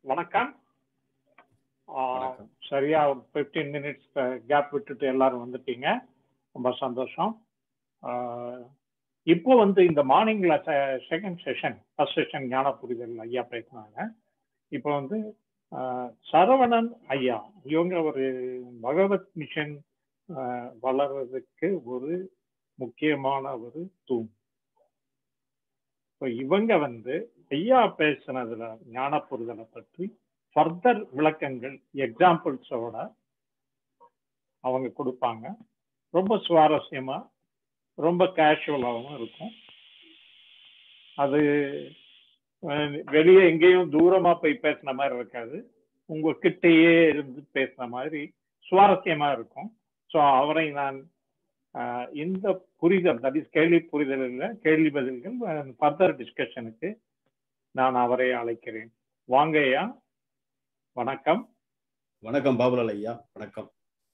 வணக்கம் ஆஹ் வணக்கம். சரியா ஃபிஃப்டீன் மினிட்ஸ் கேப் விட்டுட்டு எல்லாரும் வந்துட்டீங்க ரொம்ப சந்தோஷம் ஆஹ் இப்போ வந்து இந்த மார்னிங்ல செகண்ட் செஷன் ஃபர்ஸ்ட் செஷன் ஞான புரிதல் ஐயா பேசினாங்க இப்போ வந்து ஆஹ் சரவணன் ஐயா இவங்க ஒரு பகவத் மிஷன் ஆஹ் வளர்றதுக்கு ஒரு முக்கியமான ஒரு தூண் இப்போ இவங்க வந்து ஐயா பேசுனதுல ஞான புரிதலை பற்றி ஃபர்தர் விளக்கங்கள் எக்ஸாம்பிள்ஸோட அவங்க கொடுப்பாங்க ரொம்ப சுவாரஸ்யமா ரொம்ப கேஷுவலாகவும் இருக்கும் அது அஹ், வெளியே எங்கேயும் தூரமா போய் பேசின மாதிரி இருக்காது உங்க கிட்டேயே இருந்து பேசின மாதிரி சுவாரஸ்யமா இருக்கும் ஸோ அவரை நான் அஹ், இந்த புரிதல் தட் இஸ் கேள்வி புரிதல் இல்லை கேள்வி பதில்கள் ஃபர்தர் டிஸ்கஷனுக்கு நான் அவரை அழைக்கிறேன் வாங்க ஐயா வணக்கம் வணக்கம் பாபுலால் ஐயா வணக்கம்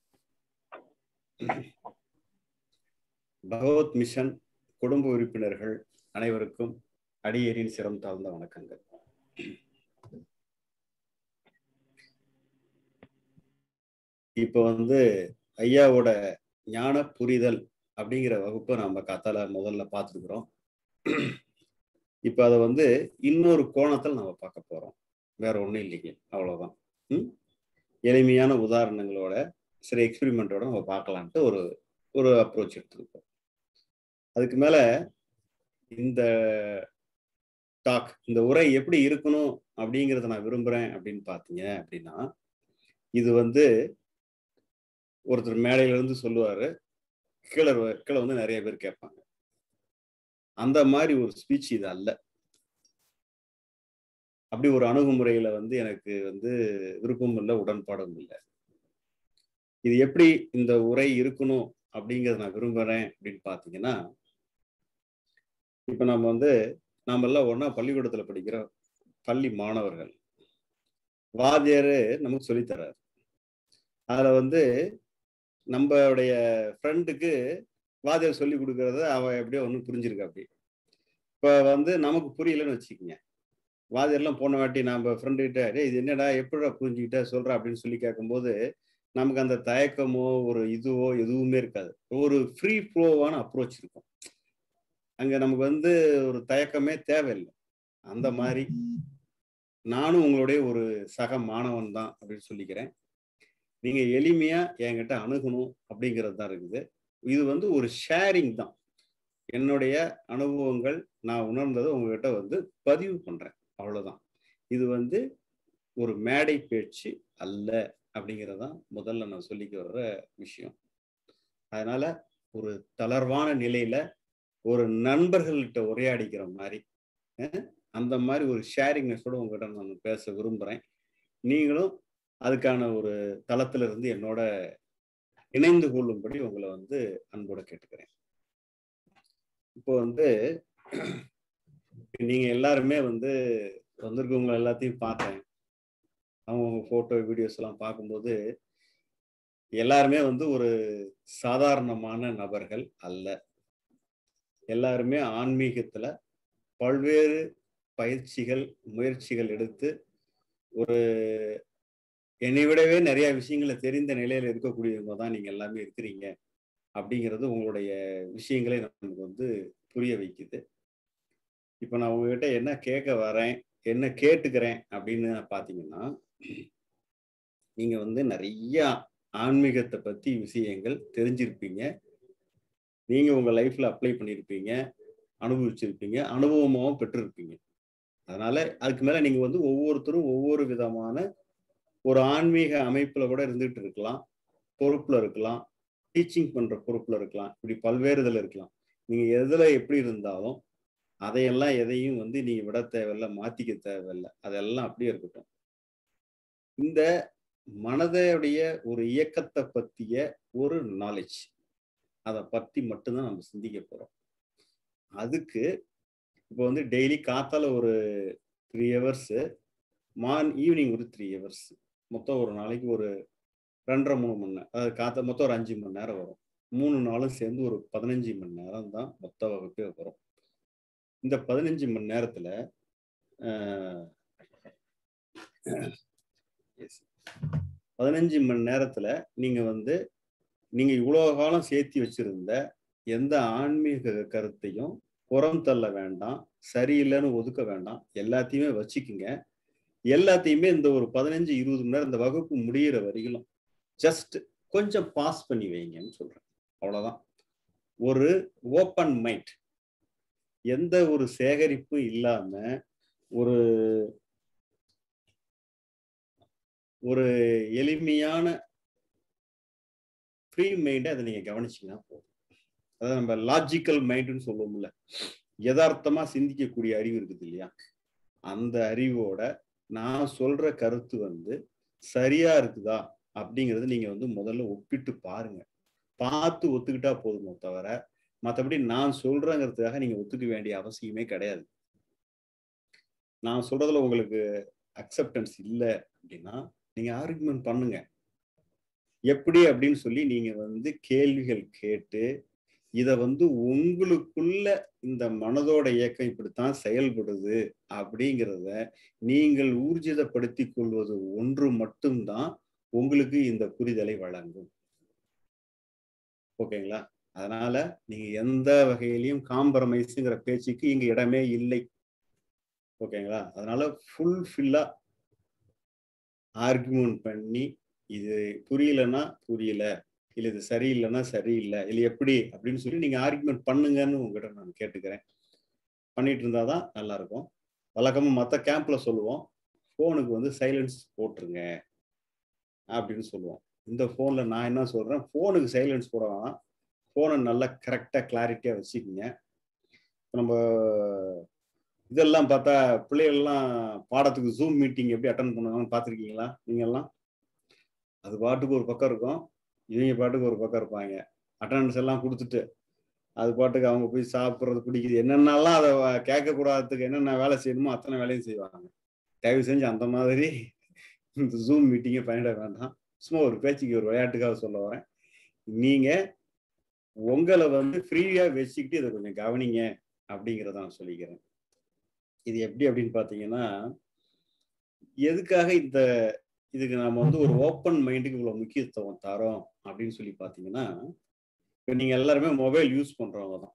பகவத் மிஷன் குடும்ப உறுப்பினர்கள் அனைவருக்கும் அடியேறின் சிரம் தாழ்ந்த வணக்கங்கள் இப்போ வந்து ஐயாவோட ஞான புரிதல் அப்படிங்கிற வகுப்பை நம்ம கத்தால முதல்ல பார்த்துருக்குறோம் இப்போ அதை வந்து இன்னொரு கோணத்தில் நம்ம பார்க்க போறோம் வேற ஒன்றும் இல்லைங்க அவ்வளவுதான் ம்? எளிமையான உதாரணங்களோட சில எக்ஸ்பெரிமெண்ட்டோட நம்ம பார்க்கலான்ட்டு ஒரு ஒரு அப்ரோச் எடுத்துருக்கோம் அதுக்கு மேல இந்த டாக் இந்த உரை எப்படி இருக்கணும் அப்படிங்கிறத நான் விரும்புறேன் அப்படின்னு பார்த்தீங்க அப்படின்னா இது வந்து ஒருத்தர் மேடையில இருந்து சொல்லுவாரு கீழே வ- கீழே வந்து நிறைய பேர் கேட்பாங்க அந்த மாதிரி ஒரு ஸ்பீச் இது அல்ல அப்படி ஒரு அணுகுமுறையில வந்து எனக்கு வந்து விருப்பம் இல்லை உடன்பாடும் இல்லை இது எப்படி இந்த உரை இருக்கணும் அப்படிங்கறத நான் விரும்புறேன் அப்படின்னு பாத்தீங்கன்னா இப்ப நம்ம வந்து நாம எல்லாம் ஒண்ணா பள்ளிக்கூடத்துல படிக்கிற பள்ளி மாணவர்கள் வாத்தியாரு நமக்கு சொல்லித் தர்றாரு அதுல வந்து நம்மளுடைய ஃப்ரெண்டுக்கு வாத்தியார் சொல்லி கொடுக்கறத அவன் எப்படியோ ஒன்றும் புரிஞ்சிருக்கா அப்படி இப்போ வந்து நமக்கு புரியலன்னு வச்சுக்கோங்க வாதியெல்லாம் போன வாட்டி நம்ம ஃப்ரெண்டு கிட்ட டேய் இது என்னடா எப்படிடா புரிஞ்சுக்கிட்ட சொல்ற அப்படின்னு சொல்லி கேட்கும்போது நமக்கு அந்த தயக்கமோ ஒரு இதுவோ எதுவுமே இருக்காது ஒரு ஃப்ரீ ஃப்ளோவான அப்ரோச் இருக்கும் அங்க நமக்கு வந்து ஒரு தயக்கமே தேவையில்லை அந்த மாதிரி நானும் உங்களுடைய ஒரு சக மாணவன் தான் அப்படின்னு சொல்லிக்கிறேன் நீங்க எளிமையா என்கிட்ட அணுகணும் அப்படிங்கிறது தான் இருக்குது இது வந்து ஒரு ஷேரிங் தான் என்னுடைய அனுபவங்கள் நான் உணர்ந்ததை உங்ககிட்ட வந்து பதிவு பண்றேன் அவ்வளவுதான் இது வந்து ஒரு மேடை பேச்சு அல்ல அப்படிங்கிறதான் முதல்ல நான் சொல்லிக்க வர்ற விஷயம் அதனால ஒரு தளர்வான நிலையில ஒரு நண்பர்கள்கிட்ட உரையாடிக்கிற மாதிரி அஹ், அந்த மாதிரி ஒரு ஷேரிங்னஸோட உங்ககிட்ட நான் பேச விரும்புறேன் நீங்களும் அதுக்கான ஒரு தளத்துல இருந்து என்னோட இணைந்து கொள்ளும்படி உங்களை வந்து அன்போட கேட்டுக்கிறேன் இப்போ வந்து நீங்க எல்லாருமே வந்து வந்திருக்கவங்க எல்லாத்தையும் பார்த்தேன் அவங்க போட்டோ வீடியோஸ் எல்லாம் பார்க்கும்போது எல்லாருமே வந்து ஒரு சாதாரணமான நபர்கள் அல்ல எல்லாருமே ஆன்மீகத்துல பல்வேறு பயிற்சிகள் முயற்சிகள் எடுத்து ஒரு என்னை விடவே நிறைய விஷயங்களை தெரிந்த நிலையில இருக்கக்கூடியவங்க தான் நீங்க எல்லாமே இருக்கிறீங்க அப்படிங்கிறது உங்களுடைய விஷயங்களை நமக்கு வந்து புரிய வைக்குது இப்போ நான் உங்ககிட்ட என்ன கேட்க வரேன் என்ன கேட்டுக்கிறேன் அப்படின்னு பார்த்தீங்கன்னா நீங்க வந்து நிறைய ஆன்மீகத்தை பத்தி விஷயங்கள் தெரிஞ்சிருப்பீங்க நீங்க உங்க லைஃப்ல அப்ளை பண்ணியிருப்பீங்க அனுபவிச்சிருப்பீங்க அனுபவமாகவும் பெற்றிருப்பீங்க அதனால அதுக்கு மேல நீங்க வந்து ஒவ்வொருத்தரும் ஒவ்வொரு விதமான ஒரு ஆன்மீக அமைப்புல கூட இருந்துகிட்டு இருக்கலாம் பொறுப்புல இருக்கலாம் டீச்சிங் பண்ற பொறுப்புல இருக்கலாம் இப்படி பல்வேறு இதுல இருக்கலாம் நீங்க எதுல எப்படி இருந்தாலும் அதையெல்லாம் எதையும் வந்து நீங்க விட தேவையில்ல மாத்திக்க தேவையில்ல அதெல்லாம் அப்படியே இருக்கட்டும் இந்த மனதையுடைய ஒரு இயக்கத்தை பத்திய ஒரு நாலேஜ் அதை பத்தி மட்டும்தான் நம்ம சிந்திக்க போறோம் அதுக்கு இப்போ வந்து டெய்லி காத்தால ஒரு த்ரீ ஹவர்ஸ் மார்ன் ஈவினிங் ஒரு த்ரீ ஹவர்ஸ் மொத்தம் ஒரு நாளைக்கு ஒரு ரெண்டரை மூணு மணி நேரம் அதாவது காத்த மொத்தம் ஒரு அஞ்சு மணி நேரம் வரும் மூணு நாளும் சேர்ந்து ஒரு பதினஞ்சு மணி நேரம் தான் மொத்த வகுப்பே வரும் இந்த பதினஞ்சு மணி நேரத்துல ஆஹ், பதினஞ்சு மணி நேரத்துல நீங்க வந்து நீங்க இவ்வளவு காலம் சேர்த்தி வச்சிருந்த எந்த ஆன்மீக கருத்தையும் புறம் தள்ள வேண்டாம் சரியில்லைன்னு ஒதுக்க வேண்டாம் எல்லாத்தையுமே வச்சுக்குங்க எல்லாத்தையுமே இந்த ஒரு பதினஞ்சு இருபது மணி நேரம் இந்த வகுப்பு முடியிற வரையிலும் ஜஸ்ட் கொஞ்சம் பாஸ் பண்ணி வைங்கன்னு சொல்றேன் அவ்வளவுதான் ஒரு ஓப்பன் மைண்ட் எந்த ஒரு சேகரிப்பும் இல்லாம ஒரு ஒரு எளிமையான ஃப்ரீ மைண்டை அதை நீங்க கவனிச்சீங்கன்னா போதும் அதாவது நம்ம லாஜிக்கல் மைண்டுன்னு சொல்லுவோம்ல யதார்த்தமா சிந்திக்கக்கூடிய அறிவு இருக்குது இல்லையா அந்த அறிவோட நான் சொல்ற கருத்து வந்து சரியா இருக்குதா அப்படிங்கறது நீங்க வந்து முதல்ல ஒப்பிட்டு பாருங்க பார்த்து ஒத்துக்கிட்டா போதுமோ தவிர மற்றபடி நான் சொல்றேங்கிறதுக்காக நீங்க ஒத்துக்க வேண்டிய அவசியமே கிடையாது நான் சொல்றதுல உங்களுக்கு அக்செப்டன்ஸ் இல்லை அப்படின்னா நீங்க ஆர்குமெண்ட் பண்ணுங்க எப்படி அப்படின்னு சொல்லி நீங்க வந்து கேள்விகள் கேட்டு இத வந்து உங்களுக்குள்ள இந்த மனதோட இயக்கம் இப்படித்தான் செயல்படுது அப்படிங்கிறத நீங்கள் ஊர்ஜிதப்படுத்தி கொள்வது ஒன்று மட்டும்தான் உங்களுக்கு இந்த புரிதலை வழங்கும் ஓகேங்களா அதனால நீங்க எந்த வகையிலையும் காம்ப்ரமைஸுங்கிற பேச்சுக்கு இங்க இடமே இல்லை ஓகேங்களா அதனால ஃபுல்ஃபில்லா ஆர்குமெண்ட் பண்ணி இது புரியலன்னா புரியல இல்லை இது சரியில்லைன்னா சரியில்லை இல்லை எப்படி அப்படின்னு சொல்லி நீங்க ஆர்குமெண்ட் பண்ணுங்கன்னு உங்ககிட்ட நான் கேட்டுக்கிறேன் பண்ணிட்டு இருந்தாதான் நல்லா இருக்கும் வழக்கமா மற்ற கேம்ப்ல சொல்லுவோம் ஃபோனுக்கு வந்து சைலன்ஸ் போட்டுருங்க அப்படின்னு சொல்லுவோம் இந்த ஃபோன்ல நான் என்ன சொல்றேன் ஃபோனுக்கு சைலன்ஸ் போட வேணாம் ஃபோனை நல்லா கரெக்டாக கிளாரிட்டியாக வச்சுக்கோங்க நம்ம இதெல்லாம் பார்த்தா பிள்ளைகள்லாம் பாடத்துக்கு ஜூம் மீட்டிங் எப்படி அட்டன் பண்ணுவாங்கன்னு பார்த்துருக்கீங்களா நீங்கெல்லாம் அது பாட்டுக்கு ஒரு பக்கம் இருக்கும் இவங்க பாட்டுக்கு ஒரு பக்கம் இருப்பாங்க அட்டண்டன்ஸ் எல்லாம் கொடுத்துட்டு அது பாட்டுக்கு அவங்க போய் சாப்பிட்றது பிடிக்குது என்னென்னலாம் அதை கேட்கக்கூடாததுக்கு என்னென்ன வேலை செய்யணுமோ அத்தனை வேலையும் செய்வாங்க தயவு செஞ்சு அந்த மாதிரி இந்த ஜூம் மீட்டிங்கை பயனிட வேண்டாம் சும்மா ஒரு பேச்சுக்கு ஒரு விளையாட்டுக்காக சொல்ல வரேன் நீங்க உங்களை வந்து ஃப்ரீயா வச்சுக்கிட்டு இதை கொஞ்சம் கவனிங்க அப்படிங்கிறத நான் சொல்லிக்கிறேன் இது எப்படி அப்படின்னு பார்த்தீங்கன்னா எதுக்காக இந்த இதுக்கு நாம வந்து ஒரு ஓப்பன் மைண்டுக்கு இவ்வளவு முக்கியத்துவம் தரோம் அப்படின்னு சொல்லி பார்த்தீங்கன்னா இப்போ நீங்க எல்லாருமே மொபைல் யூஸ் பண்றவங்க தான்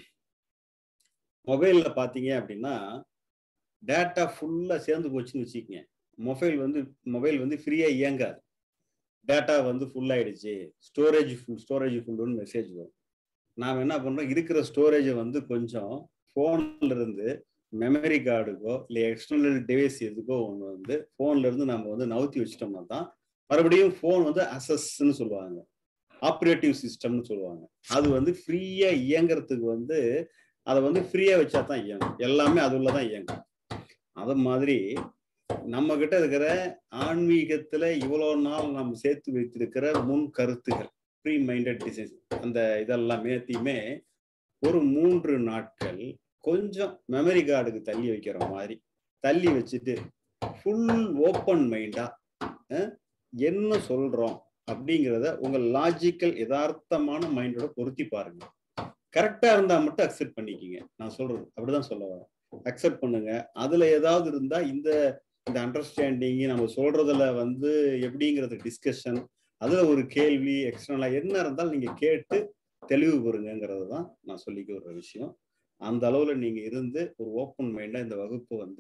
மொபைல்ல பார்த்தீங்க அப்படின்னா டேட்டா ஃபுல்லா சேர்ந்து போச்சுன்னு வச்சுக்கோங்க மொபைல் வந்து மொபைல் வந்து ஃப்ரீயா இயங்காது டேட்டா வந்து ஃபுல் ஆயிடுச்சு ஸ்டோரேஜ் ஃபுல் ஸ்டோரேஜ் ஃபுல்லுன்னு மெசேஜ் வரும் நாம் என்ன பண்ணுறோம் இருக்கிற ஸ்டோரேஜை வந்து கொஞ்சம் ஃபோன்ல இருந்து மெமரி கார்டுக்கோ இல்லை எக்ஸ்டர்னல் டிவைஸ் எதுக்கோ ஒன்று வந்து ஃபோன்ல இருந்து நம்ம வந்து நவுத்தி வச்சிட்டோம்னா தான் மறுபடியும் ஃபோன் வந்து அசஸ்ன்னு சொல்லுவாங்க ஆப்ரேட்டிவ் சிஸ்டம்னு சொல்லுவாங்க அது வந்து ஃப்ரீயா இயங்குறதுக்கு வந்து அதை வந்து ஃப்ரீயா வச்சா தான் இயங்கும் எல்லாமே அது உள்ளதான் இயங்கும் அது மாதிரி நம்ம கிட்ட இருக்கிற ஆன்மீகத்துல இவ்வளவு நாள் நாம் சேர்த்து வைத்திருக்கிற முன் கருத்துகள் ப்ரீ மைண்டட் டிசைன்ஸ் அந்த இதெல்லாமேத்தையுமே ஒரு மூன்று நாட்கள் கொஞ்சம் மெமரி கார்டுக்கு தள்ளி வைக்கிற மாதிரி தள்ளி வச்சுட்டு ஃபுல் ஓப்பன் மைண்டா என்ன சொல்றோம் அப்படிங்கிறத உங்க லாஜிக்கல் யதார்த்தமான மைண்டோட பொருத்தி பாருங்க கரெக்டா இருந்தா மட்டும் அக்செப்ட் பண்ணிக்கிங்க நான் சொல்றது அப்படிதான் சொல்ல வரேன் அக்செப்ட் பண்ணுங்க அதுல ஏதாவது இருந்தா இந்த இந்த அண்டர்ஸ்டாண்டிங் நம்ம சொல்றதுல வந்து எப்படிங்கிறது டிஸ்கஷன் அதுல ஒரு கேள்வி எக்ஸ்டர்னலா என்ன இருந்தாலும் நீங்க கேட்டு தெளிவு பெறுங்கிறது தான் நான் சொல்லிக்க ஒரு விஷயம் அந்த அளவுல நீங்க இருந்து ஒரு ஓப்பன் மைண்டா இந்த வகுப்பு வந்து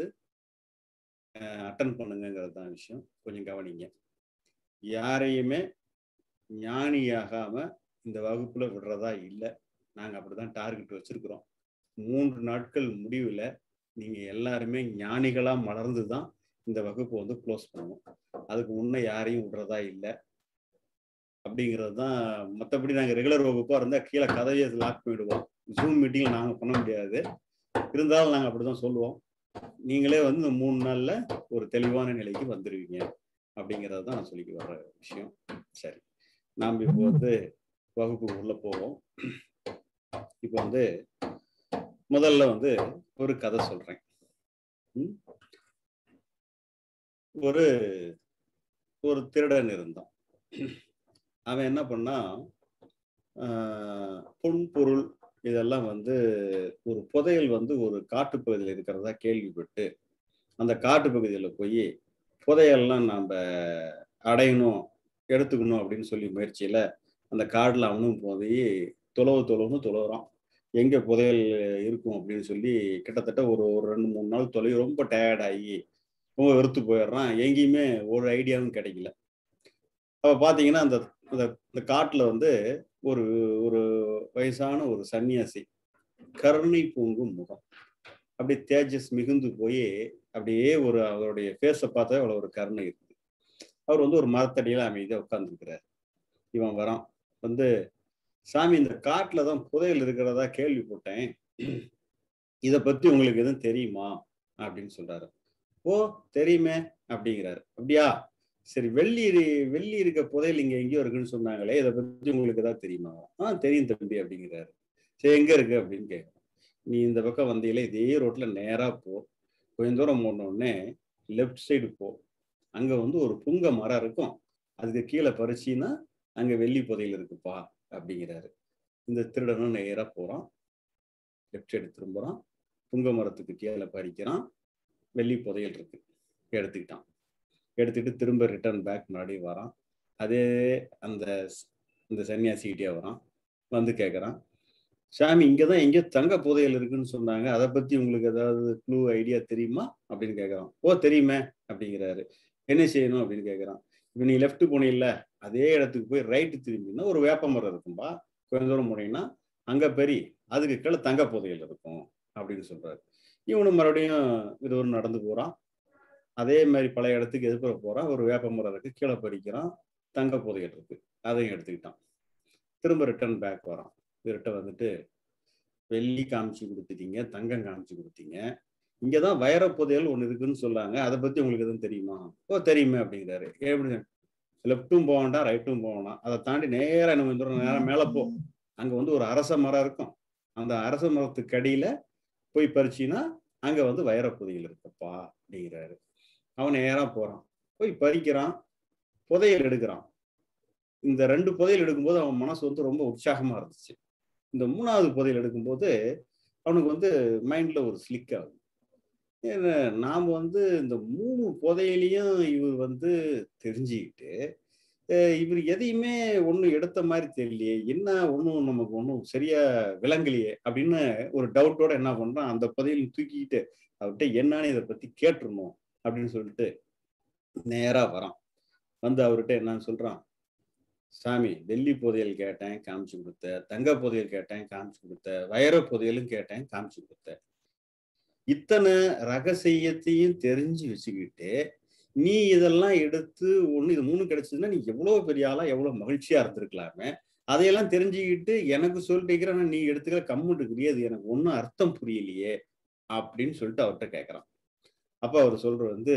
அட்டன் பண்ணுங்கிறது தான் விஷயம் கொஞ்சம் கவனிங்க யாரையுமே ஞானியாகாம இந்த வகுப்புல விடுறதா இல்லை நாங்க அப்படிதான் டார்கெட் வச்சிருக்கிறோம் மூன்று நாட்கள் முடிவுல நீங்க எல்லாருமே ஞானிகளா மலர்ந்து தான் இந்த வகுப்பு வந்து க்ளோஸ் பண்ணுவோம் அதுக்கு முன்னே யாரையும் விடுறதா இல்லை அப்படிங்கிறது தான் மற்றபடி நாங்கள் ரெகுலர் வகுப்பாக இருந்தால் கீழே கதையை லாக் பண்ணிவிடுவோம் ஜூம் மீட்டிங்கில் நாங்கள் பண்ண முடியாது இருந்தாலும் நாங்கள் அப்படி தான் சொல்லுவோம் நீங்களே வந்து இந்த மூணு நாளில் ஒரு தெளிவான நிலைக்கு வந்துடுவீங்க அப்படிங்கிறது தான் நான் சொல்லிக்க வர்ற விஷயம் சரி நாம் இப்போ வந்து வகுப்பு உள்ள போவோம் இப்போ வந்து முதல்ல வந்து ஒரு கதை சொல்றேன் ஒரு ஒரு திருடன் இருந்தான் அவன் என்ன பண்ணா பொன் பொருள் இதெல்லாம் வந்து ஒரு புதையல் வந்து ஒரு காட்டுப்பகுதியில் இருக்கிறதா கேள்விப்பட்டு அந்த காட்டு பகுதியில் போய் புதையெல்லாம் நாம் அடையணும் எடுத்துக்கணும் அப்படின்னு சொல்லி முயற்சியில அந்த காடில் அவனும் போய் தொலைவு தொலைவுன்னு தொலைவுறான் எங்கே புதையல் இருக்கும் அப்படின்னு சொல்லி கிட்டத்தட்ட ஒரு ஒரு ரெண்டு மூணு நாள் தொலைவு ரொம்ப டயர்டாகி ரொம்ப வெறுத்து போயிடுறான் எங்கேயுமே ஒரு ஐடியாவும் கிடைக்கல அப்போ பார்த்தீங்கன்னா அந்த அந்த இந்த காட்டில் வந்து ஒரு ஒரு வயசான ஒரு சன்னியாசி கருணை பூங்கும் முகம் அப்படியே தேஜஸ் மிகுந்து போய் அப்படியே ஒரு அவருடைய ஃபேஸை பார்த்தா அவ்வளோ ஒரு கருணை இருக்குது அவர் வந்து ஒரு மரத்தடியில் அமைதியாக உட்காந்துருக்கிறார் இவன் வரான் வந்து சாமி இந்த காட்டில் தான் புதையல் இருக்கிறதா கேள்விப்பட்டேன் இதை பற்றி உங்களுக்கு எதுவும் தெரியுமா அப்படின்னு சொல்றாரு ஓ தெரியுமே அப்படிங்கிறாரு அப்படியா சரி வெள்ளி வெள்ளி இருக்க புதையல் இங்க எங்கேயோ இருக்குன்னு சொன்னாங்களே இதை பத்தி உங்களுக்கு ஏதாவது தெரியுமா ஆ தெரியும் தம்பி அப்படிங்கிறாரு சரி எங்க இருக்கு அப்படின்னு கேட்குறோம் நீ இந்த பக்கம் வந்தீங்களே இதே ரோட்ல நேரா போ கொஞ்ச தூரம் போனோடனே லெஃப்ட் சைடு போ அங்க வந்து ஒரு புங்க மரம் இருக்கும் அதுக்கு கீழே பறிச்சின்னா அங்க வெள்ளி புதையல் இருக்குப்பா அப்படிங்கிறாரு இந்த திருடனும் நேரா போறான் லெஃப்ட் சைடு திரும்புறான் புங்க மரத்துக்கு கீழே பறிக்கிறான் வெள்ளி புதையல் இருக்கு எடுத்துக்கிட்டான் எடுத்துக்கிட்டு திரும்ப ரிட்டர்ன் பேக் முன்னாடி வரான் அதே அந்த இந்த சன்னியாசிக்கிட்டே வரான் வந்து கேட்குறான் சாமி இங்கே தான் எங்கேயோ தங்க புதையல் இருக்குன்னு சொன்னாங்க அதை பற்றி உங்களுக்கு ஏதாவது க்ளூ ஐடியா தெரியுமா அப்படின்னு கேட்குறான் ஓ தெரியுமே அப்படிங்கிறாரு என்ன செய்யணும் அப்படின்னு கேட்குறான் இப்போ நீ லெஃப்ட் போனீங்கல்ல அதே இடத்துக்கு போய் ரைட்டு திரும்பினா ஒரு வேப்ப மரம் இருக்கும்பா கொஞ்ச தூரம் போனீங்கன்னா அங்கே பெரிய அதுக்கு கீழே தங்க புதையல் இருக்கும் அப்படின்னு சொல்றாரு இவனு மறுபடியும் இது ஒரு நடந்து போறான் அதே மாதிரி பழைய இடத்துக்கு எதிர்ப்புற போறான் ஒரு வேப்ப மரம் இருக்கு கீழே பறிக்கிறான் தங்க புதையல் இருக்கு அதையும் எடுத்துக்கிட்டான் திரும்ப ரிட்டர்ன் பேக் வரான் இவர்கிட்ட வந்துட்டு வெள்ளி காமிச்சு கொடுத்துட்டீங்க தங்கம் காமிச்சு கொடுத்தீங்க இங்கதான் வைர புதையல் ஒன்று இருக்குன்னு சொல்லாங்க அதை பத்தி உங்களுக்கு எதுவும் தெரியுமா ஓ தெரியுமே அப்படிங்கிறாரு எப்படி லெஃப்ட்டும் போக வேண்டாம் ரைட்டும் போக வேண்டாம் அதை தாண்டி நேரா நம்ம இந்த நேரம் மேலே போ அங்க வந்து ஒரு அரச மரம் இருக்கும் அந்த அரச மரத்துக்கு அடியில போய் பறிச்சின்னா அங்க வந்து வைர புதையல் இருக்குப்பா அப்படிங்கிறாரு அவன் நேரா போறான் போய் பறிக்கிறான் புதையல் எடுக்கிறான் இந்த ரெண்டு புதையல் எடுக்கும்போது அவன் மனசு வந்து ரொம்ப உற்சாகமா இருந்துச்சு இந்த மூணாவது புதையல் எடுக்கும்போது அவனுக்கு வந்து மைண்ட்ல ஒரு ஸ்லிக் ஆகுது ஏன்னா நாம் வந்து இந்த மூணு புதையலையும் இவர் வந்து தெரிஞ்சுக்கிட்டு இவர் எதையுமே ஒன்றும் எடுத்த மாதிரி தெரியலையே என்ன ஒன்றும் நமக்கு ஒன்றும் சரியா விளங்கலையே அப்படின்னு ஒரு டவுட்டோட என்ன பண்றான் அந்த புதையல் தூக்கிக்கிட்டு அவர்கிட்ட என்னன்னு இதை பத்தி கேட்டுருணும் அப்படின்னு சொல்லிட்டு நேரா வரான் வந்து அவர்கிட்ட என்னன்னு சொல்றான் சாமி வெள்ளி புதையல் கேட்டேன் காமிச்சு கொடுத்த தங்க புதையல் கேட்டேன் காமிச்சு கொடுத்த வைர புதையலும் கேட்டேன் காமிச்சு கொடுத்த இத்தனை ரகசியத்தையும் தெரிஞ்சு வச்சுக்கிட்டு நீ இதெல்லாம் எடுத்து ஒண்ணு இது மூணு கிடைச்சதுன்னா நீ எவ்வளவு பெரிய ஆளா எவ்வளவு மகிழ்ச்சியா இருந்திருக்கலாமே அதையெல்லாம் தெரிஞ்சுக்கிட்டு எனக்கு சொல்லிட்டு நீ எடுத்துக்கிற கம்முட்டு இருக்கிறியே அது எனக்கு ஒன்றும் அர்த்தம் புரியலையே அப்படின்னு சொல்லிட்டு அவர்கிட்ட கேட்கறான் அப்ப அவர் சொல்ற வந்து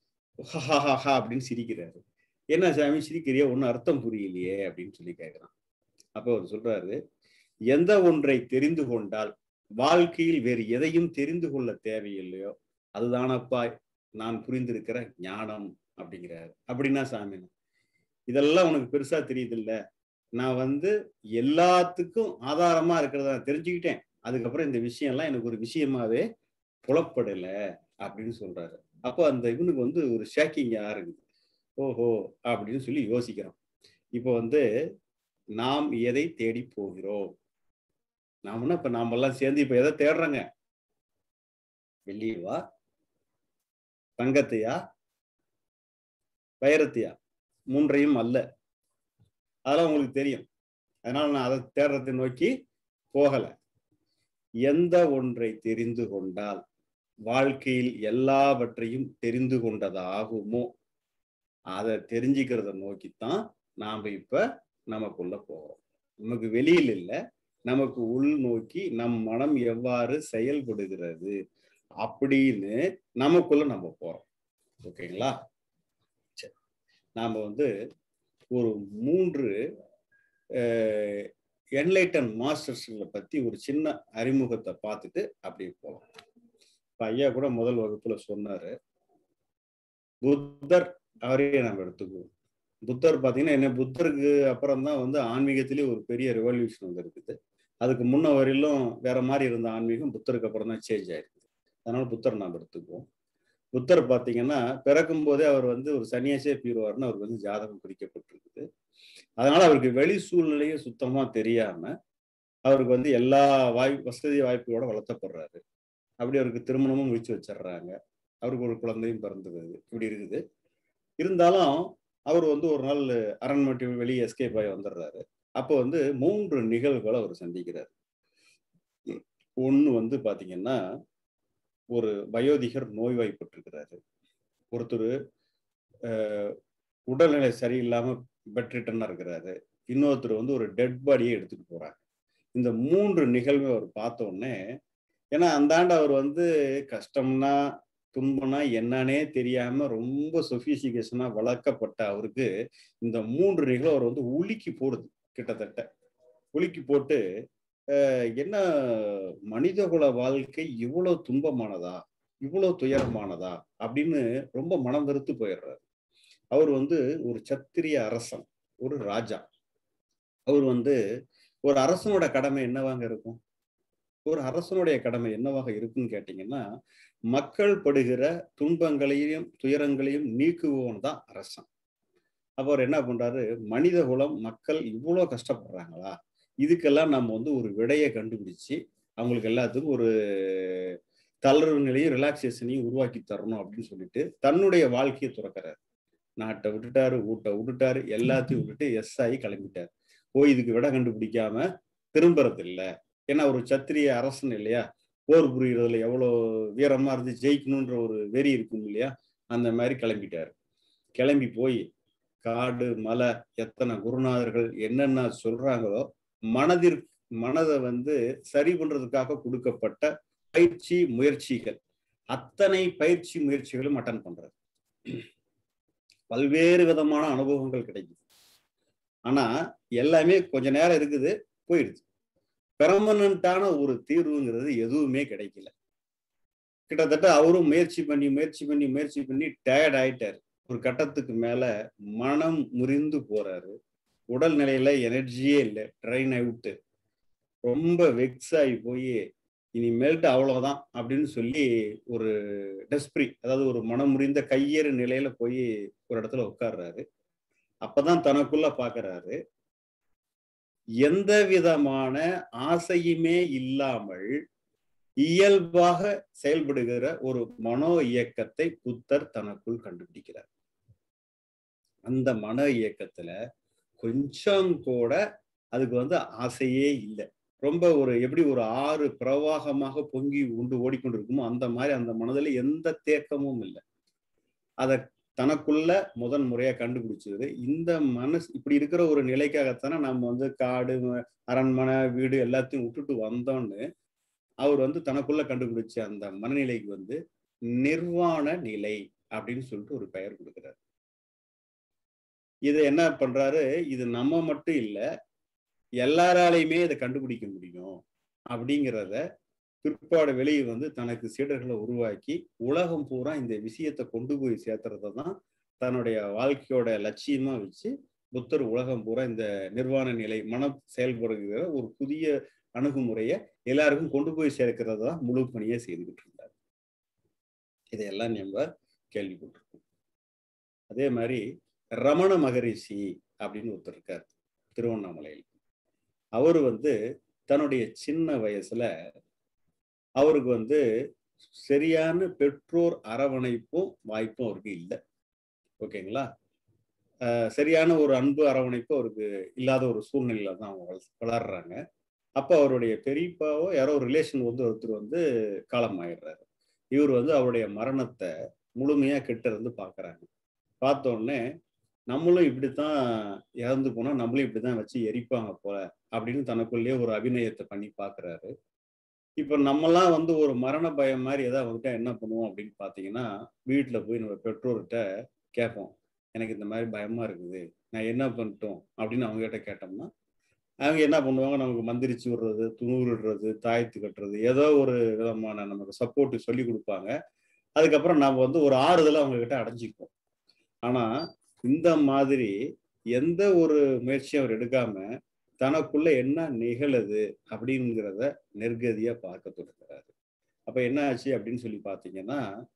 ஹஹா அப்படின்னு சிரிக்கிறாரு என்ன சாமி சிரிக்கிறியா ஒன்றும் அர்த்தம் புரியலையே அப்படின்னு சொல்லி கேட்குறான் அப்போ அவர் சொல்றாரு எந்த ஒன்றை தெரிந்து கொண்டால் வாழ்க்கையில் வேறு எதையும் தெரிந்து கொள்ள தேவையில்லையோ அதுதானப்பா நான் புரிந்திருக்கிற ஞானம் அப்படிங்கிறாரு அப்படின்னா சாமி இதெல்லாம் உனக்கு பெருசா தெரியுது இல்ல நான் வந்து எல்லாத்துக்கும் ஆதாரமா இருக்கிறத தெரிஞ்சுக்கிட்டேன் அதுக்கப்புறம் இந்த விஷயம்லாம் எனக்கு ஒரு விஷயமாவே புலப்படல அப்படின்னு சொல்றாரு அப்போ அந்த இவனுக்கு வந்து ஒரு ஷேக்கிங்கா இருக்குது ஓஹோ அப்படின்னு சொல்லி யோசிக்கிறோம் இப்போ வந்து நாம் எதை தேடி போகிறோம் நாமனா இப்ப நாம எல்லாம் சேர்ந்து இப்ப எதை தேடுறோங்க வெள்ளியவா தங்கத்தையா வைரத்தையா மூன்றையும் அல்ல அதெல்லாம் உங்களுக்கு தெரியும் அதனால நான் அதை தேடுறதை நோக்கி போகல எந்த ஒன்றை தெரிந்து கொண்டால் வாழ்க்கையில் எல்லாவற்றையும் தெரிந்து கொண்டதாகுமோ அதை தெரிஞ்சுக்கிறத நோக்கித்தான் நாம இப்ப நமக்குள்ள போகிறோம் நமக்கு வெளியில் இல்லை நமக்கு உள் நோக்கி நம் மனம் எவ்வாறு செயல்படுகிறது அப்படின்னு நமக்குள்ள நம்ம போறோம் ஓகேங்களா சரி நாம வந்து ஒரு மூன்று என்லைட்டன் மாஸ்டர்ஸ்களை பத்தி ஒரு சின்ன அறிமுகத்தை பார்த்துட்டு அப்படியே போகலாம் இப்ப ஐயா கூட முதல் வகுப்புல சொன்னாரு புத்தர் அவரையே நம்ம எடுத்துக்குவோம் புத்தர் பார்த்தீங்கன்னா என்ன புத்தருக்கு அப்புறம் தான் வந்து ஆன்மீகத்திலே ஒரு பெரிய ரெவல்யூஷன் வந்து இருக்குது அதுக்கு முன்ன வரையிலும் வேற மாதிரி இருந்த ஆன்மீகம் புத்தருக்கு அப்புறம் தான் சேஞ்ச் ஆயிருக்குது அதனால புத்தர் நாம் எடுத்துக்குவோம் புத்தர் பார்த்தீங்கன்னா பிறக்கும் போதே அவர் வந்து ஒரு சன்னியாசியே பீருவார்னு அவருக்கு வந்து ஜாதகம் குறிக்கப்பட்டிருக்குது அதனால அவருக்கு வெளி சூழ்நிலையே சுத்தமா தெரியாம அவருக்கு வந்து எல்லா வாய் வசதி வாய்ப்புகளோட வளர்த்தப்படுறாரு அப்படி அவருக்கு திருமணமும் முடிச்சு வச்சிடுறாங்க அவருக்கு ஒரு குழந்தையும் பிறந்துருது இப்படி இருக்குது இருந்தாலும் அவர் வந்து ஒரு நாள் அரண்மனை வெளியே எஸ்கேப் ஆகி வந்துடுறாரு அப்போ வந்து மூன்று நிகழ்வுகளை அவர் சந்திக்கிறார் ஒன்று வந்து பாத்தீங்கன்னா ஒரு வயோதிகர் நோய்வாய்ப்பட்டிருக்கிறாரு ஒருத்தர் உடல்நிலை சரியில்லாம பெட்ரிட்டனா இருக்கிறாரு இன்னொருத்தர் வந்து ஒரு டெட் பாடியை எடுத்துட்டு போறாங்க இந்த மூன்று நிகழ்வு அவர் பார்த்த உடனே ஏன்னா அந்தாண்ட அவர் வந்து கஷ்டம்னா துன்பம்னா என்னன்னே தெரியாம ரொம்ப சொபிசிகேஷனா வளர்க்கப்பட்ட அவருக்கு இந்த மூன்று நிகழ்வு அவர் வந்து உலுக்கி போடுது கிட்டத்தட்ட உலுக்கி போட்டு என்ன மனிதகுல வாழ்க்கை இவ்வளவு துன்பமானதா இவ்வளவு துயரமானதா அப்படின்னு ரொம்ப மனம் வெறுத்து போயிடுறாரு அவர் வந்து ஒரு சத்திரிய அரசன் ஒரு ராஜா அவர் வந்து ஒரு அரசனோட கடமை என்னவாங்க இருக்கும் ஒரு அரசனுடைய கடமை என்னவாக இருக்குன்னு கேட்டீங்கன்னா மக்கள் படுகிற துன்பங்களையும் துயரங்களையும் நீக்குவோன்னு தான் அரசன் அப்போ அவர் என்ன பண்றாரு மனித குலம் மக்கள் இவ்வளோ கஷ்டப்படுறாங்களா இதுக்கெல்லாம் நம்ம வந்து ஒரு விடையை கண்டுபிடிச்சு அவங்களுக்கு எல்லாத்துக்கும் ஒரு தளர்வு நிலையும் ரிலாக்ஸேஷனையும் உருவாக்கி தரணும் அப்படின்னு சொல்லிட்டு தன்னுடைய வாழ்க்கையை துறக்கிறாரு நாட்டை விட்டுட்டாரு ஊட்டை விட்டுட்டாரு எல்லாத்தையும் விட்டுட்டு எஸ் ஆகி கிளம்பிட்டாரு போய் இதுக்கு விட கண்டுபிடிக்காம திரும்புறது இல்லை ஏன்னா ஒரு சத்திரிய அரசன் இல்லையா போர் புரிகிறதுல எவ்வளோ வீரமா இருந்து ஜெயிக்கணுன்ற ஒரு வெறி இருக்கும் இல்லையா அந்த மாதிரி கிளம்பிட்டாரு கிளம்பி போய் காடு மலை எத்தனை குருநாதர்கள் என்னென்ன சொல்றாங்களோ மனதிற்கு மனதை வந்து சரி பண்றதுக்காக கொடுக்கப்பட்ட பயிற்சி முயற்சிகள் அத்தனை பயிற்சி முயற்சிகளும் அட்டன் பண்றாரு பல்வேறு விதமான அனுபவங்கள் கிடைக்குது ஆனா எல்லாமே கொஞ்ச நேரம் இருக்குது போயிடுது பெர்மனண்டான ஒரு தீர்வுங்கிறது எதுவுமே கிடைக்கல கிட்டத்தட்ட அவரும் முயற்சி பண்ணி முயற்சி பண்ணி முயற்சி பண்ணி டயர்ட் ஆயிட்டாரு ஒரு கட்டத்துக்கு மேல மனம் முறிந்து போறாரு உடல் நிலையில எனர்ஜியே இல்லை ட்ரைன் அவுட்டு ரொம்ப வெக்ஸ் ஆகி போய் இனிமேல்ட்டு அவ்வளவுதான் அப்படின்னு சொல்லி ஒரு டெஸ்பிரி அதாவது ஒரு மனம் முறிந்த கையேறு நிலையில போய் ஒரு இடத்துல உட்கார்றாரு அப்பதான் தனக்குள்ள பாக்குறாரு எந்த விதமான ஆசையுமே இல்லாமல் இயல்பாக செயல்படுகிற ஒரு மனோ இயக்கத்தை புத்தர் தனக்குள் கண்டுபிடிக்கிறார் அந்த மன இயக்கத்துல கொஞ்சம் கூட அதுக்கு வந்து ஆசையே இல்லை ரொம்ப ஒரு எப்படி ஒரு ஆறு பிரவாகமாக பொங்கி உண்டு ஓடிக்கொண்டிருக்குமோ அந்த மாதிரி அந்த மனதில் எந்த தேக்கமும் இல்லை அதை தனக்குள்ள முதன் முறையா கண்டுபிடிச்சது இந்த மனசு இப்படி இருக்கிற ஒரு நிலைக்காகத்தானே நம்ம வந்து காடு அரண்மனை வீடு எல்லாத்தையும் விட்டுட்டு வந்தோன்னு அவர் வந்து தனக்குள்ள கண்டுபிடிச்ச அந்த மனநிலைக்கு வந்து நிர்வாண நிலை அப்படின்னு சொல்லிட்டு ஒரு பெயர் கொடுக்குறாரு இதை என்ன பண்றாரு இது நம்ம மட்டும் இல்லை எல்லாராலையுமே இதை கண்டுபிடிக்க முடியும் அப்படிங்கிறத பிற்பாடு வெளியே வந்து தனக்கு சீடர்களை உருவாக்கி உலகம் பூரா இந்த விஷயத்தை கொண்டு போய் சேர்த்துறத தான் தன்னுடைய வாழ்க்கையோட லட்சியமா வச்சு புத்தர் உலகம் பூரா இந்த நிர்வாண நிலை மனம் செயல்படுகிற ஒரு புதிய அணுகுமுறையை எல்லாருக்கும் கொண்டு போய் சேர்க்கிறது தான் முழு பணியை செய்துக்கிட்டு இருந்தார் இதையெல்லாம் நம்ம கேள்விப்பட்டிருக்கோம் அதே மாதிரி ரமண மகரிஷி அப்படின்னு ஒருத்தர் இருக்கார் திருவண்ணாமலையில் அவர் வந்து தன்னுடைய சின்ன வயசுல அவருக்கு வந்து சரியான பெற்றோர் அரவணைப்பும் வாய்ப்பும் அவருக்கு இல்லை ஓகேங்களா சரியான ஒரு அன்பு அரவணைப்பு அவருக்கு இல்லாத ஒரு சூழ்நிலையில தான் அவங்க வளர்றாங்க அப்போ அவருடைய பெரியப்பாவோ யாரோ ஒரு ரிலேஷன் வந்து ஒருத்தர் வந்து காலம் ஆயிடுறாரு இவர் வந்து அவருடைய மரணத்தை முழுமையா கிட்ட இருந்து பாக்குறாங்க பார்த்தோடனே நம்மளும் இப்படித்தான் இறந்து போனா நம்மளும் இப்படித்தான் வச்சு எரிப்பாங்க போல அப்படின்னு தனக்குள்ளேயே ஒரு அபிநயத்தை பண்ணி பாக்குறாரு இப்ப நம்மலாம் வந்து ஒரு மரண பயம் மாதிரி ஏதாவது வந்துட்டா என்ன பண்ணுவோம் அப்படின்னு பாத்தீங்கன்னா வீட்டுல போய் நம்ம பெற்றோர்கிட்ட கேட்போம் எனக்கு இந்த மாதிரி பயமா இருக்குது நான் என்ன பண்ணிட்டோம் அப்படின்னு அவங்க கிட்ட கேட்டோம்னா அவங்க என்ன பண்ணுவாங்க நமக்கு மந்திரிச்சு விடுறது துணுறுடுறது தாயத்து கட்டுறது ஏதோ ஒரு விதமான நமக்கு சப்போர்ட் சொல்லி கொடுப்பாங்க அதுக்கப்புறம் நம்ம வந்து ஒரு ஆறுதலை அவங்க கிட்ட அடைஞ்சிக்குவோம் ஆனா இந்த மாதிரி எந்த ஒரு முயற்சியும் அவர் எடுக்காம தனக்குள்ள என்ன நிகழுது அப்படிங்கிறத நெருகதியா பார்க்க தொடங்குறாரு அப்ப என்ன ஆச்சு அப்படின்னு சொல்லி பாத்தீங்கன்னா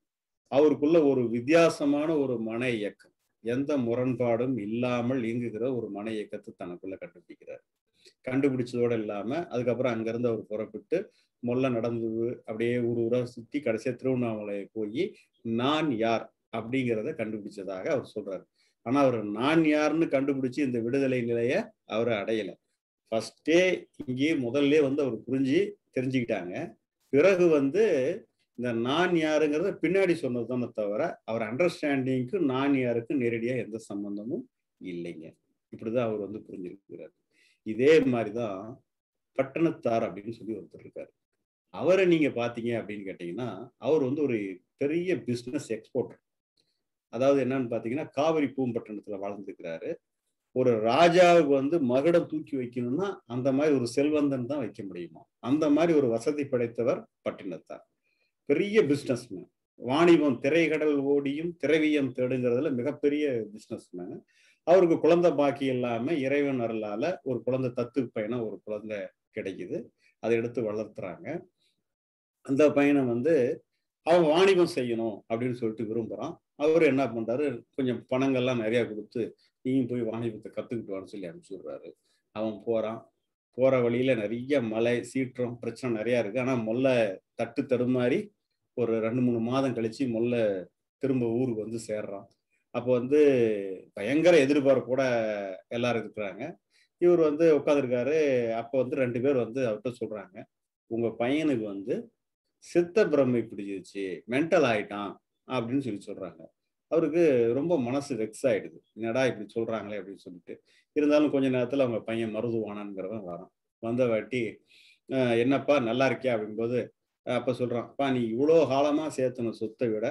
அவருக்குள்ள ஒரு வித்தியாசமான ஒரு மன இயக்கம் எந்த முரண்பாடும் இல்லாமல் இயங்குகிற ஒரு மன இயக்கத்தை தனக்குள்ள கண்டுபிடிக்கிறார் கண்டுபிடிச்சதோட இல்லாம அதுக்கப்புறம் அங்கிருந்து அவர் புறப்பட்டு மொல்ல நடந்து அப்படியே ஊர் ஊரா சுத்தி கடைசியா திருவண்ணாமலை போய் நான் யார் அப்படிங்கிறத கண்டுபிடிச்சதாக அவர் சொல்றாரு ஆனா அவர் நான் யாருன்னு கண்டுபிடிச்சு இந்த விடுதலை நிலைய அவர் அடையல ஃபர்ஸ்டே இங்கேயே முதல்ல வந்து அவர் புரிஞ்சு தெரிஞ்சுக்கிட்டாங்க பிறகு வந்து இந்த நான் யாருங்கிறத பின்னாடி சொன்னது தானே தவிர அவர் அண்டர்ஸ்டாண்டிங்க்கு நான் யாருக்கு நேரடியாக எந்த சம்பந்தமும் இல்லைங்க இப்படிதான் அவர் வந்து புரிஞ்சிருக்கிறார் இதே மாதிரிதான் பட்டணத்தார் அப்படின்னு சொல்லி ஒருத்தர் இருக்காரு அவரை நீங்க பாத்தீங்க அப்படின்னு கேட்டீங்கன்னா அவர் வந்து ஒரு பெரிய பிஸ்னஸ் எக்ஸ்போர்ட்டர் அதாவது என்னன்னு பாத்தீங்கன்னா காவிரி பூம்பட்டினத்துல வாழ்ந்துக்கிறாரு ஒரு ராஜாவுக்கு வந்து மகுடம் தூக்கி வைக்கணும்னா அந்த மாதிரி ஒரு செல்வந்தன் தான் வைக்க முடியுமா அந்த மாதிரி ஒரு வசதி படைத்தவர் பட்டினத்தார் பெரிய பிஸ்னஸ்மேன் வாணிபம் திரைக்கடல் ஓடியும் திரவியம் தேடுங்கிறதுல மிகப்பெரிய பிஸ்னஸ்மேன் அவருக்கு குழந்தை பாக்கி இல்லாம இறைவன் அருளால ஒரு குழந்தை தத்து பையனை ஒரு குழந்தை கிடைக்குது அதை எடுத்து வளர்த்துறாங்க அந்த பையனை வந்து அவன் வாணிபம் செய்யணும் அப்படின்னு சொல்லிட்டு விரும்புறான் அவர் என்ன பண்றாரு கொஞ்சம் பணங்கள்லாம் நிறைய கொடுத்து நீயும் போய் வாணிபத்தை கத்துக்கிட்டு வான்னு சொல்லி அனுப்பிச்சு விடுறாரு அவன் போறான் போற வழியில நிறைய மலை சீற்றம் பிரச்சனை நிறைய இருக்கு ஆனா மொல்ல தட்டு தடுமாறி ஒரு ரெண்டு மூணு மாதம் கழிச்சு மொல்ல திரும்ப ஊருக்கு வந்து சேர்றான் அப்போ வந்து பயங்கர எதிர்பார்ப்போட எல்லாரும் இருக்கிறாங்க இவர் வந்து உட்காந்துருக்காரு அப்போ வந்து ரெண்டு பேர் வந்து அவர்கிட்ட சொல்றாங்க உங்க பையனுக்கு வந்து சித்த பிரம்மை பிடிச்சிருச்சு மென்டல் ஆயிட்டான் அப்படின்னு சொல்லி சொல்றாங்க அவருக்கு ரொம்ப மனசு வெக்ஸ் ஆயிடுது என்னடா இப்படி சொல்றாங்களே அப்படின்னு சொல்லிட்டு இருந்தாலும் கொஞ்ச நேரத்துல அவங்க பையன் மருதுவானான்ங்கிறவன் வரான் வந்த வாட்டி என்னப்பா நல்லா இருக்கியா அப்படிங்கும்போது அப்ப சொல்றான் அப்பா நீ இவ்வளோ காலமா சேர்த்தன சொத்தை விட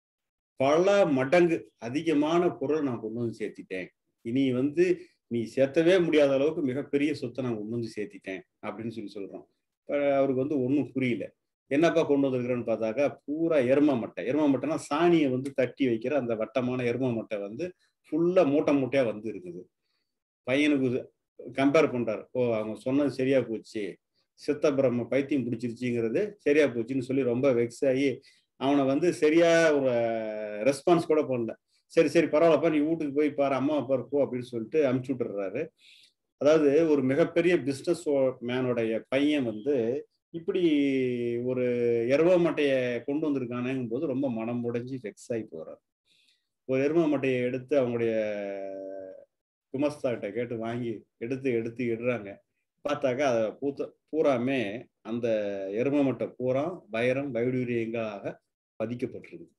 பல மடங்கு அதிகமான பொருள் நான் கொண்டு வந்து சேர்த்திட்டேன் இனி வந்து நீ சேர்த்தவே முடியாத அளவுக்கு மிகப்பெரிய சொத்தை நான் கொண்டு வந்து சேர்த்திட்டேன் அப்படின்னு சொல்லி சொல்றான் அவருக்கு வந்து ஒன்றும் புரியல என்னப்பா கொண்டு வந்திருக்கிறேன்னு பார்த்தாக்கா பூரா எரும மட்டை எரும மட்டைனா சாணியை வந்து தட்டி வைக்கிற அந்த வட்டமான எரும மட்டை வந்து ஃபுல்லா மூட்டை மூட்டையா வந்து இருக்குது பையனுக்கு கம்பேர் பண்றாரு ஓ அவங்க சொன்னது சரியா போச்சு சித்த பிரம்ம பைத்தியம் பிடிச்சிருச்சுங்கிறது சரியா போச்சுன்னு சொல்லி ரொம்ப வெக்ஸ் ஆகி அவனை வந்து சரியா ஒரு ரெஸ்பான்ஸ் கூட பண்ணல சரி சரி பரவாயில்லப்பா நீ வீட்டுக்கு போய் பாரு அம்மா அப்பா போ அப்படின்னு சொல்லிட்டு அமுச்சு விட்டுறாரு அதாவது ஒரு மிகப்பெரிய பிஸ்னஸ் மேனுடைய பையன் வந்து இப்படி ஒரு எருவ மட்டையை கொண்டு வந்திருக்கானேங்கும் போது ரொம்ப மனம் உடைஞ்சு வெக்ஸ் ஆகி போறார் ஒரு எரும மட்டையை எடுத்து அவங்களுடைய குமஸ்தா கிட்ட கேட்டு வாங்கி எடுத்து எடுத்து இடுறாங்க பார்த்தாக்கா அதை பூத்த பூராமே அந்த எரும மட்டை பூரா வைரம் வைடூரியங்களாக பதிக்கப்பட்டிருக்கு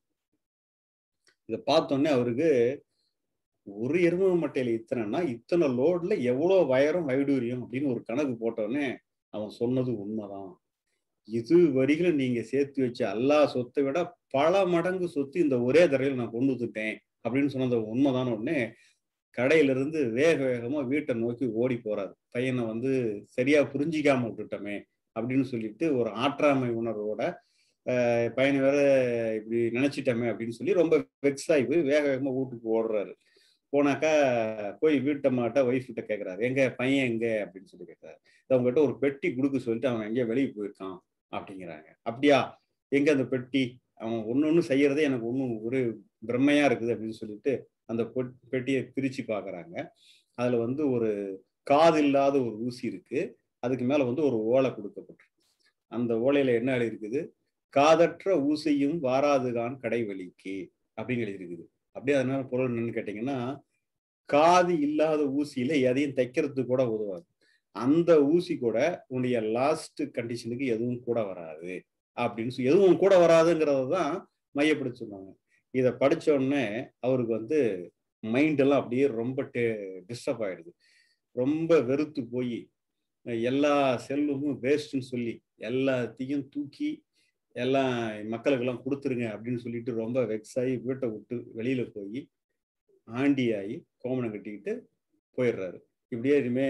இதை பார்த்தோன்னே அவருக்கு ஒரு எரும மட்டையில இத்தனைன்னா இத்தனை லோட்ல எவ்வளோ வைரம் வைடூரியம் அப்படின்னு ஒரு கணக்கு போட்டோடனே அவன் சொன்னது உண்மைதான் இது வரிகளும் நீங்க சேர்த்து வச்ச எல்லா சொத்தை விட பல மடங்கு சொத்து இந்த ஒரே தரையில் நான் கொண்டு வந்துட்டேன் அப்படின்னு சொன்னது உண்மைதான உடனே கடையில இருந்து வேக வேகமா வீட்டை நோக்கி ஓடி போறாரு பையனை வந்து சரியா புரிஞ்சிக்காம விட்டுட்டோமே அப்படின்னு சொல்லிட்டு ஒரு ஆற்றாமை உணர்வோட பையனை வேற இப்படி நினைச்சிட்டோமே அப்படின்னு சொல்லி ரொம்ப வெக்ஸ் ஆகி போய் வேக வேகமா வீட்டுக்கு ஓடுறாரு போனாக்கா போய் வீட்டம்மாட்ட ஒய்ஃப் கிட்ட கேட்கறாரு எங்க பையன் எங்க அப்படின்னு சொல்லி கேட்கறாரு அவங்ககிட்ட ஒரு பெட்டி கொடுக்க சொல்லிட்டு அவன் எங்கேயோ வெளியே போயிருக்கான் அப்படிங்கிறாங்க அப்படியா எங்க அந்த பெட்டி அவன் ஒன்னு ஒண்ணு செய்யறதே எனக்கு ஒன்றும் ஒரு பிரம்மையா இருக்குது அப்படின்னு சொல்லிட்டு அந்த பெட்டியை பிரிச்சு பாக்குறாங்க அதுல வந்து ஒரு காது இல்லாத ஒரு ஊசி இருக்கு அதுக்கு மேல வந்து ஒரு ஓலை கொடுக்கப்பட்டிருக்கு அந்த ஓலையில என்ன எழுதி இருக்குது காதற்ற ஊசியும் வாராதுதான் கடைவெளிக்கு அப்படின்னு எழுதி இருக்குது அப்படியே அதனால பொருள் என்னன்னு கேட்டீங்கன்னா காது இல்லாத ஊசியில எதையும் தைக்கிறதுக்கு கூட உதவாது அந்த ஊசி கூட உன்னுடைய லாஸ்ட் கண்டிஷனுக்கு எதுவும் கூட வராது அப்படின்னு சொல்லி எதுவும் கூட வராதுங்கிறத தான் மையப்படுத்தி சொன்னாங்க இதை படிச்ச உடனே அவருக்கு வந்து மைண்ட் எல்லாம் அப்படியே ரொம்ப டிஸ்டர்ப் ஆயிடுது ரொம்ப வெறுத்து போய் எல்லா செல்வமும் வேஸ்ட்னு சொல்லி எல்லாத்தையும் தூக்கி எல்லாம் மக்களுக்கெல்லாம் கொடுத்துருங்க அப்படின்னு சொல்லிட்டு ரொம்ப வெக்ஸ் ஆகி வீட்டை விட்டு வெளியில போய் ஆண்டியாகி கோமணம் கட்டிக்கிட்டு போயிடுறாரு இப்படியே இனிமே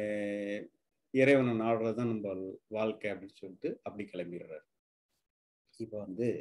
இறைவனை நாடுறது தான் நம்ம வாழ்க்கை அப்படின்னு சொல்லிட்டு அப்படி கிளம்பிடுறாரு இப்போ வந்து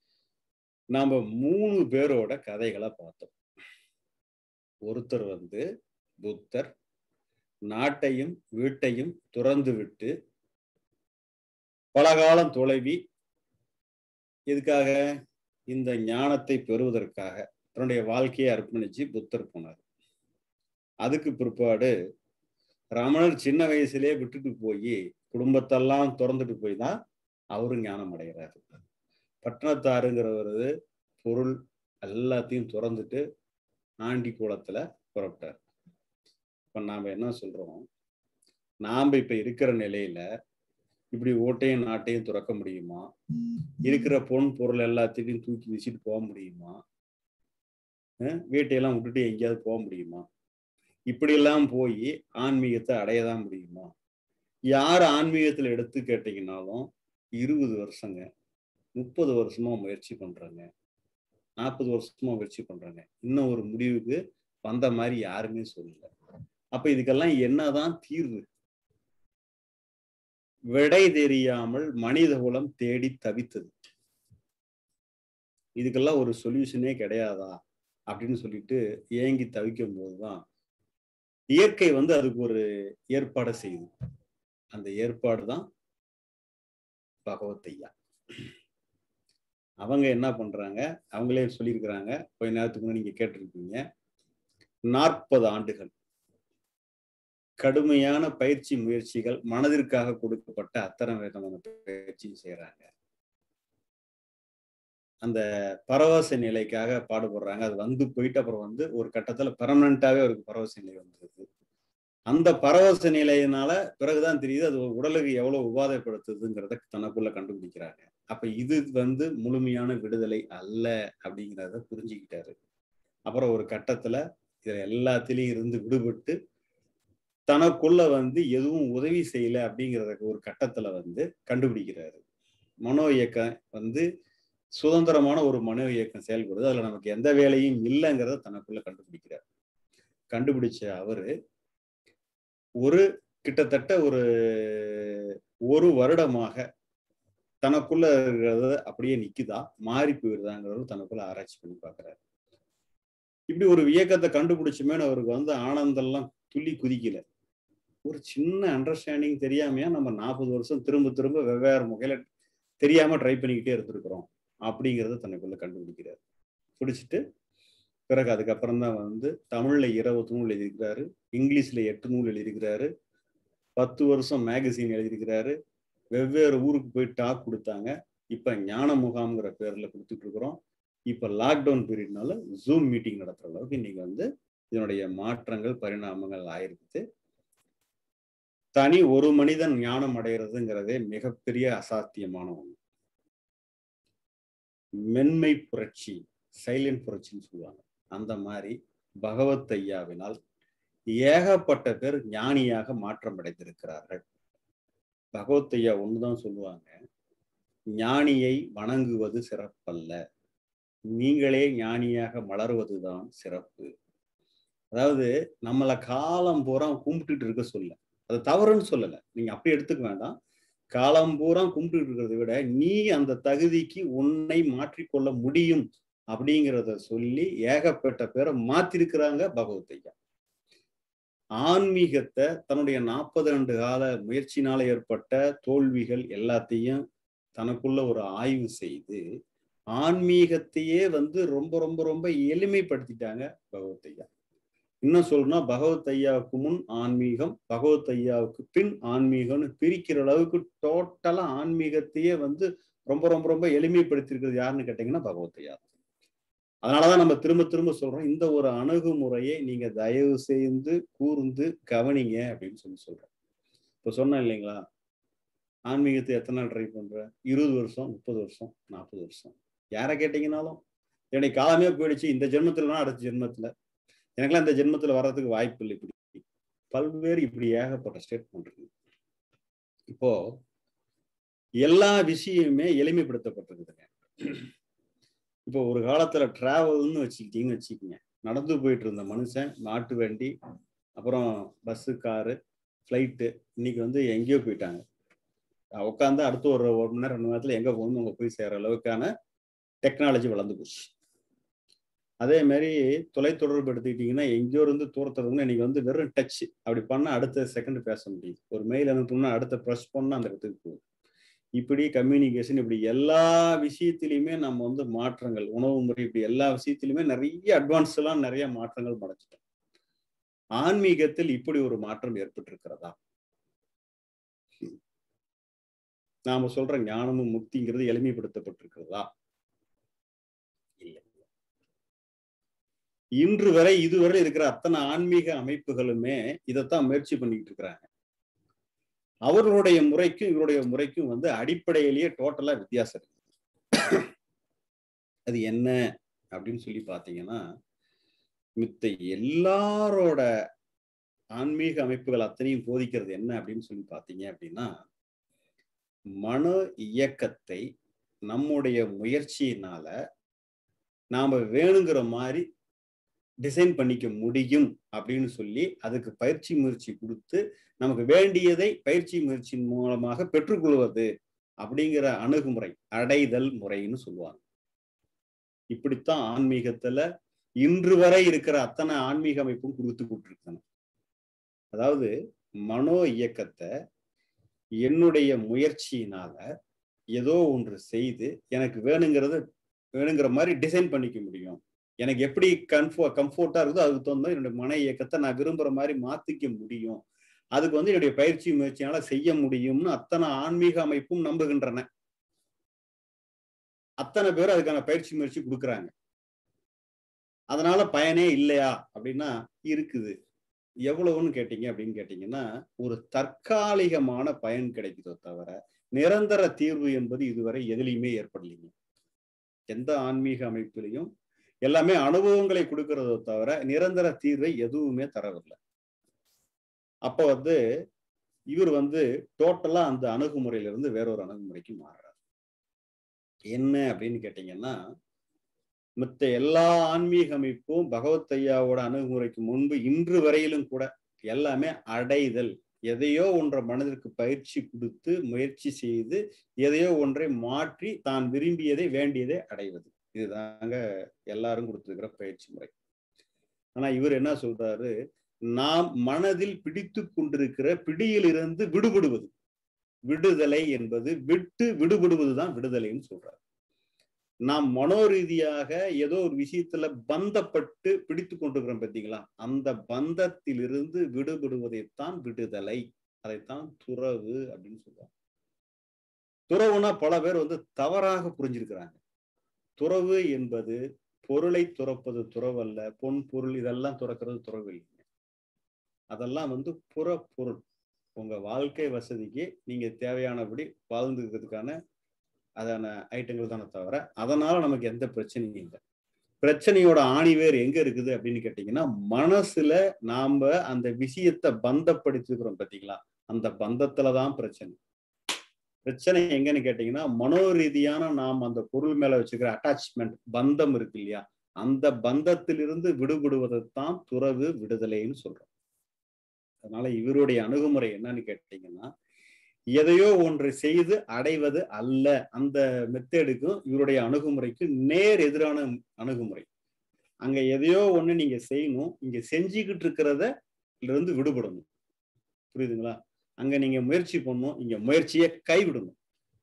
நாம மூணு பேரோட கதைகளை பார்த்தோம் ஒருத்தர் வந்து புத்தர் நாட்டையும் வீட்டையும் துறந்து விட்டு பல காலம் தொலைவி எதுக்காக இந்த ஞானத்தை பெறுவதற்காக தன்னுடைய வாழ்க்கையை அர்ப்பணிச்சு புத்தர் போனார் அதுக்கு பிற்பாடு ரமணர் சின்ன வயசுலயே விட்டுட்டு போய் குடும்பத்தெல்லாம் திறந்துட்டு போய் தான் அவரும் ஞானம் அடைகிறாரு பட்டணத்தாருங்கிறவர் பொருள் எல்லாத்தையும் திறந்துட்டு ஆண்டி கூலத்துல புறப்பட்டார் இப்ப நாம என்ன சொல்றோம் நாம இப்ப இருக்கிற நிலையில இப்படி ஓட்டையும் நாட்டையும் துறக்க முடியுமா இருக்கிற பொன் பொருள் எல்லாத்தையும் தூக்கி வீசிட்டு போக முடியுமா வீட்டையெல்லாம் விட்டுட்டு எங்கேயாவது போக முடியுமா இப்படியெல்லாம் போய் ஆன்மீகத்தை அடையதான் முடியுமா யார் ஆன்மீகத்துல எடுத்து கேட்டீங்கன்னாலும் இருபது வருஷங்க முப்பது வருஷமா முயற்சி பண்றாங்க நாற்பது வருஷமா முயற்சி பண்றாங்க இன்னும் ஒரு முடிவுக்கு வந்த மாதிரி யாருமே சொல்லல அப்ப இதுக்கெல்லாம் என்னதான் தீர்வு விடை தெரியாமல் மனித குலம் தேடி தவித்தது இதுக்கெல்லாம் ஒரு சொல்யூஷனே கிடையாதா அப்படின்னு சொல்லிட்டு ஏங்கி தவிக்கும் போதுதான் இயற்கை வந்து அதுக்கு ஒரு ஏற்பாடை செய்யுது அந்த ஏற்பாடு தான் பகவத்தையா அவங்க என்ன பண்றாங்க அவங்களே சொல்லியிருக்கிறாங்க கொஞ்ச நேரத்துக்கு முன்னாடி நீங்க கேட்டிருக்கீங்க நாற்பது ஆண்டுகள் கடுமையான பயிற்சி முயற்சிகள் மனதிற்காக கொடுக்கப்பட்ட அத்தனை விதமான பயிற்சியும் செய்யறாங்க அந்த பரவச நிலைக்காக பாடுபடுறாங்க அது வந்து போயிட்டு அப்புறம் வந்து ஒரு கட்டத்துல பெர்மனண்டாவே அவருக்கு பரவச நிலை வந்துருது அந்த பரவச நிலையினால பிறகுதான் தெரியுது அது உடலுக்கு எவ்வளவு உபாதைப்படுத்துதுங்கிறத தனக்குள்ள கண்டுபிடிக்கிறாங்க அப்ப இது வந்து முழுமையான விடுதலை அல்ல அப்படிங்கிறத புரிஞ்சுக்கிட்டாரு அப்புறம் ஒரு கட்டத்துல இதுல எல்லாத்திலையும் இருந்து விடுபட்டு தனக்குள்ள வந்து எதுவும் உதவி செய்யல அப்படிங்கிறத ஒரு கட்டத்துல வந்து கண்டுபிடிக்கிறாரு மனோ இயக்கம் வந்து சுதந்திரமான ஒரு மனோ இயக்கம் செயல்படுது அதுல நமக்கு எந்த வேலையும் இல்லைங்கிறத தனக்குள்ள கண்டுபிடிக்கிறார் கண்டுபிடிச்ச அவரு ஒரு கிட்டத்தட்ட ஒரு ஒரு வருடமாக தனக்குள்ள இருக்கிறத அப்படியே நிக்குதா மாறி போயிருதாங்கிறது தனக்குள்ள ஆராய்ச்சி பண்ணி பாக்குறாரு இப்படி ஒரு இயக்கத்தை கண்டுபிடிச்சுமேனு அவருக்கு வந்து ஆனந்தம்லாம் துள்ளி குதிக்கல ஒரு சின்ன அண்டர்ஸ்டாண்டிங் தெரியாமையா நம்ம நாற்பது வருஷம் திரும்ப திரும்ப வெவ்வேறு முகையில தெரியாம ட்ரை பண்ணிக்கிட்டே இருந்திருக்கிறோம் அப்படிங்கிறத தனக்குள்ள கண்டுபிடிக்கிறார் பிடிச்சிட்டு பிறகு அதுக்கப்புறம் தான் வந்து தமிழ்ல இருபது நூல் எழுதியிருக்கிறாரு இங்கிலீஷ்ல எட்டு நூல் எழுதியிருக்கிறாரு பத்து வருஷம் மேகசின் எழுதியிருக்கிறாரு வெவ்வேறு ஊருக்கு போய் டாக் கொடுத்தாங்க இப்ப ஞான முகாம்ங்கிற பேர்ல கொடுத்துட்டு இருக்கிறோம் இப்ப லாக்டவுன் பீரியட்னால ஜூம் மீட்டிங் நடத்துற அளவுக்கு இன்னைக்கு வந்து இதனுடைய மாற்றங்கள் பரிணாமங்கள் ஆயிருக்குது தனி ஒரு மனிதன் ஞானம் அடைகிறதுங்கிறதே மிகப்பெரிய அசாத்தியமான ஒண்ணு மென்மை புரட்சி சைலண்ட் புரட்சின்னு சொல்லுவாங்க அந்த மாதிரி பகவத் ஐயாவினால் ஏகப்பட்ட பேர் ஞானியாக மாற்றம் அடைந்திருக்கிறார்கள் பகவத் ஐயா ஒண்ணுதான் சொல்லுவாங்க ஞானியை வணங்குவது சிறப்பல்ல நீங்களே ஞானியாக மலர்வதுதான் சிறப்பு அதாவது நம்மளை காலம் பூரா கும்பிட்டுட்டு இருக்க சொல்ல அது தவறுன்னு சொல்லலை நீங்க அப்படி எடுத்துக்க வேண்டாம் காலம் பூரா கும்பிட்டு இருக்கிறத விட நீ அந்த தகுதிக்கு உன்னை மாற்றிக்கொள்ள முடியும் அப்படிங்கிறத சொல்லி ஏகப்பட்ட பேரை மாத்திருக்கிறாங்க பகவத்தையா ஆன்மீகத்தை தன்னுடைய நாற்பது ஆண்டு கால முயற்சினால ஏற்பட்ட தோல்விகள் எல்லாத்தையும் தனக்குள்ள ஒரு ஆய்வு செய்து ஆன்மீகத்தையே வந்து ரொம்ப ரொம்ப ரொம்ப எளிமைப்படுத்திட்டாங்க பகவத்தையா இன்னும் சொல்லணும்னா பகவத் ஐயாவுக்கு முன் ஆன்மீகம் பகவத் ஐயாவுக்கு பின் ஆன்மீகம்னு பிரிக்கிற அளவுக்கு டோட்டலா ஆன்மீகத்தையே வந்து ரொம்ப ரொம்ப ரொம்ப எளிமைப்படுத்திருக்கிறது யாருன்னு கேட்டீங்கன்னா பகவத் ஐயா அதனாலதான் நம்ம திரும்ப திரும்ப சொல்றோம் இந்த ஒரு அணுகுமுறையை நீங்க தயவு செய்து கூர்ந்து கவனிங்க அப்படின்னு சொல்லி சொல்றேன் இப்ப சொன்னேன் இல்லைங்களா ஆன்மீகத்தை எத்தனை நாள் ட்ரை பண்ற இருபது வருஷம் முப்பது வருஷம் நாற்பது வருஷம் யாரை கேட்டீங்கன்னாலும் என்னுடைய காலமே போயிடுச்சு இந்த ஜென்மத்துலனா அடுத்த ஜென்மத்துல எனக்கெல்லாம் இந்த ஜென்மத்துல வர்றதுக்கு வாய்ப்பு இல்லை இப்படி பல்வேறு இப்படி ஏகப்பட்ட ஸ்டேட்மெண்ட் இருக்கு இப்போ எல்லா விஷயமுமே எளிமைப்படுத்தப்பட்டிருக்குதுங்க இப்போ ஒரு காலத்துல டிராவல்னு வச்சுக்கிட்டீங்கன்னு வச்சுக்கோங்க நடந்து போயிட்டு இருந்த மனுஷன் மாட்டு வண்டி அப்புறம் பஸ்ஸு காரு ஃப்ளைட்டு இன்னைக்கு வந்து எங்கேயோ போயிட்டாங்க உட்காந்து அடுத்து ஒரு ஒரு மணி நேரம் ரெண்டு மணி நேரத்துல எங்க போகணும் அங்க போய் சேர்ற அளவுக்கான டெக்னாலஜி வளர்ந்து போச்சு அதே மாதிரி தொலைத்தொடர்பு எடுத்துக்கிட்டிங்கன்னா எங்கேயோ இருந்து தூரத்துல இருந்து இன்னைக்கு வந்து வெறும் டச் அப்படி பண்ணா அடுத்த செகண்ட் பேச முடியுது ஒரு மெயில் அனுப்பணும்னா அடுத்த ப்ரெஸ் பண்ணா அந்த இடத்துக்கு போகுது இப்படி கம்யூனிகேஷன் இப்படி எல்லா விஷயத்திலையுமே நம்ம வந்து மாற்றங்கள் உணவு முறை இப்படி எல்லா விஷயத்திலுமே நிறைய அட்வான்ஸ் எல்லாம் நிறைய மாற்றங்கள் படைச்சிட்டோம் ஆன்மீகத்தில் இப்படி ஒரு மாற்றம் ஏற்பட்டிருக்கிறதா நாம சொல்ற ஞானமும் முக்திங்கிறது எளிமைப்படுத்தப்பட்டிருக்கிறதா இல்லை இன்று வரை இதுவரை இருக்கிற அத்தனை ஆன்மீக அமைப்புகளுமே இதைத்தான் முயற்சி பண்ணிட்டு இருக்கிறாங்க அவர்களுடைய முறைக்கும் இவருடைய முறைக்கும் வந்து அடிப்படையிலேயே டோட்டலா வித்தியாசம் இருக்கு அது என்ன அப்படின்னு சொல்லி பாத்தீங்கன்னா மித்த எல்லாரோட ஆன்மீக அமைப்புகள் அத்தனையும் போதிக்கிறது என்ன அப்படின்னு சொல்லி பாத்தீங்க அப்படின்னா மன இயக்கத்தை நம்முடைய முயற்சியினால நாம வேணுங்கிற மாதிரி டிசைன் பண்ணிக்க முடியும் அப்படின்னு சொல்லி அதுக்கு பயிற்சி முயற்சி கொடுத்து நமக்கு வேண்டியதை பயிற்சி முயற்சியின் மூலமாக பெற்றுக்கொள்வது அப்படிங்கிற அணுகுமுறை அடைதல் முறைன்னு சொல்லுவாங்க இப்படித்தான் ஆன்மீகத்துல இன்று வரை இருக்கிற அத்தனை ஆன்மீக அமைப்பும் கொடுத்து கொண்டிருக்கணும் அதாவது மனோ இயக்கத்தை என்னுடைய முயற்சியினால ஏதோ ஒன்று செய்து எனக்கு வேணுங்கிறத வேணுங்கிற மாதிரி டிசைன் பண்ணிக்க முடியும் எனக்கு எப்படி கம்ஃபோ கம்ஃபோர்ட்டா இருக்குதோ அதுக்கு தகுந்த மாதிரி என்னுடைய மன இயக்கத்தை நான் விரும்புற மாதிரி மாத்திக்க முடியும் அதுக்கு வந்து என்னுடைய பயிற்சி முயற்சியால செய்ய முடியும்னு அத்தனை ஆன்மீக அமைப்பும் நம்புகின்றன அத்தனை பேர் அதுக்கான பயிற்சி முயற்சி கொடுக்குறாங்க அதனால பயனே இல்லையா அப்படின்னா இருக்குது எவ்வளவுன்னு கேட்டீங்க அப்படின்னு கேட்டீங்கன்னா ஒரு தற்காலிகமான பயன் கிடைக்குதோ தவிர நிரந்தர தீர்வு என்பது இதுவரை எதுலையுமே ஏற்படலைங்க எந்த ஆன்மீக அமைப்பிலையும் எல்லாமே அனுபவங்களை கொடுக்கறதோ தவிர நிரந்தர தீர்வை எதுவுமே தரவில்லை அப்ப வந்து இவர் வந்து டோட்டலா அந்த அணுகுமுறையில இருந்து வேறொரு அணுகுமுறைக்கு மாறுறார் என்ன அப்படின்னு கேட்டீங்கன்னா மற்ற எல்லா ஆன்மீக அமைப்பும் பகவத் ஐயாவோட அணுகுமுறைக்கு முன்பு இன்று வரையிலும் கூட எல்லாமே அடைதல் எதையோ ஒன்றை மனதிற்கு பயிற்சி கொடுத்து முயற்சி செய்து எதையோ ஒன்றை மாற்றி தான் விரும்பியதை வேண்டியதை அடைவது இதுதாங்க எல்லாரும் கொடுத்துருக்கிற பயிற்சி முறை ஆனா இவர் என்ன சொல்றாரு நாம் மனதில் பிடித்து கொண்டிருக்கிற பிடியிலிருந்து விடுபடுவது விடுதலை என்பது விட்டு விடுபடுவதுதான் விடுதலைன்னு சொல்றாரு நாம் மனோரீதியாக ஏதோ ஒரு விஷயத்துல பந்தப்பட்டு பிடித்து கொண்டிருக்கிறோம் பார்த்தீங்களா அந்த பந்தத்திலிருந்து விடுபடுவதைத்தான் விடுதலை அதைத்தான் துறவு அப்படின்னு சொல்லுவாங்க துறவுனா பல பேர் வந்து தவறாக புரிஞ்சிருக்கிறாங்க துறவு என்பது பொருளை துறப்பது துறவல்ல பொன் பொருள் இதெல்லாம் துறக்கிறது துறவு இல்லைங்க அதெல்லாம் வந்து புற பொருள் உங்க வாழ்க்கை வசதிக்கு நீங்க தேவையானபடி வாழ்ந்துக்கிறதுக்கான அதான ஐட்டங்கள் தானே தவிர அதனால நமக்கு எந்த பிரச்சனையும் இல்லை பிரச்சனையோட ஆணிவேர் எங்க இருக்குது அப்படின்னு கேட்டீங்கன்னா மனசுல நாம அந்த விஷயத்தை பந்தப்படுத்திக்கிறோம் பார்த்தீங்களா அந்த பந்தத்துலதான் பிரச்சனை பிரச்சனை எங்கன்னு கேட்டீங்கன்னா மனோரீதியான நாம் அந்த பொருள் மேல வச்சுக்கிற அட்டாச்மெண்ட் பந்தம் இருக்கு இல்லையா அந்த பந்தத்திலிருந்து விடுபடுவதைத்தான் துறவு விடுதலைன்னு சொல்றோம் அதனால இவருடைய அணுகுமுறை என்னன்னு கேட்டீங்கன்னா எதையோ ஒன்றை செய்து அடைவது அல்ல அந்த மெத்தேடுக்கும் இவருடைய அணுகுமுறைக்கு நேர் எதிரான அணுகுமுறை அங்க எதையோ ஒண்ணு நீங்க செய்யணும் இங்க செஞ்சுக்கிட்டு இருக்கிறத இருந்து விடுபடணும் புரியுதுங்களா அங்க நீங்க முயற்சி பண்ணணும் இங்க முயற்சியை கைவிடணும்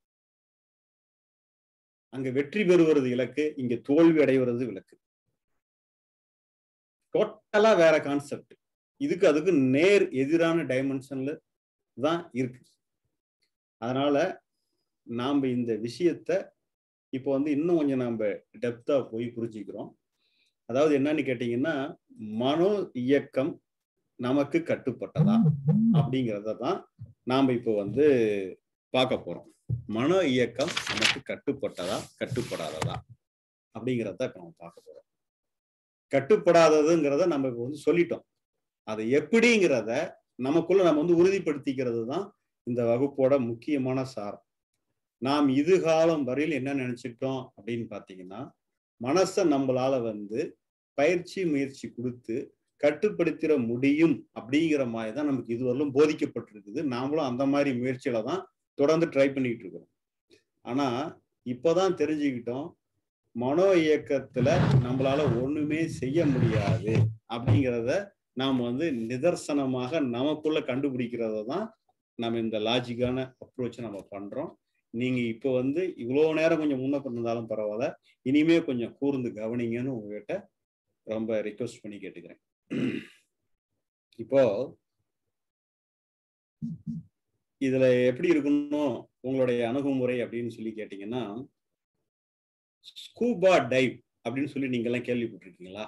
அங்க வெற்றி பெறுவது இலக்கு இங்க தோல்வி அடைவது இலக்கு டோட்டலா வேற கான்செப்ட் இதுக்கு அதுக்கு நேர் எதிரான டைமென்ஷன்ல தான் இருக்கு அதனால நாம இந்த விஷயத்த இப்போ வந்து இன்னும் கொஞ்சம் நாம டெப்தா போய் புரிஞ்சுக்கிறோம் அதாவது என்னன்னு கேட்டீங்கன்னா மனோ இயக்கம் நமக்கு கட்டுப்பட்டதா அப்படிங்கிறத தான் நாம இப்போ வந்து பார்க்க போறோம் மனோ இயக்கம் நமக்கு கட்டுப்பட்டதா கட்டுப்படாததா அப்படிங்கிறத இப்போ நம்ம பார்க்க போறோம் கட்டுப்படாததுங்கிறத நம்ம இப்போ வந்து சொல்லிட்டோம் அது எப்படிங்கிறத நமக்குள்ள நம்ம வந்து உறுதிப்படுத்திக்கிறது தான் இந்த வகுப்போட முக்கியமான சாரம் நாம் இது காலம் வரையில் என்ன நினைச்சிட்டோம் அப்படின்னு பார்த்தீங்கன்னா மனசை நம்மளால வந்து பயிற்சி முயற்சி கொடுத்து கட்டுப்படுத்திட முடியும் அப்படிங்கிற மாதிரி தான் நமக்கு இதுவரையிலும் போதிக்கப்பட்டிருக்குது நாமளும் அந்த மாதிரி முயற்சியில தான் தொடர்ந்து ட்ரை பண்ணிட்டு இருக்கிறோம் ஆனா இப்போதான் தெரிஞ்சுக்கிட்டோம் மனோ இயக்கத்துல நம்மளால ஒண்ணுமே செய்ய முடியாது அப்படிங்கிறத நாம் வந்து நிதர்சனமாக நமக்குள்ள கண்டுபிடிக்கிறத தான் நம்ம இந்த லாஜிக்கான அப்ரோச்சை நம்ம பண்றோம் நீங்க இப்போ வந்து இவ்வளோ நேரம் கொஞ்சம் முன்ன இருந்தாலும் பரவாயில்ல இனிமே கொஞ்சம் கூர்ந்து கவனிங்கன்னு உங்ககிட்ட ரொம்ப ரிக்வெஸ்ட் பண்ணி கேட்டுக்கிறேன் இப்போ இதுல எப்படி இருக்கணும் உங்களுடைய அணுகுமுறை அப்படின்னு சொல்லி கேட்டீங்கன்னா ஸ்கூபா டைவ் அப்படின்னு சொல்லி நீங்க எல்லாம் கேள்விப்பட்டிருக்கீங்களா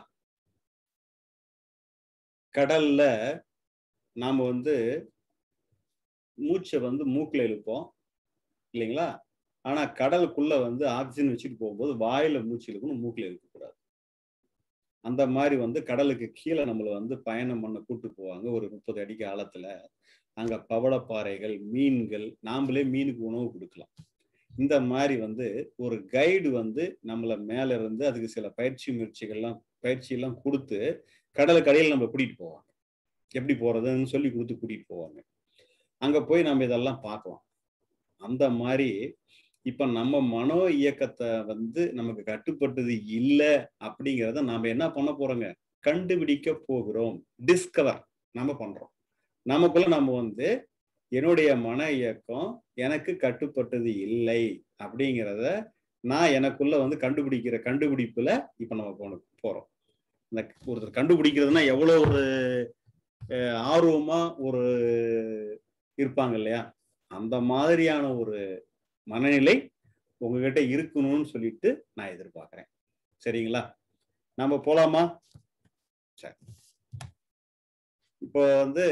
கடல்ல நாம வந்து மூச்சை வந்து மூக்குல இழுப்போம் இல்லைங்களா ஆனா கடலுக்குள்ள வந்து ஆக்சிஜன் வச்சுட்டு போகும்போது வாயில மூச்சு இழுக்கணும் மூக்குல இழுக்கக்கூடாது அந்த மாதிரி வந்து கடலுக்கு கீழே நம்மளை வந்து பயணம் பண்ண கூட்டு போவாங்க ஒரு முப்பது அடிக்கு ஆழத்துல அங்க பவளப்பாறைகள் மீன்கள் நாமளே மீனுக்கு உணவு கொடுக்கலாம் இந்த மாதிரி வந்து ஒரு கைடு வந்து நம்மளை மேல இருந்து அதுக்கு சில பயிற்சி முயற்சிகள்லாம் பயிற்சி எல்லாம் கொடுத்து கடலுக்கு அடியில் நம்ம கூட்டிட்டு போவாங்க எப்படி போறதுன்னு சொல்லி கொடுத்து கூட்டிட்டு போவாங்க அங்க போய் நம்ம இதெல்லாம் பார்க்கலாம் அந்த மாதிரி இப்ப நம்ம மனோ இயக்கத்தை வந்து நமக்கு கட்டுப்பட்டது இல்லை அப்படிங்கிறத நாம என்ன பண்ண போறோங்க கண்டுபிடிக்க போகிறோம் டிஸ்கவர் நம்ம பண்றோம் நமக்குள்ள நம்ம வந்து என்னுடைய மன இயக்கம் எனக்கு கட்டுப்பட்டது இல்லை அப்படிங்கிறத நான் எனக்குள்ள வந்து கண்டுபிடிக்கிற கண்டுபிடிப்புல இப்ப நம்ம போன போறோம் இந்த ஒருத்தர் கண்டுபிடிக்கிறதுனா எவ்வளவு ஒரு ஆர்வமா ஒரு இருப்பாங்க இல்லையா அந்த மாதிரியான ஒரு மனநிலை உங்ககிட்ட இருக்கணும்னு சொல்லிட்டு நான் எதிர்பார்க்கிறேன் சரிங்களா நம்ம போலாமா சரி இப்போ வந்து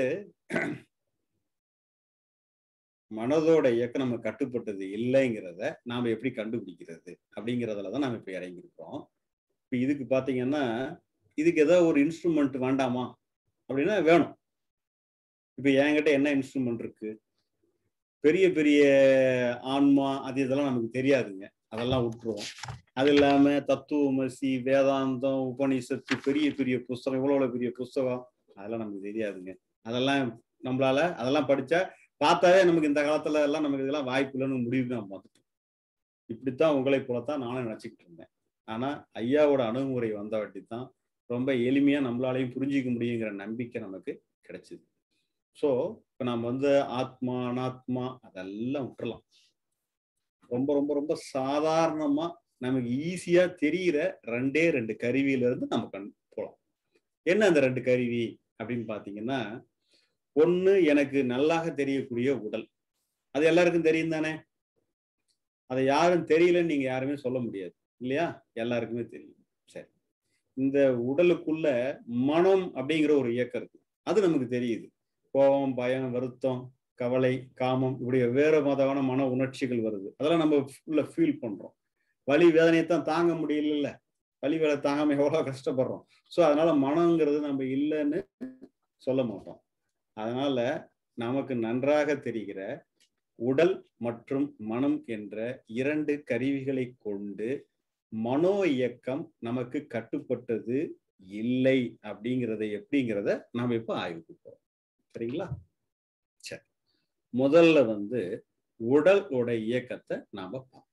மனதோட இயக்கம் நம்ம கட்டுப்பட்டது இல்லைங்கிறத நாம எப்படி கண்டுபிடிக்கிறது அப்படிங்கிறதுல தான் நாம இப்ப இறங்கியிருக்கோம் இப்ப இதுக்கு பாத்தீங்கன்னா இதுக்கு ஏதாவது ஒரு இன்ஸ்ட்ருமெண்ட் வேண்டாமா அப்படின்னா வேணும் இப்ப என்கிட்ட என்ன இன்ஸ்ட்ருமெண்ட் இருக்கு பெரிய பெரிய ஆன்மா அது இதெல்லாம் நமக்கு தெரியாதுங்க அதெல்லாம் விட்டுருவோம் அது இல்லாம தத்துவமசி வேதாந்தம் உபனிஷத்து பெரிய பெரிய புஸ்தகம் இவ்வளவு பெரிய புஸ்தகம் அதெல்லாம் நமக்கு தெரியாதுங்க அதெல்லாம் நம்மளால அதெல்லாம் படிச்சா பார்த்தாவே நமக்கு இந்த காலத்துல எல்லாம் நமக்கு இதெல்லாம் வாய்ப்பு இல்லைன்னு முடிவு நான் பார்த்துட்டோம் இப்படித்தான் உங்களை போலத்தான் நானும் நினைச்சுக்கிட்டு இருந்தேன் ஆனா ஐயாவோட அணுகுமுறை வந்த வாட்டி தான் ரொம்ப எளிமையா நம்மளாலையும் புரிஞ்சிக்க முடியுங்கிற நம்பிக்கை நமக்கு கிடைச்சிது ஸோ இப்போ நம்ம வந்து ஆத்மா அனாத்மா அதெல்லாம் விட்டுறலாம் ரொம்ப ரொம்ப ரொம்ப சாதாரணமா நமக்கு ஈஸியா தெரிகிற ரெண்டே ரெண்டு கருவியில இருந்து நம்ம கண் போகலாம் என்ன அந்த ரெண்டு கருவி அப்படின்னு பாத்தீங்கன்னா ஒண்ணு எனக்கு நல்லாக தெரியக்கூடிய உடல் அது எல்லாருக்கும் தெரியும் தானே அதை யாரும் தெரியலன்னு நீங்க யாருமே சொல்ல முடியாது இல்லையா எல்லாருக்குமே தெரியும் சரி இந்த உடலுக்குள்ள மனம் அப்படிங்கிற ஒரு இயக்கம் இருக்கு அது நமக்கு தெரியுது கோபம் பயம் வருத்தம் கவலை காமம் இப்படி வெவ்வேறு மதமான மன உணர்ச்சிகள் வருது அதெல்லாம் நம்ம உள்ள ஃபீல் பண்றோம் வலி வேதனையை தான் தாங்க முடியல வலி வேலை தாங்காம எவ்வளவு கஷ்டப்படுறோம் ஸோ அதனால மனங்கிறது நம்ம இல்லைன்னு சொல்ல மாட்டோம் அதனால நமக்கு நன்றாக தெரிகிற உடல் மற்றும் மனம் என்ற இரண்டு கருவிகளை கொண்டு மனோ இயக்கம் நமக்கு கட்டுப்பட்டது இல்லை அப்படிங்கிறத எப்படிங்கிறத நாம இப்ப ஆய்வுக்கு போறோம் சரிங்களா சரி முதல்ல வந்து உடலோட இயக்கத்தை நாம பார்ப்போம்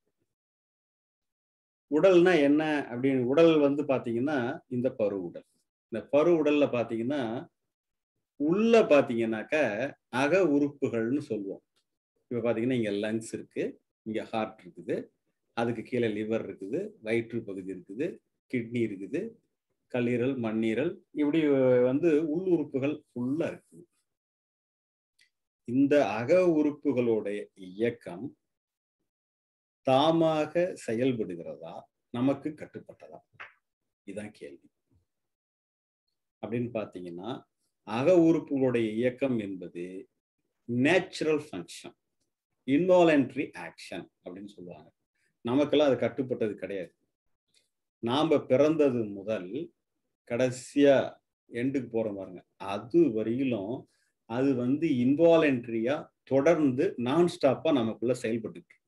உடல்னா என்ன அப்படின்னு உடல் வந்து பாத்தீங்கன்னா இந்த பரு உடல் இந்த பரு உடல்ல பாத்தீங்கன்னா உள்ள பாத்தீங்கன்னாக்க அக உறுப்புகள்னு சொல்லுவோம் இப்ப பாத்தீங்கன்னா இங்க லங்ஸ் இருக்கு இங்க ஹார்ட் இருக்குது அதுக்கு கீழே லிவர் இருக்குது வயிற்று பகுதி இருக்குது கிட்னி இருக்குது கல்லீரல் மண்ணீரல் இப்படி வந்து உள் உறுப்புகள் ஃபுல்லா இருக்குது இந்த அக உறுப்புகளுடைய இயக்கம் தாமாக செயல்படுகிறதா நமக்கு கட்டுப்பட்டதா இதுதான் கேள்வி அப்படின்னு பாத்தீங்கன்னா அக உறுப்புகளுடைய இயக்கம் என்பது நேச்சுரல் ஃபங்க்ஷன் இன்வாலன்ட்ரி ஆக்ஷன் அப்படின்னு சொல்லுவாங்க நமக்கெல்லாம் அது கட்டுப்பட்டது கிடையாது நாம பிறந்தது முதல் கடைசியா எண்டுக்கு போறோம் பாருங்க அது வரையிலும் அது வந்து இன்வாலன்ட்ரியா தொடர்ந்து நான் ஸ்டாப்பா நமக்குள்ள செயல்பட்டு இருக்குது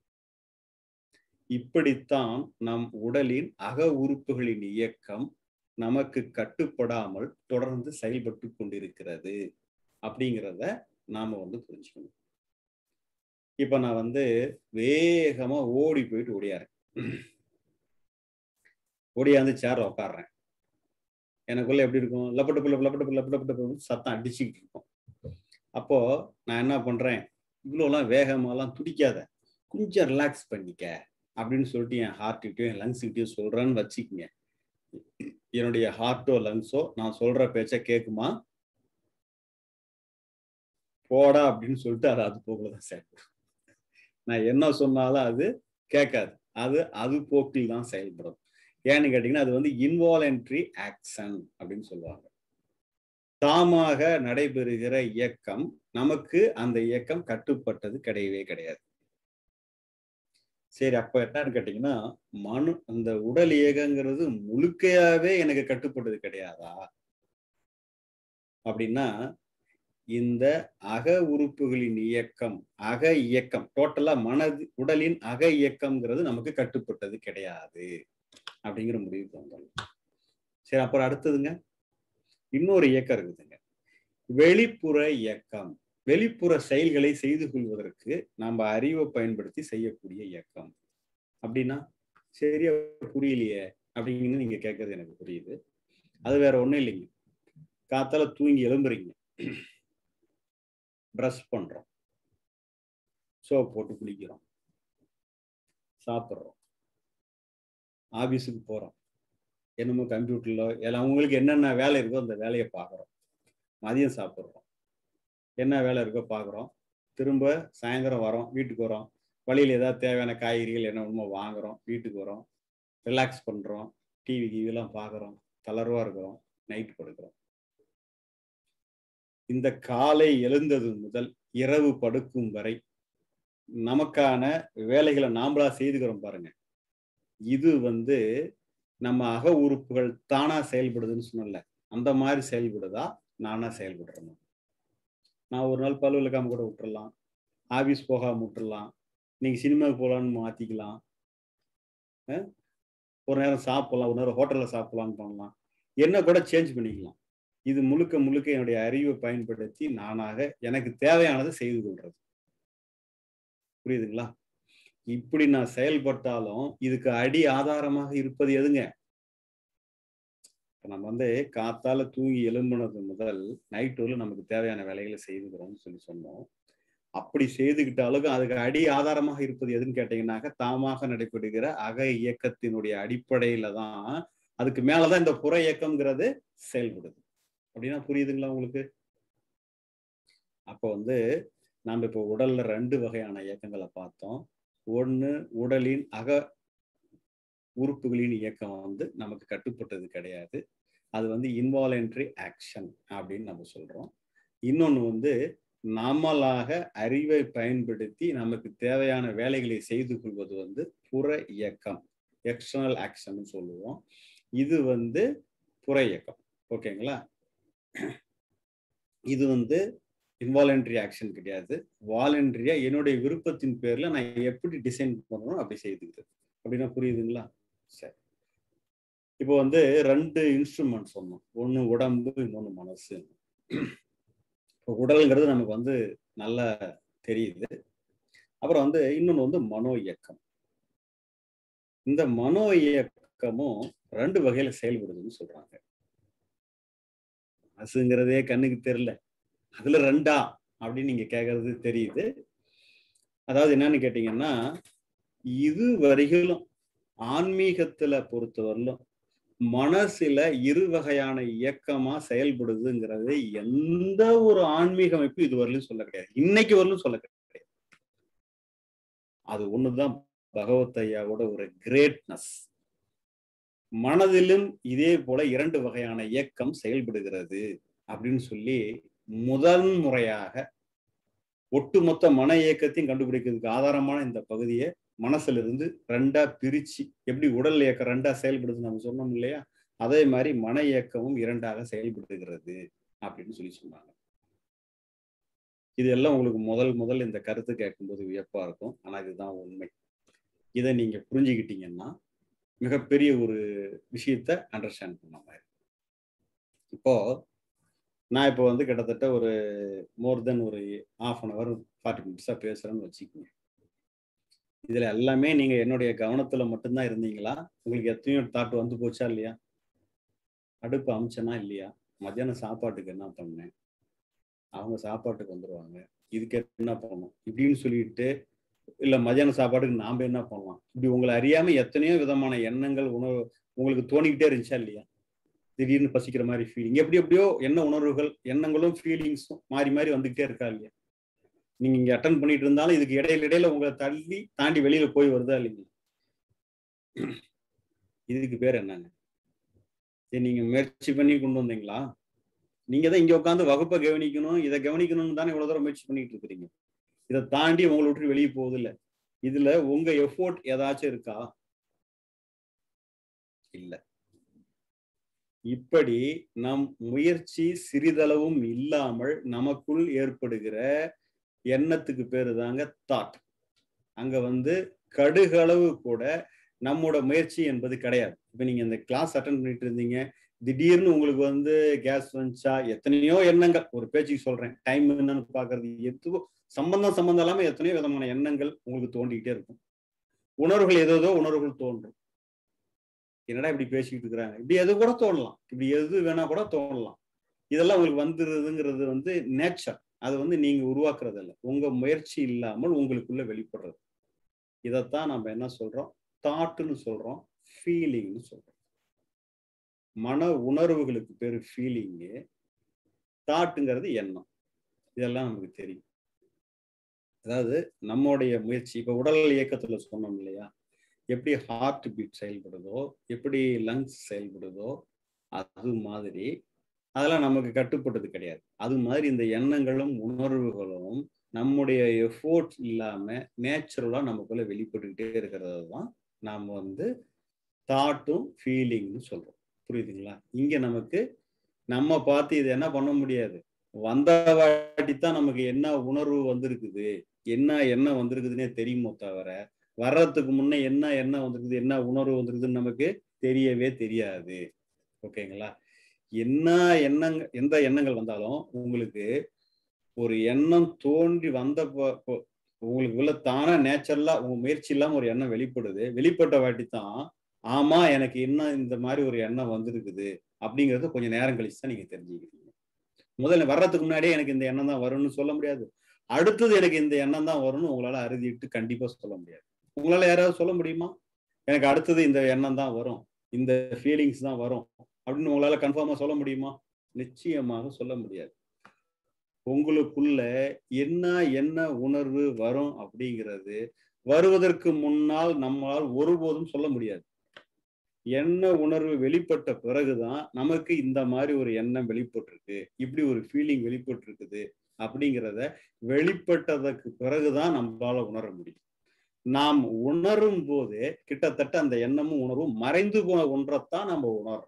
இப்படித்தான் நம் உடலின் அக உறுப்புகளின் இயக்கம் நமக்கு கட்டுப்படாமல் தொடர்ந்து செயல்பட்டு கொண்டிருக்கிறது அப்படிங்கிறத நாம வந்து புரிஞ்சுக்கணும் இப்ப நான் வந்து வேகமா ஓடி போயிட்டு ஓடியாரேன் ஓடியாந்து சேர்ல உட்காடுறேன் எனக்குள்ள எப்படி இருக்கும் லப்பட்டு புள்ள லப்பட்டு லப்பட்டு சத்தம் அடிச்சுக்கிட்டு இருக்கும் அப்போ நான் என்ன பண்றேன் இவ்வளோலாம் வேகமாலாம் துடிக்காத கொஞ்சம் ரிலாக்ஸ் பண்ணிக்க அப்படின்னு சொல்லிட்டு என் ஹார்ட்டுக்கிட்டையும் என் லங்ஸுக்கிட்டையும் சொல்றேன்னு வச்சுக்கோங்க என்னுடைய ஹார்ட்டோ லங்ஸோ நான் சொல்ற பேச்ச கேட்குமா போடா அப்படின்னு சொல்லிட்டு அது அது போக்குலதான் செயல்படும் நான் என்ன சொன்னாலும் அது கேட்காது அது அது போக்கில் தான் செயல்படும் ஏன்னு கேட்டீங்கன்னா அது வந்து இன்வாலன்ட்ரி ஆக்ஷன் அப்படின்னு சொல்லுவாங்க தாமாக நடைபெறுகிற இயக்கம் நமக்கு அந்த இயக்கம் கட்டுப்பட்டது கிடையவே கிடையாது சரி அப்ப என்னன்னு கேட்டீங்கன்னா மனு அந்த உடல் இயக்கங்கிறது முழுக்கையாவே எனக்கு கட்டுப்பட்டது கிடையாதா அப்படின்னா இந்த அக உறுப்புகளின் இயக்கம் அக இயக்கம் டோட்டலா மனது உடலின் அக இயக்கம்ங்கிறது நமக்கு கட்டுப்பட்டது கிடையாது அப்படிங்கிற முடிவுக்கு வந்துடலாம் சரி அப்புறம் அடுத்ததுங்க இன்னொரு இயக்கம் இருக்குதுங்க வெளிப்புற இயக்கம் வெளிப்புற செயல்களை செய்து கொள்வதற்கு நம்ம அறிவை பயன்படுத்தி செய்யக்கூடிய இயக்கம் அப்படின்னா சரியா புரியலையே அப்படின்னு நீங்க கேட்கறது எனக்கு புரியுது அது வேற ஒண்ணும் இல்லைங்க காத்தால தூங்கி எழும்புறீங்க ப்ரஷ் பண்றோம் சோப் போட்டு குளிக்கிறோம் சாப்பிட்றோம் ஆபீஸுக்கு போறோம் என்னமோ கம்ப்யூட்டர்ல எல்லாம் அவங்களுக்கு என்னென்ன வேலை இருக்கோ அந்த வேலையை பார்க்குறோம் மதியம் சாப்பிட்றோம் என்ன வேலை இருக்கோ பார்க்குறோம் திரும்ப சாயந்தரம் வரோம் வீட்டுக்கு வரோம் வழியில் ஏதாவது தேவையான காய்கறிகள் என்ன ஒன்றுமோ வாங்குறோம் வீட்டுக்கு வரோம் ரிலாக்ஸ் பண்ணுறோம் டிவி கிவிலாம் பார்க்குறோம் தளர்வாக இருக்கிறோம் நைட் படுக்கிறோம் இந்த காலை எழுந்தது முதல் இரவு படுக்கும் வரை நமக்கான வேலைகளை நாமளா செய்துக்கிறோம் பாருங்க இது வந்து நம்ம அக உறுப்புகள் தானா செயல்படுதுன்னு சொன்னல அந்த மாதிரி செயல்படுதா நானா செயல்படுறேன் நான் ஒரு நாள் பல்லு விளக்காம கூட விட்டுறலாம் ஆபீஸ் போகாம விட்டுறலாம் நீங்க சினிமாவுக்கு போகலான்னு மாத்திக்கலாம் ஒரு நேரம் சாப்பிடலாம் ஒரு நேரம் ஹோட்டல்ல சாப்பிடலாம்னு பண்ணலாம் என்ன கூட சேஞ்ச் பண்ணிக்கலாம் இது முழுக்க முழுக்க என்னுடைய அறிவை பயன்படுத்தி நானாக எனக்கு தேவையானதை செய்து கொள்றது புரியுதுங்களா இப்படி நான் செயல்பட்டாலும் இதுக்கு அடி ஆதாரமாக இருப்பது எதுங்க நம்ம வந்து காத்தால தூங்கி எழும்புனது முதல் நைட் வரலும் நமக்கு தேவையான வேலைகளை செய்துக்கிறோம்னு சொல்லி சொன்னோம் அப்படி செய்துக்கிட்டாலும் அதுக்கு அடி ஆதாரமாக இருப்பது எதுன்னு கேட்டீங்கன்னாக்க தாமாக நடைபெறுகிற அக இயக்கத்தினுடைய அடிப்படையில தான் அதுக்கு மேலதான் இந்த புற இயக்கம்ங்கிறது செயல்படுது அப்படின்னா புரியுதுங்களா உங்களுக்கு அப்போ வந்து நாம் இப்போ உடல்ல ரெண்டு வகையான இயக்கங்களை பார்த்தோம் ஒன்று உடலின் அக உறுப்புகளின் இயக்கம் வந்து நமக்கு கட்டுப்பட்டது கிடையாது அது வந்து இன்வாலன்ட்ரி ஆக்ஷன் அப்படின்னு நம்ம சொல்றோம் இன்னொன்று வந்து நாமளாக அறிவை பயன்படுத்தி நமக்கு தேவையான வேலைகளை செய்து கொள்வது வந்து புற இயக்கம் எக்ஸ்டர்னல் ஆக்ஷன் சொல்லுவோம் இது வந்து புற இயக்கம் ஓகேங்களா இது வந்து இன்வாலன்ட்ரி ஆக்ஷன் கிடையாது வாலண்டரியா என்னுடைய விருப்பத்தின் பேர்ல நான் எப்படி டிசைன் பண்ணணும் அப்படி செய்துக்கிறது அப்படின்னா புரியுதுங்களா சரி இப்போ வந்து ரெண்டு இன்ஸ்ட்ருமெண்ட் சொன்னோம் ஒன்று உடம்பு இன்னொன்று மனசு இப்போ உடல்ங்கிறது நமக்கு வந்து நல்லா தெரியுது அப்புறம் வந்து இன்னொன்று வந்து மனோ இயக்கம் இந்த மனோ இயக்கமும் ரெண்டு வகையில செயல்படுதுன்னு சொல்றாங்க மனசுங்கிறதே கண்ணுக்கு தெரியல அதுல ரெண்டா அப்படின்னு நீங்க கேட்கறது தெரியுது அதாவது என்னன்னு கேட்டீங்கன்னா இது வரையிலும் ஆன்மீகத்துல பொறுத்தவரையிலும் மனசுல இரு வகையான இயக்கமா செயல்படுதுங்கிறது எந்த ஒரு ஆன்மீக அமைப்பு இது வரலும் சொல்ல கிடையாது இன்னைக்கு வரலும் சொல்ல கிடையாது அது ஒண்ணுதான் பகவத் ஐயாவோட ஒரு கிரேட்னஸ் மனதிலும் இதே போல இரண்டு வகையான இயக்கம் செயல்படுகிறது அப்படின்னு சொல்லி முதல் முறையாக ஒட்டுமொத்த மன இயக்கத்தையும் கண்டுபிடிக்கிறதுக்கு ஆதாரமான இந்த பகுதியை மனசுல இருந்து ரெண்டா பிரிச்சு எப்படி உடல் இயக்கம் ரெண்டா செயல்படுதுன்னு நம்ம சொன்னோம் இல்லையா அதே மாதிரி மன இயக்கமும் இரண்டாக செயல்படுகிறது அப்படின்னு சொல்லி சொன்னாங்க இது எல்லாம் உங்களுக்கு முதல் முதல் இந்த கருத்து கேட்கும்போது வியப்பா இருக்கும் ஆனா இதுதான் உண்மை இதை நீங்க புரிஞ்சுக்கிட்டீங்கன்னா மிகப்பெரிய ஒரு விஷயத்த அண்டர்ஸ்டாண்ட் பண்ண மாதிரி இப்போ நான் இப்போ வந்து கிட்டத்தட்ட ஒரு மோர் தென் ஒரு ஆஃப் அன் ஹவர் ஃபார்ட்டி மினிட்ஸாக பேசுகிறேன்னு வச்சுக்கோங்க இதில் எல்லாமே நீங்கள் என்னுடைய கவனத்தில் மட்டும்தான் இருந்தீங்களா உங்களுக்கு எத்தனையோ தாட் வந்து போச்சா இல்லையா அடுப்பு அமிச்சனா இல்லையா மத்தியானம் சாப்பாட்டுக்கு என்ன பண்ணேன் அவங்க சாப்பாட்டுக்கு வந்துடுவாங்க இதுக்கு என்ன பண்ணணும் இப்படின்னு சொல்லிட்டு இல்ல மதியான சாப்பாட்டுக்கு நாம என்ன பண்ணலாம் இப்படி உங்களை அறியாம எத்தனையோ விதமான எண்ணங்கள் உணவு உங்களுக்கு தோணிக்கிட்டே இருந்துச்சா இல்லையா திடீர்னு பசிக்கிற மாதிரி ஃபீலிங் எப்படி எப்படியோ என்ன உணர்வுகள் எண்ணங்களும் ஃபீலிங்ஸும் மாறி மாறி வந்துகிட்டே இருக்கா இல்லையா நீங்க இங்க அட்டன் பண்ணிட்டு இருந்தாலும் இதுக்கு இடையில இடையில உங்களை தள்ளி தாண்டி வெளியில போய் வருதா இல்லைங்களா இதுக்கு பேர் என்னங்க சரி நீங்க முயற்சி பண்ணி கொண்டு வந்தீங்களா நீங்க தான் இங்க உட்காந்து வகுப்பை கவனிக்கணும் இதை கவனிக்கணும்னு தானே இவ்வளவு தூரம் முயற்சி பண்ணிட்டு இருக்கிறீங்க இதை தாண்டி உங்களை விட்டு வெளியே போகுது இல்ல இதுல உங்க எஃபோர்ட் ஏதாச்சும் இருக்கா இல்ல இப்படி நம் முயற்சி சிறிதளவும் இல்லாமல் நமக்குள் ஏற்படுகிற எண்ணத்துக்கு பேரு தாங்க தாட் அங்க வந்து கடுகளவு கூட நம்மோட முயற்சி என்பது கிடையாது இப்ப நீங்க இந்த கிளாஸ் அட்டன் பண்ணிட்டு இருந்தீங்க திடீர்னு உங்களுக்கு வந்து கேஸ் வந்துச்சா எத்தனையோ எண்ணங்கள் ஒரு பேச்சுக்கு சொல்றேன் டைம் என்னன்னு பாக்குறது எதுவோ சம்பந்தம் சம்பந்தம் இல்லாம எத்தனையோ விதமான எண்ணங்கள் உங்களுக்கு தோண்டிக்கிட்டே இருக்கும் உணர்வுகள் ஏதோ உணர்வுகள் தோன்றும் என்னடா இப்படி பேசிக்கிட்டு இருக்கிறாங்க இப்படி எது கூட தோணலாம் இப்படி எது வேணா கூட தோணலாம் இதெல்லாம் உங்களுக்கு வந்துருதுங்கிறது வந்து நேச்சர் அது வந்து நீங்க உருவாக்குறது இல்லை உங்க முயற்சி இல்லாமல் உங்களுக்குள்ள வெளிப்படுறது இதைத்தான் நம்ம என்ன சொல்றோம் தாட்டுன்னு சொல்றோம் ஃபீலிங்னு சொல்றோம் மன உணர்வுகளுக்கு பேரு ஃபீலிங்கு தாட்டுங்கிறது எண்ணம் இதெல்லாம் நமக்கு தெரியும் அதாவது நம்முடைய முயற்சி இப்ப உடல் இயக்கத்துல சொன்னோம் இல்லையா எப்படி ஹார்ட் பீட் செயல்படுதோ எப்படி லங்ஸ் செயல்படுதோ அது மாதிரி அதெல்லாம் நமக்கு கட்டுப்பட்டது கிடையாது அது மாதிரி இந்த எண்ணங்களும் உணர்வுகளும் நம்முடைய எஃபோர்ட் இல்லாம நேச்சுரலா நமக்குள்ள வெளிப்பட்டுக்கிட்டே இருக்கிறது தான் நாம் வந்து தாட்டும் ஃபீலிங்னு சொல்றோம் புரியுதுங்களா இங்க நமக்கு நம்ம பார்த்து இது என்ன பண்ண முடியாது வந்த வாட்டி தான் நமக்கு என்ன உணர்வு வந்திருக்குது என்ன என்ன வந்திருக்குதுன்னே தெரியுமோ தவிர வர்றதுக்கு முன்னே என்ன என்ன வந்திருக்குது என்ன உணர்வு வந்திருக்குதுன்னு நமக்கு தெரியவே தெரியாது ஓகேங்களா என்ன எண்ணங்க எந்த எண்ணங்கள் வந்தாலும் உங்களுக்கு ஒரு எண்ணம் தோன்றி வந்த உங்களுக்கு உள்ள தானா நேச்சுரலா உங்க முயற்சி இல்லாம ஒரு எண்ணம் வெளிப்படுது வெளிப்பட்ட வாட்டி தான் ஆமா எனக்கு என்ன இந்த மாதிரி ஒரு எண்ணம் வந்திருக்குது அப்படிங்கறது கொஞ்சம் நேரம் கழிச்சு தான் நீங்க தெரிஞ்சுக்கிறீங்க முதல்ல வர்றதுக்கு முன்னாடியே எனக்கு இந்த எண்ணம் தான் வரும்னு சொல்ல முடியாது அடுத்தது எனக்கு இந்த எண்ணம் தான் வரும்னு உங்களால அறுதிட்டு கண்டிப்பா சொல்ல முடியாது உங்களால யாராவது சொல்ல முடியுமா எனக்கு அடுத்தது இந்த எண்ணம் தான் வரும் இந்த ஃபீலிங்ஸ் தான் வரும் அப்படின்னு உங்களால கன்ஃபார்மா சொல்ல முடியுமா நிச்சயமாக சொல்ல முடியாது உங்களுக்குள்ள என்ன என்ன உணர்வு வரும் அப்படிங்கிறது வருவதற்கு முன்னால் நம்மால் ஒருபோதும் சொல்ல முடியாது என்ன உணர்வு வெளிப்பட்ட பிறகுதான் நமக்கு இந்த மாதிரி ஒரு எண்ணம் வெளிப்பட்டிருக்கு இப்படி ஒரு ஃபீலிங் வெளிப்பட்டிருக்குது அப்படிங்கிறத வெளிப்பட்டதற்கு பிறகுதான் நம்மளால உணர முடியும் நாம் உணரும் போது கிட்டத்தட்ட அந்த எண்ணமும் உணர்வும் மறைந்து போன ஒன்றைத்தான் நம்ம உணர்றோம்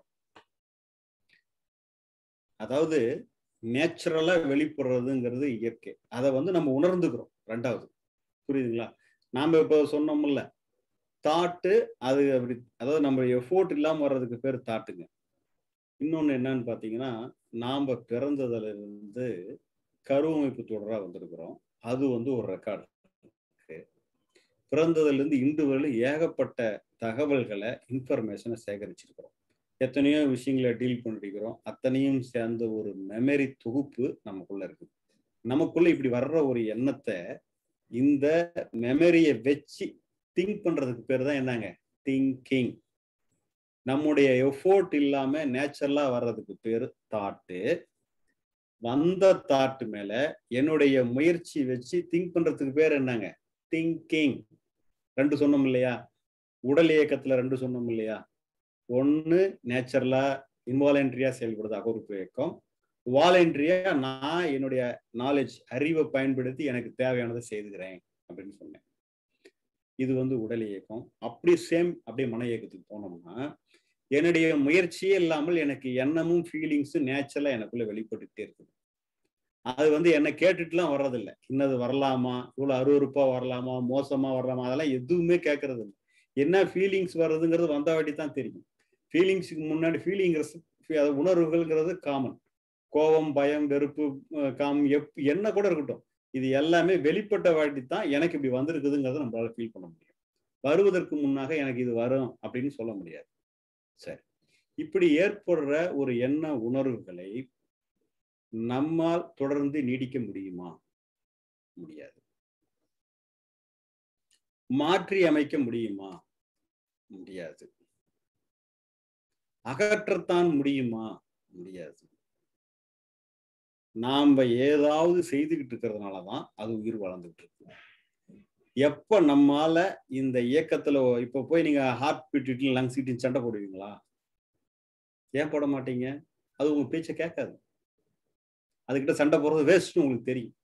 அதாவது நேச்சுரலா வெளிப்படுறதுங்கிறது இயற்கை அதை வந்து நம்ம உணர்ந்துக்கிறோம் ரெண்டாவது புரியுதுங்களா நாம இப்போ சொன்னோம்ல தாட்டு அது அப்படி அதாவது நம்ம எஃபோர்ட் இல்லாம வர்றதுக்கு பேர் தாட்டுங்க இன்னொன்னு என்னன்னு பாத்தீங்கன்னா நாம பிறந்ததுல இருந்து கருவமைப்பு தொடரா வந்திருக்கிறோம் அது வந்து ஒரு ரெக்கார்டு பிறந்ததுல இருந்து இன்று வரையிலும் ஏகப்பட்ட தகவல்களை இன்ஃபர்மேஷனை சேகரிச்சிருக்கிறோம் எத்தனையோ விஷயங்களை டீல் பண்ணிருக்கிறோம் அத்தனையும் சேர்ந்த ஒரு மெமரி தொகுப்பு நமக்குள்ள இருக்குது நமக்குள்ள இப்படி வர்ற ஒரு எண்ணத்தை இந்த மெமரியை வச்சு திங்க் பண்றதுக்கு பேர் தான் என்னங்க திங்கிங் நம்முடைய எஃபோர்ட் இல்லாம நேச்சுரலா வர்றதுக்கு பேர் தாட்டு வந்த தாட்டு மேல என்னுடைய முயற்சி வச்சு திங்க் பண்றதுக்கு பேர் என்னங்க திங்கிங் ரெண்டு சொன்னோம் இல்லையா உடல் இயக்கத்துல ரெண்டு சொன்னோம் இல்லையா ஒன்னு நேச்சுரலா இன்வாலன்ட்ரியா செயல்படுது அகோர்ப்பு இயக்கம் வாலண்ட்ரியா நான் என்னுடைய நாலேஜ் அறிவை பயன்படுத்தி எனக்கு தேவையானதை செய்துக்கிறேன் அப்படின்னு சொன்னேன் இது வந்து உடல் இயக்கம் அப்படி சேம் அப்படியே மன இயக்கத்துக்கு போனோம்னா என்னுடைய முயற்சியே இல்லாமல் எனக்கு எண்ணமும் ஃபீலிங்ஸும் நேச்சுரலா எனக்குள்ள வெளிப்பட்டுக்கிட்டே இருக்குது அது வந்து என்ன கேட்டுட்டுலாம் வர்றதில்லை இன்னது வரலாமா இவ்வளவு அருவறுப்பா வரலாமா மோசமா வரலாமா அதெல்லாம் எதுவுமே கேட்கறது இல்லை என்ன ஃபீலிங்ஸ் வர்றதுங்கிறது வந்த வாட்டி தான் தெரியும் ஃபீலிங்ஸுக்கு முன்னாடி ஃபீலிங்கிறது உணர்வுகள்ங்கிறது காமன் கோபம் பயம் வெறுப்பு காம் எப் என்ன கூட இருக்கட்டும் இது எல்லாமே வெளிப்பட்ட வாட்டி தான் எனக்கு இப்படி வந்திருக்குதுங்கிறத நம்மளால ஃபீல் பண்ண முடியும் வருவதற்கு முன்னாக எனக்கு இது வரும் அப்படின்னு சொல்ல முடியாது சரி இப்படி ஏற்படுற ஒரு எண்ண உணர்வுகளை நம்மால் தொடர்ந்து நீடிக்க முடியுமா முடியாது மாற்றி அமைக்க முடியுமா முடியாது அகற்றத்தான் முடியுமா முடியாது நாம ஏதாவது செய்துகிட்டு இருக்கிறதுனாலதான் அது உயிர் வளர்ந்துகிட்டு இருக்கு எப்ப நம்மால இந்த இயக்கத்துல இப்ப போய் நீங்க ஹார்ட் பீட்டு லங்ஸ் ஈட்டின் சண்டை போடுவீங்களா ஏன் போட மாட்டீங்க அது உங்க பேச்சை கேட்காது அதுகிட்ட சண்டை போடுறது வேஸ்ட்னு உங்களுக்கு தெரியும்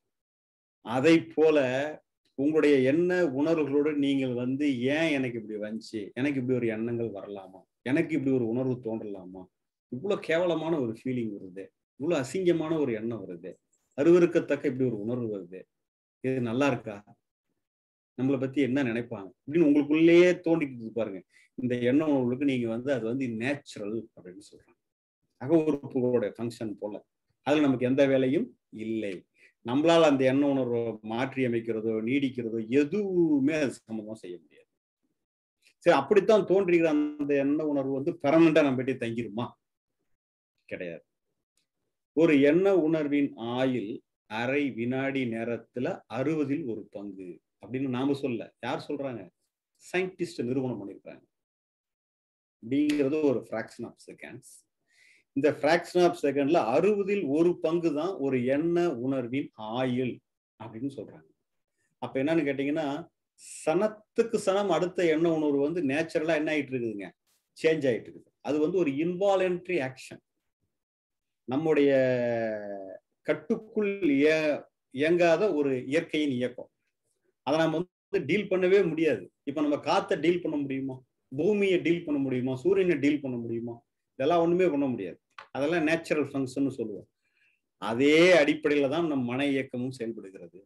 அதை போல உங்களுடைய எண்ண உணர்வுகளோடு நீங்கள் வந்து ஏன் எனக்கு இப்படி வந்துச்சு எனக்கு இப்படி ஒரு எண்ணங்கள் வரலாமா எனக்கு இப்படி ஒரு உணர்வு தோன்றலாமா இவ்வளவு கேவலமான ஒரு ஃபீலிங் வருது இவ்வளவு அசிங்கமான ஒரு எண்ணம் வருது அருவருக்கத்தக்க இப்படி ஒரு உணர்வு வருது இது நல்லா இருக்கா நம்மளை பத்தி என்ன நினைப்பாங்க அப்படின்னு உங்களுக்குள்ளேயே தோண்டிட்டு பாருங்க இந்த எண்ண உணர்வுகளுக்கு நீங்க வந்து அது வந்து நேச்சுரல் அப்படின்னு சொல்றாங்க அக உறுப்புகளோட ஃபங்க்ஷன் போல அதுல நமக்கு எந்த வேலையும் இல்லை நம்மளால அந்த எண்ண உணர்வை மாற்றி அமைக்கிறதோ நீடிக்கிறதோ எதுவுமே அது சம்பந்தம் செய்ய முடியாது சரி அப்படித்தான் தோன்றுகிற அந்த எண்ண உணர்வு வந்து பெர்மனண்டா நம்ம கிட்டே தங்கிருமா கிடையாது ஒரு எண்ண உணர்வின் ஆயுள் அரை வினாடி நேரத்துல அறுபதில் ஒரு பங்கு அப்படின்னு நாம சொல்ல யார் சொல்றாங்க சயின்டிஸ்ட் நிறுவனம் பண்ணியிருக்காங்க அப்படிங்கிறது ஒரு ஃபிராக்ஷன் ஆஃப் செகண்ட்ஸ் இந்த ஃபிராக்ஷன் ஆஃப் செகண்ட்ல அறுபதில் ஒரு பங்கு தான் ஒரு எண்ண உணர்வின் ஆயுள் அப்படின்னு சொல்றாங்க அப்ப என்னன்னு கேட்டீங்கன்னா சனத்துக்கு சனம் அடுத்த எண்ண உணர்வு வந்து நேச்சுரலா என்ன ஆயிட்டு இருக்குதுங்க சேஞ்ச் ஆயிட்டு இருக்குது அது வந்து ஒரு இன்வாலன்ட்ரி ஆக்ஷன் நம்முடைய கட்டுக்குள் இயங்காத ஒரு இயற்கையின் இயக்கம் அதை நம்ம வந்து டீல் பண்ணவே முடியாது இப்ப நம்ம காத்தை டீல் பண்ண முடியுமா பூமியை டீல் பண்ண முடியுமா சூரியனை டீல் பண்ண முடியுமா இதெல்லாம் ஒண்ணுமே பண்ண முடியாது அதெல்லாம் நேச்சுரல் ஃபங்க்ஷன் சொல்லுவோம் அதே அடிப்படையில தான் நம் மன இயக்கமும் செயல்படுகிறது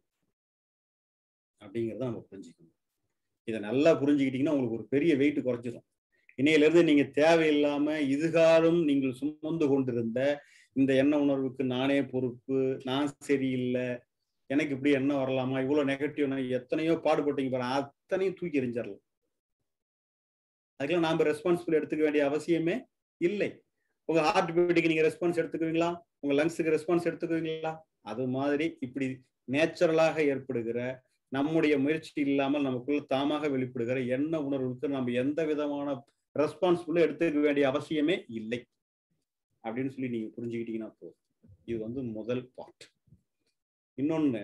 அப்படிங்கிறத நம்ம புரிஞ்சுக்கணும் இதை நல்லா புரிஞ்சுக்கிட்டீங்கன்னா உங்களுக்கு ஒரு பெரிய வெயிட் குறைச்சிடும் இன்னையில இருந்து நீங்க தேவையில்லாம இதுகாலம் நீங்கள் சுமந்து கொண்டிருந்த இந்த எண்ண உணர்வுக்கு நானே பொறுப்பு நான் சரியில்லை எனக்கு இப்படி என்ன வரலாமா இவ்வளவு நெகட்டிவ் எத்தனையோ பாடுபட்டீங்க பாரு அத்தனையும் தூக்கி எறிஞ்சிடலாம் அதுக்கெல்லாம் நாம ரெஸ்பான்சிபிள் எடுத்துக்க வேண்டிய அவசியமே இல்லை உங்க ஹார்ட் பீட்டுக்கு நீங்க ரெஸ்பான்ஸ் எடுத்துக்குவீங்களா உங்க லங்ஸுக்கு ரெஸ்பான்ஸ் எடுத்துக்குவீங்களா அது மாதிரி இப்படி நேச்சுரலாக ஏற்படுகிற நம்முடைய முயற்சி இல்லாமல் நமக்குள்ள தாமாக வெளிப்படுகிற எண்ண உணர்வுக்கு நம்ம எந்த விதமான ரெஸ்பான்சிபிளும் எடுத்துக்க வேண்டிய அவசியமே இல்லை அப்படின்னு சொல்லி நீங்க புரிஞ்சுக்கிட்டீங்கன்னா போதும் இது வந்து முதல் பார்ட் இன்னொன்னு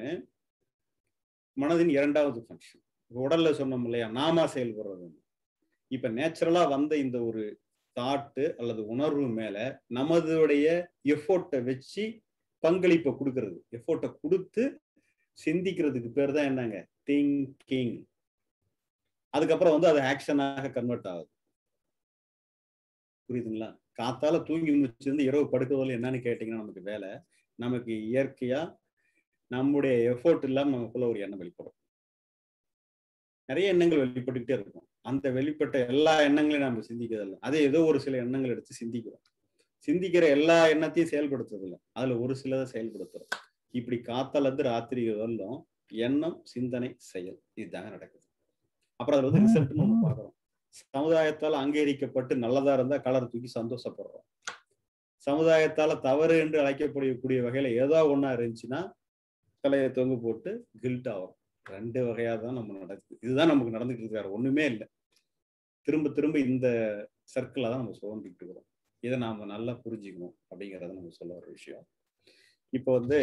மனதின் இரண்டாவது ஃபங்க்ஷன் உடல்ல சொன்னோம் இல்லையா நாமா செயல்படுறது இப்ப நேச்சுரலா வந்த இந்த ஒரு தாட்டு அல்லது உணர்வு மேல நமதுடைய எஃபோர்ட்டை வச்சு பங்களிப்பை கொடுக்கறது எஃபோர்ட்டை கொடுத்து சிந்திக்கிறதுக்கு பேர் தான் என்னங்க திங்கிங் அதுக்கப்புறம் வந்து அது ஆக்ஷனாக கன்வெர்ட் ஆகுது புரியுதுங்களா காத்தால தூங்கி முடிச்சிருந்து இரவு படுக்கிறதுல என்னன்னு கேட்டீங்கன்னா நமக்கு வேலை நமக்கு இயற்கையா நம்முடைய எஃபோர்ட் இல்லாம நமக்குள்ள ஒரு எண்ணம் வெளிப்படும் நிறைய எண்ணங்கள் வெளிப்பட்டுக்கிட்டே இருக்கும் அந்த வெளிப்பட்ட எல்லா எண்ணங்களையும் நம்ம சிந்திக்கிறதில்ல அதே ஏதோ ஒரு சில எண்ணங்கள் எடுத்து சிந்திக்கிறோம் சிந்திக்கிற எல்லா எண்ணத்தையும் செயல்படுத்துறதில்ல அதுல ஒரு சிலதை செயல்படுத்துறோம் இப்படி காத்தால இருந்து ராத்திரி வரலும் எண்ணம் சிந்தனை செயல் இதுதாங்க நடக்குது அப்புறம் அதுல வந்து ரிசல்ட்னு ஒண்ணு பாக்குறோம் சமுதாயத்தால் அங்கீகரிக்கப்பட்டு நல்லதா இருந்தா கலர் தூக்கி சந்தோஷப்படுறோம் சமுதாயத்தால தவறு என்று அழைக்கப்படக்கூடிய வகையில ஏதோ ஒண்ணா இருந்துச்சுன்னா தலையை தொங்கு போட்டு கில்ட் ஆகும் ரெண்டு வகையா தான் நம்ம நடக்குது இதுதான் நமக்கு நடந்துட்டு இருக்காரு ஒண்ணுமே இல்லை திரும்ப திரும்ப இந்த சர்க்கிள தான் நம்ம சுதந்திக்கிட்டு இருக்கிறோம் இதை நாம நல்லா புரிஞ்சுக்கணும் அப்படிங்கறத நம்ம சொல்ல ஒரு விஷயம் இப்போ வந்து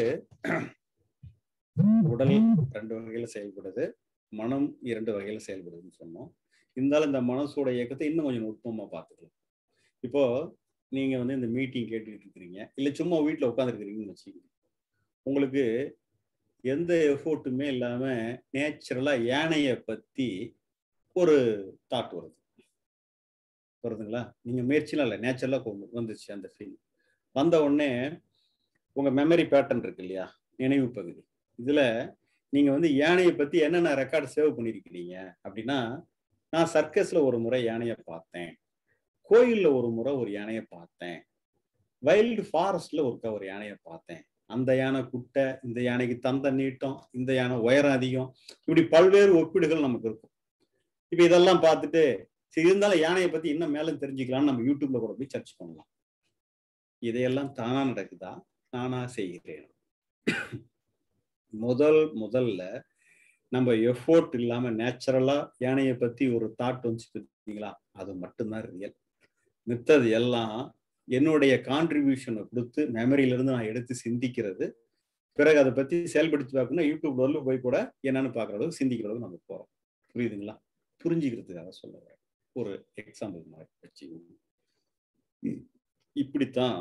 உடல் ரெண்டு வகையில செயல்படுது மனம் இரண்டு வகையில செயல்படுதுன்னு சொன்னோம் இருந்தாலும் இந்த மனசோட இயக்கத்தை இன்னும் கொஞ்சம் நுட்பமா பார்த்துக்கலாம் இப்போ நீங்க வந்து இந்த மீட்டிங் கேட்டுக்கிட்டு இருக்கிறீங்க இல்ல சும்மா வீட்டுல உட்காந்துருக்கிறீங்கன்னு வச்சுக்கோங்க உங்களுக்கு எந்த எஃபோர்ட்டுமே இல்லாம நேச்சுரலா யானைய பத்தி ஒரு தாட் வருது வருதுங்களா நீங்க முயற்சிலாம் இல்லை நேச்சுரலா வந்துச்சு அந்த ஃபீல் வந்த உடனே உங்க மெமரி பேட்டர்ன் இருக்கு இல்லையா நினைவு பகுதி இதுல நீங்க வந்து யானையை பத்தி என்னென்ன ரெக்கார்டு சேவ் பண்ணிருக்கிறீங்க அப்படின்னா நான் சர்க்கஸ்ல ஒரு முறை யானையை பார்த்தேன் கோயில்ல ஒரு முறை ஒரு யானையை பார்த்தேன் வைல்டு ஃபாரஸ்ட்ல ஒருக்க ஒரு யானையை பார்த்தேன் அந்த யானை குட்டை இந்த யானைக்கு தந்த நீட்டம் இந்த யானை உயரம் அதிகம் இப்படி பல்வேறு ஒப்பீடுகள் நமக்கு இருக்கும் இப்ப இதெல்லாம் பார்த்துட்டு சரி இருந்தாலும் யானையை பத்தி இன்னும் மேலும் தெரிஞ்சுக்கலாம்னு நம்ம யூடியூப்ல கூட போய் சர்ச் பண்ணலாம் இதையெல்லாம் தானா நடக்குதா நானா செய்கிறேன் முதல் முதல்ல நம்ம எஃபோர்ட் இல்லாம நேச்சுரலா யானையை பத்தி ஒரு தாட் வந்துச்சு பார்த்தீங்களா அது மட்டும்தான் ரியல் மித்தது எல்லாம் என்னுடைய கான்ட்ரிபியூஷனை கொடுத்து மெமரியில இருந்து நான் எடுத்து சிந்திக்கிறது பிறகு அதை பத்தி செயல்படுத்தி பார்க்கணும் யூடியூப் வரல போய் கூட என்னன்னு பார்க்குற அளவுக்கு சிந்திக்கிற அளவுக்கு நம்ம போறோம் புரியுதுங்களா புரிஞ்சுக்கிறதுக்காக சொல்ல வரேன் ஒரு எக்ஸாம்பிள் மாதிரி வச்சு இப்படித்தான்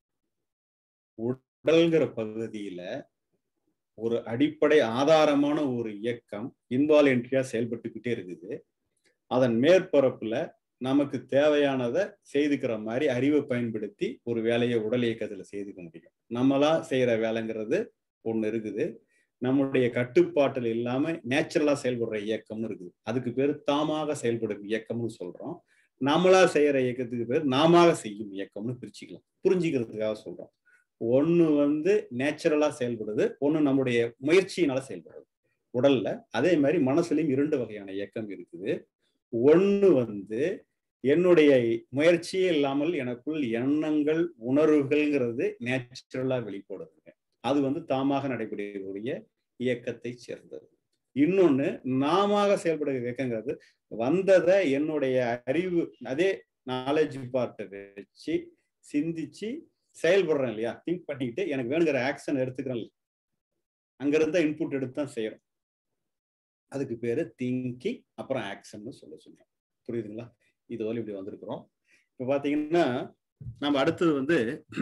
உடல்கிற பகுதியில ஒரு அடிப்படை ஆதாரமான ஒரு இயக்கம் இன்வாலன்ட்ரியா செயல்பட்டுக்கிட்டே இருக்குது அதன் மேற்பரப்புல நமக்கு தேவையானதை செய்துக்கிற மாதிரி அறிவை பயன்படுத்தி ஒரு வேலையை உடல் இயக்கத்துல செய்துக்க முடியும் நம்மளா செய்யற வேலைங்கிறது ஒண்ணு இருக்குது நம்முடைய கட்டுப்பாட்டில் இல்லாம நேச்சுரலா செயல்படுற இயக்கம்னு இருக்குது அதுக்கு பேர் தாமாக செயல்படும் இயக்கம்னு சொல்றோம் நம்மளா செய்யற இயக்கத்துக்கு பேர் நாம செய்யும் இயக்கம்னு பிரிச்சுக்கலாம் புரிஞ்சுக்கிறதுக்காக சொல்றோம் ஒண்ணு வந்து நேச்சுரலா செயல்படுது ஒண்ணு நம்முடைய முயற்சியினால செயல்படுறது உடல்ல அதே மாதிரி மனசுலயும் இரண்டு வகையான இயக்கம் இருக்குது ஒண்ணு வந்து என்னுடைய முயற்சியே இல்லாமல் எனக்குள் எண்ணங்கள் உணர்வுகள்ங்கிறது நேச்சுரலா வெளிப்படுதுங்க அது வந்து தாமாக நடைபெறக்கூடிய இயக்கத்தை சேர்ந்தது இன்னொன்னு நாம செயல்படுற இயக்கங்கிறது வந்ததை என்னுடைய அறிவு அதே நாலேஜ் பார்ட்டை வச்சு சிந்திச்சு செயல்படுறேன் இல்லையா திங்க் பண்ணிட்டு எனக்கு வேணுங்கிற ஆக்ஷன் எடுத்துக்கிறேன் அங்க இருந்தா இன்புட் எடுத்து தான் செய்யறோம் அதுக்கு பேரு திங்கிங் அப்புறம் ஆக்ஷன் சொல்ல சொல்றோம் புரியுதுங்களா இது வரை இப்படி வந்திருக்கிறோம் இப்ப பாத்தீங்கன்னா நம்ம அடுத்தது வந்து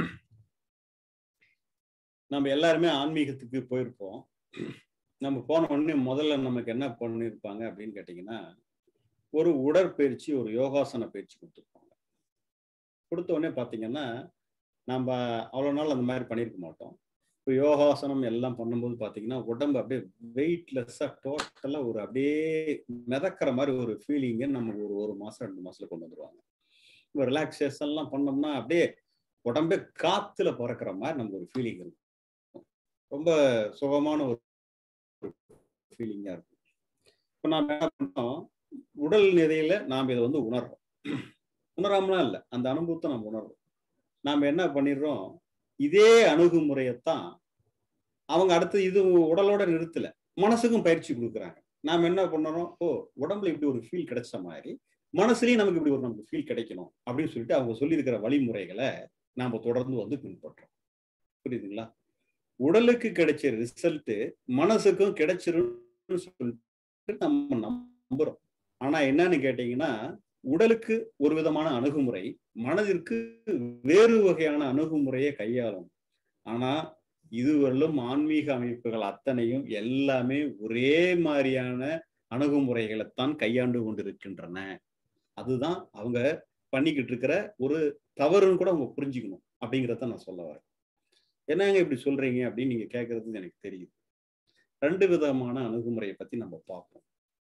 நம்ம எல்லாருமே ஆன்மீகத்துக்கு போயிருப்போம் நம்ம போன உடனே முதல்ல நமக்கு என்ன பண்ணியிருப்பாங்க அப்படின்னு கேட்டீங்கன்னா ஒரு உடற்பயிற்சி ஒரு யோகாசன பயிற்சி கொடுத்துருப்பாங்க கொடுத்த உடனே பார்த்தீங்கன்னா நம்ம அவ்வளோ நாள் அந்த மாதிரி பண்ணியிருக்க மாட்டோம் இப்போ யோகாசனம் எல்லாம் பண்ணும்போது பார்த்தீங்கன்னா உடம்பு அப்படியே வெயிட்லெஸ்ஸாக டோட்டலாக ஒரு அப்படியே மிதக்கிற மாதிரி ஒரு ஃபீலிங்கை நமக்கு ஒரு ஒரு மாதம் ரெண்டு மாதத்தில் கொண்டு வந்துடுவாங்க இப்போ ரிலாக்ஸேஷன்லாம் பண்ணோம்னா அப்படியே உடம்பே காற்றுல பறக்கிற மாதிரி நமக்கு ஒரு ஃபீலிங் இருக்கும் ரொம்ப சுகமான ஒரு ஃபீலிங்காக இருக்கும் இப்போ நாம் என்ன பண்ணோம் உடல் நிலையில நாம் இதை வந்து உணர்றோம் உணராமலாம் இல்லை அந்த அனுபவத்தை நம்ம உணர்றோம் நாம் என்ன பண்ணிடுறோம் இதே அணுகுமுறையத்தான் அவங்க அடுத்து இது உடலோட நிறுத்தல மனசுக்கும் பயிற்சி கொடுக்குறாங்க நாம் என்ன பண்ணுறோம் ஓ உடம்புல இப்படி ஒரு ஃபீல் கிடைச்ச மாதிரி மனசுலயும் நமக்கு இப்படி ஒரு நமக்கு ஃபீல் கிடைக்கணும் அப்படின்னு சொல்லிட்டு அவங்க சொல்லியிருக்கிற வழிமுறைகளை நாம தொடர்ந்து வந்து பின்பற்றோம் புரியுதுங்களா உடலுக்கு கிடைச்ச ரிசல்ட் மனசுக்கும் கிடைச்சிரும்னு சொல்லிட்டு நம்ம நம்புறோம் ஆனா என்னன்னு கேட்டீங்கன்னா உடலுக்கு ஒரு விதமான அணுகுமுறை மனதிற்கு வேறு வகையான அணுகுமுறையை கையாளும் ஆனா இதுவரையிலும் ஆன்மீக அமைப்புகள் அத்தனையும் எல்லாமே ஒரே மாதிரியான அணுகுமுறைகளைத்தான் கையாண்டு கொண்டிருக்கின்றன அதுதான் அவங்க பண்ணிக்கிட்டு இருக்கிற ஒரு தவறுன்னு கூட அவங்க புரிஞ்சுக்கணும் அப்படிங்கிறத நான் சொல்ல வரேன் என்னங்க இப்படி சொல்றீங்க அப்படின்னு நீங்க கேட்கறது எனக்கு தெரியுது ரெண்டு விதமான அணுகுமுறையை பத்தி நம்ம பார்ப்போம்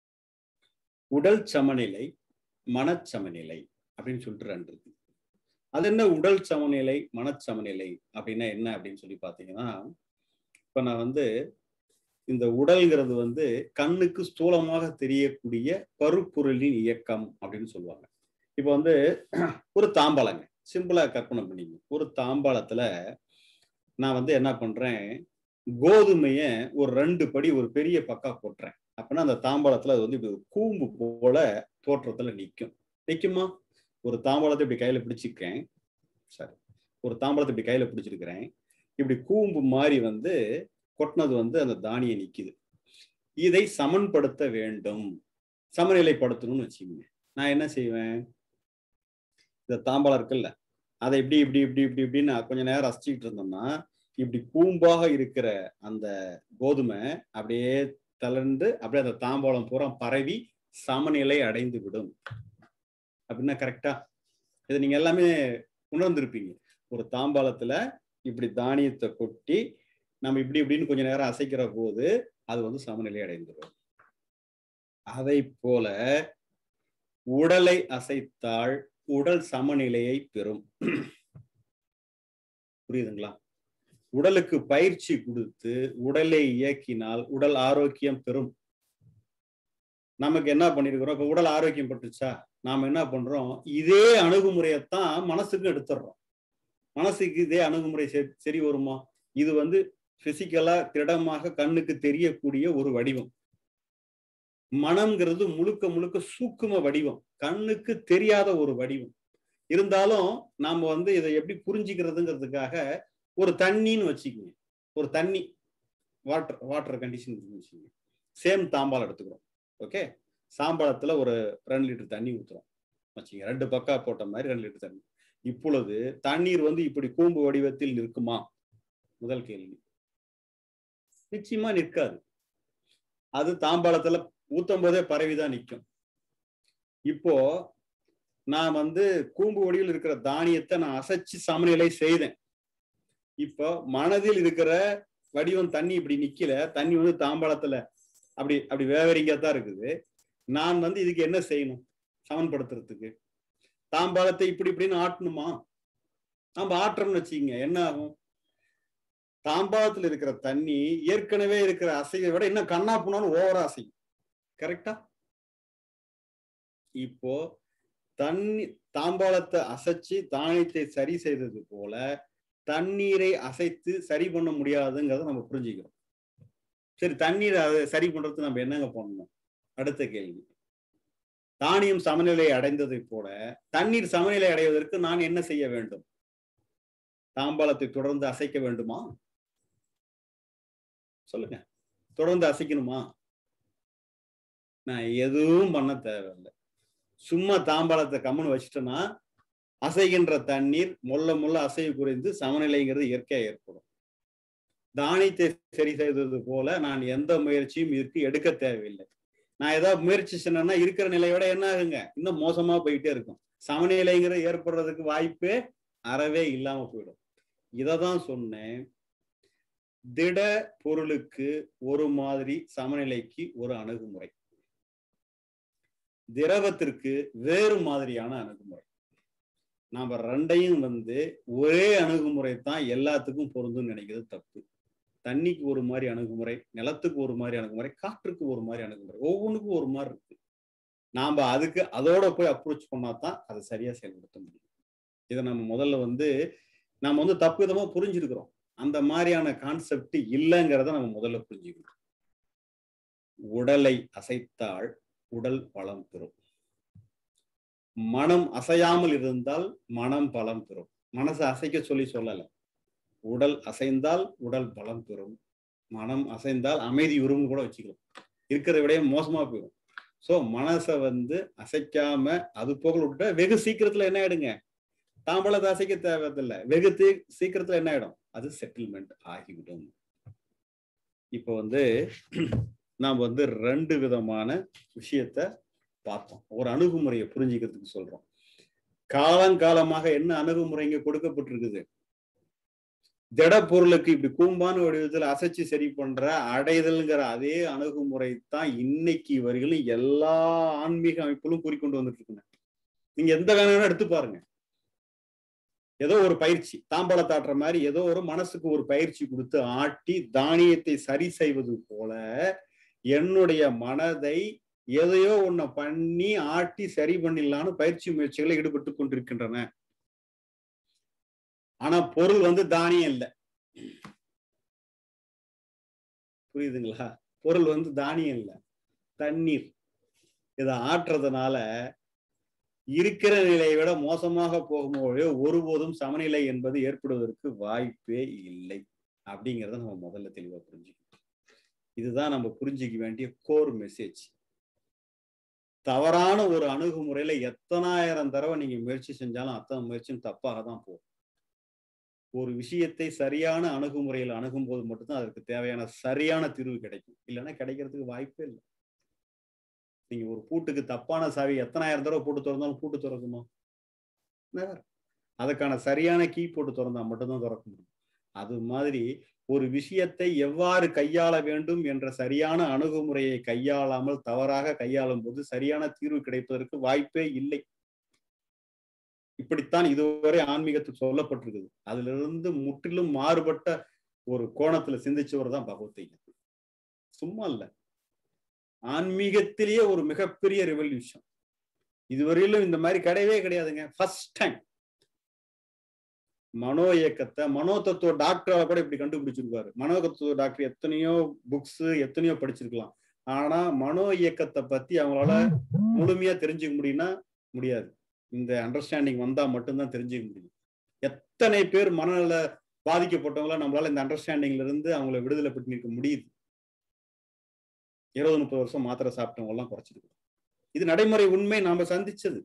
உடல் சமநிலை மனச்சமநிலை அப்படின்னு சொல்லிட்டு ரெண்டு இருக்கு அது என்ன உடல் சமநிலை மனச்சமநிலை அப்படின்னா என்ன அப்படின்னு சொல்லி பார்த்தீங்கன்னா இப்ப நான் வந்து இந்த உடல்ங்கிறது வந்து கண்ணுக்கு ஸ்தூலமாக தெரியக்கூடிய பருப்பொருளின் இயக்கம் அப்படின்னு சொல்லுவாங்க இப்போ வந்து ஒரு தாம்பாளங்க சிம்பிளா கற்பனை பண்ணிங்க ஒரு தாம்பாளத்துல நான் வந்து என்ன பண்றேன் கோதுமைய ஒரு ரெண்டு படி ஒரு பெரிய பக்கா கொட்டுறேன் அப்படின்னா அந்த தாம்பாளத்துல அது வந்து இப்படி ஒரு கூம்பு போல தோற்றத்துல நிற்கும் நிற்குமா ஒரு தாம்பாளத்தை இப்படி கையில பிடிச்சிருக்கேன் சரி ஒரு தாம்பாளத்தை இப்படி கையில பிடிச்சிருக்கிறேன் இப்படி கூம்பு மாதிரி வந்து கொட்டினது வந்து அந்த தானியம் நிக்குது இதை சமன்படுத்த வேண்டும் சமநிலைப்படுத்தணும்னு வச்சுக்கோங்க நான் என்ன செய்வேன் இந்த தாம்பாளம் இருக்குல்ல அதை இப்படி இப்படி இப்படி இப்படி இப்படின்னு கொஞ்ச நேரம் ரசிச்சுக்கிட்டு இருந்தோம்னா இப்படி கூம்பாக இருக்கிற அந்த கோதுமை அப்படியே தளர்ந்து அப்படியே அந்த தாம்பாளம் பூரா பரவி சமநிலை அடைந்து விடும் அப்படின்னா கரெக்டா இதை நீங்க எல்லாமே உணர்ந்திருப்பீங்க ஒரு தாம்பாளத்துல இப்படி தானியத்தை கொட்டி நம்ம இப்படி இப்படின்னு கொஞ்ச நேரம் அசைக்கிற போது அது வந்து சமநிலை அடைந்துடும் அதை போல உடலை அசைத்தால் உடல் சமநிலையை பெறும் புரியுதுங்களா உடலுக்கு பயிற்சி கொடுத்து உடலை இயக்கினால் உடல் ஆரோக்கியம் பெறும் நமக்கு என்ன பண்ணிருக்கிறோம் இப்ப உடல் ஆரோக்கியம் பட்டுச்சா நாம என்ன பண்றோம் இதே அணுகுமுறையத்தான் மனசுக்கு எடுத்துடுறோம் மனசுக்கு இதே அணுகுமுறை சரி வருமா இது வந்து பிசிக்கலா திடமாக கண்ணுக்கு தெரியக்கூடிய ஒரு வடிவம் மனம்ங்கிறது முழுக்க முழுக்க சூக்கும வடிவம் கண்ணுக்கு தெரியாத ஒரு வடிவம் இருந்தாலும் நாம வந்து இதை எப்படி புரிஞ்சுக்கிறதுங்கிறதுக்காக ஒரு தண்ணின்னு வச்சுக்கோங்க ஒரு தண்ணி வாட்டர் வாட்டர் கண்டிஷன் வச்சுக்கோங்க சேம் தாம்பால் எடுத்துக்கிறோம் ஓகே சாம்பாளத்துல ஒரு ரெண்டு லிட்டர் தண்ணி ஊத்துறோம் வச்சுங்க ரெண்டு பக்கா போட்ட மாதிரி ரெண்டு லிட்டர் தண்ணி இப்பொழுது தண்ணீர் வந்து இப்படி கூம்பு வடிவத்தில் நிற்குமா முதல் கேள்வி நிச்சயமா நிற்காது அது தாம்பாளத்துல ஊத்தும் போதே பரவிதான் நிற்கும் இப்போ நான் வந்து கூம்பு வடிவில் இருக்கிற தானியத்தை நான் அசைச்சு சமநிலை செய்தேன் இப்போ மனதில் இருக்கிற வடிவம் தண்ணி இப்படி நிக்கல தண்ணி வந்து தாம்பாளத்துல அப்படி அப்படி வேவரிங்கா தான் இருக்குது நான் வந்து இதுக்கு என்ன செய்யணும் சமன்படுத்துறதுக்கு தாம்பாளத்தை இப்படி இப்படின்னு ஆட்டணுமா நம்ம ஆட்டுறோம்னு வச்சுக்கோங்க என்ன ஆகும் தாம்பாளத்துல இருக்கிற தண்ணி ஏற்கனவே இருக்கிற அசையை விட இன்னும் கண்ணா போனாலும் ஓவரா அசையும் கரெக்டா இப்போ தண்ணி தாம்பாளத்தை அசைச்சு தானியத்தை சரி செய்தது போல தண்ணீரை அசைத்து சரி பண்ண முடியாதுங்கிறத நம்ம புரிஞ்சுக்கிறோம் சரி தண்ணீரை அதை சரி பண்றது நம்ம என்னங்க பண்ணணும் அடுத்த கேள்வி தானியம் சமநிலை அடைந்ததை போல தண்ணீர் சமநிலை அடைவதற்கு நான் என்ன செய்ய வேண்டும் தாம்பாளத்தை தொடர்ந்து அசைக்க வேண்டுமா சொல்லுங்க தொடர்ந்து அசைக்கணுமா நான் எதுவும் பண்ண தேவையில்லை சும்மா தாம்பாளத்தை கம்முன்னு வச்சுட்டோன்னா அசைகின்ற தண்ணீர் மொல்ல மொல்ல அசைவு குறைந்து சமநிலைங்கிறது இயற்கையா ஏற்படும் தானியத்தை சரி செய்தது போல நான் எந்த முயற்சியும் இதற்கு எடுக்க தேவையில்லை நான் ஏதாவது முயற்சி செஞ்சேன்னா இருக்கிற நிலையோட என்ன ஆகுங்க இன்னும் மோசமா போயிட்டே இருக்கும் சமநிலைங்கிறது ஏற்படுறதுக்கு வாய்ப்பே அறவே இல்லாம போயிடும் இததான் சொன்னேன் திட பொருளுக்கு ஒரு மாதிரி சமநிலைக்கு ஒரு அணுகுமுறை திரவத்திற்கு வேறு மாதிரியான அணுகுமுறை நாம ரெண்டையும் வந்து ஒரே அணுகுமுறை தான் எல்லாத்துக்கும் பொருந்தும் நினைக்கிறது தப்பு தண்ணிக்கு ஒரு மாதிரி அணுகுமுறை நிலத்துக்கு ஒரு மாதிரி அணுகுமுறை காற்றுக்கு ஒரு மாதிரி அணுகுமுறை ஒவ்வொன்றுக்கும் ஒரு மாதிரி இருக்கு நாம அதுக்கு அதோட போய் அப்ரோச் பண்ணா தான் அதை சரியா செயல்படுத்த முடியும் இதை நம்ம முதல்ல வந்து நாம வந்து தப்பு விதமா புரிஞ்சிருக்கிறோம் அந்த மாதிரியான கான்செப்ட் இல்லைங்கிறத நம்ம முதல்ல புரிஞ்சுக்கணும் உடலை அசைத்தால் உடல் பலம் பெறும் மனம் அசையாமல் இருந்தால் மனம் பலம் பெறும் மனசை அசைக்க சொல்லி சொல்லல உடல் அசைந்தால் உடல் பலம் பெறும் மனம் அசைந்தால் அமைதி உருவம் கூட வச்சுக்கலாம் இருக்கிற விடையும் மோசமா போயிடும் ஸோ மனசை வந்து அசைக்காம அது போக விட்ட வெகு சீக்கிரத்துல என்ன ஆயிடுங்க தாம்பளத்தை அசைக்க தேவையில்லை வெகு தீ சீக்கிரத்துல என்ன ஆயிடும் அது செட்டில்மெண்ட் ஆகிவிடும் இப்போ வந்து நாம் வந்து ரெண்டு விதமான விஷயத்த பார்த்தோம் ஒரு அணுகுமுறையை புரிஞ்சுக்கிறதுக்கு சொல்றோம் காலங்காலமாக என்ன அணுகுமுறை இங்க கொடுக்கப்பட்டிருக்குது திட பொருளுக்கு இப்படி கூம்பான வடிவத்தில் அசைச்சு சரி பண்ற அடைதல்ங்கிற அதே அணுகுமுறை தான் இன்னைக்கு வரையிலும் எல்லா ஆன்மீக அமைப்புகளும் கூறிக்கொண்டு வந்துட்டு இருக்குங்க நீங்க எந்த வேணாலும் எடுத்து பாருங்க ஏதோ ஒரு பயிற்சி தாம்பாளத்தாட்டுற மாதிரி ஏதோ ஒரு மனசுக்கு ஒரு பயிற்சி கொடுத்து ஆட்டி தானியத்தை சரி செய்வது போல என்னுடைய மனதை எதையோ ஒன்ன பண்ணி ஆட்டி சரி பண்ணிடலான்னு பயிற்சி முயற்சிகளை ஈடுபட்டு கொண்டிருக்கின்றன ஆனா பொருள் வந்து தானியம் இல்லை புரியுதுங்களா பொருள் வந்து தானியம் இல்லை தண்ணீர் இதை ஆற்றுறதுனால இருக்கிற நிலையை விட மோசமாக போகும்போது ஒருபோதும் சமநிலை என்பது ஏற்படுவதற்கு வாய்ப்பே இல்லை அப்படிங்கிறத நம்ம முதல்ல தெளிவா புரிஞ்சுக்கணும் இதுதான் நம்ம புரிஞ்சுக்க வேண்டிய கோர் மெசேஜ் தவறான ஒரு அணுகுமுறையில எத்தனாயிரம் தடவை நீங்க முயற்சி செஞ்சாலும் அத்தனை முயற்சியும் தப்பாக தான் போகும் ஒரு விஷயத்தை சரியான அணுகுமுறையில் அணுகும் போது மட்டும்தான் அதற்கு தேவையான சரியான தீர்வு கிடைக்கும் இல்லைன்னா கிடைக்கிறதுக்கு வாய்ப்பே இல்லை நீங்க ஒரு பூட்டுக்கு தப்பான சாவி எத்தனாயிரம் தடவை போட்டு திறந்தாலும் பூட்டு திறக்குமா அதுக்கான சரியான கீ போட்டு திறந்தா மட்டும்தான் திறக்க முடியும் அது மாதிரி ஒரு விஷயத்தை எவ்வாறு கையாள வேண்டும் என்ற சரியான அணுகுமுறையை கையாளாமல் தவறாக கையாளும் போது சரியான தீர்வு கிடைப்பதற்கு வாய்ப்பே இல்லை இப்படித்தான் இதுவரை ஆன்மீகத்தில் சொல்லப்பட்டிருக்குது அதுல இருந்து முற்றிலும் மாறுபட்ட ஒரு கோணத்துல சிந்திச்சவர் தான் பகவத்கீதை சும்மா இல்ல ஆன்மீகத்திலேயே ஒரு மிகப்பெரிய ரெவல்யூஷன் இதுவரையிலும் இந்த மாதிரி கிடையவே கிடையாதுங்க ஃபர்ஸ்ட் டைம் மனோ இயக்கத்தை மனோ தத்துவ டாக்டரால கூட இப்படி கண்டுபிடிச்சிருப்பாரு மனோ தத்துவ டாக்டர் எத்தனையோ புக்ஸ் எத்தனையோ படிச்சிருக்கலாம் ஆனா மனோ இயக்கத்தை பத்தி அவங்களால முழுமையா தெரிஞ்சுக்க முடியும்னா முடியாது இந்த அண்டர்ஸ்டாண்டிங் வந்தா மட்டும்தான் தெரிஞ்சுக்க முடியும் எத்தனை பேர் மனநல பாதிக்கப்பட்டவங்கள நம்மளால இந்த அண்டர்ஸ்டாண்டிங்ல இருந்து அவங்கள விடுதலை பண்ணிருக்க முடியுது இருபது முப்பது வருஷம் மாத்திரை சாப்பிட்டவங்க எல்லாம் குறைச்சிருக்கு இது நடைமுறை உண்மை நாம சந்திச்சது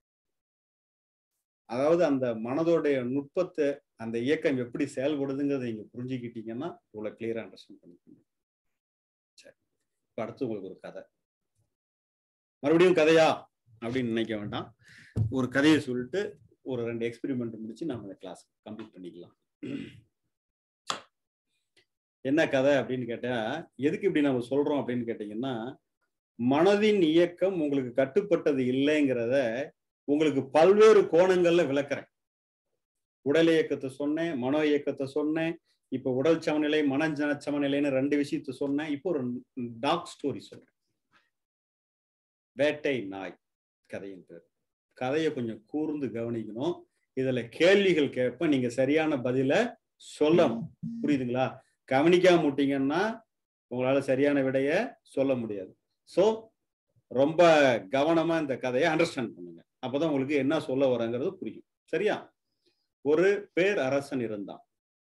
அதாவது அந்த மனதோடைய நுட்பத்தை அந்த இயக்கம் எப்படி செயல்படுதுங்கிறத நீங்க புரிஞ்சுக்கிட்டீங்கன்னா இவ்வளவு கிளியரா அண்டர்ஸ்டாண்ட் பண்ணிக்கணும் சரி இப்ப அடுத்து உங்களுக்கு ஒரு கதை மறுபடியும் கதையா அப்படின்னு நினைக்க வேண்டாம் ஒரு கதையை சொல்லிட்டு ஒரு ரெண்டு எக்ஸ்பெரிமெண்ட் முடிச்சு நம்ம இந்த கிளாஸ் கம்ப்ளீட் பண்ணிக்கலாம் என்ன கதை அப்படின்னு கேட்டா எதுக்கு இப்படி நம்ம சொல்றோம் அப்படின்னு கேட்டீங்கன்னா மனதின் இயக்கம் உங்களுக்கு கட்டுப்பட்டது இல்லைங்கிறத உங்களுக்கு பல்வேறு கோணங்கள்ல விளக்குறேன் உடல் இயக்கத்தை சொன்னேன் மனோ இயக்கத்தை சொன்னேன் இப்ப உடல் சமநிலை மன சமநிலைன்னு ரெண்டு விஷயத்த சொன்னேன் இப்போ ஒரு டாக் ஸ்டோரி சொல்றேன் வேட்டை நாய் கதையின் பேர் கதையை கொஞ்சம் கூர்ந்து கவனிக்கணும் இதுல கேள்விகள் கேட்ப நீங்க சரியான பதில சொல்லணும் புரியுதுங்களா கவனிக்காம விட்டீங்கன்னா உங்களால சரியான விடைய சொல்ல முடியாது சோ ரொம்ப கவனமா இந்த கதையை அண்டர்ஸ்டாண்ட் பண்ணுங்க அப்பதான் உங்களுக்கு என்ன சொல்ல வரங்கிறது புரியும் சரியா ஒரு பேர் அரசன் இருந்தான்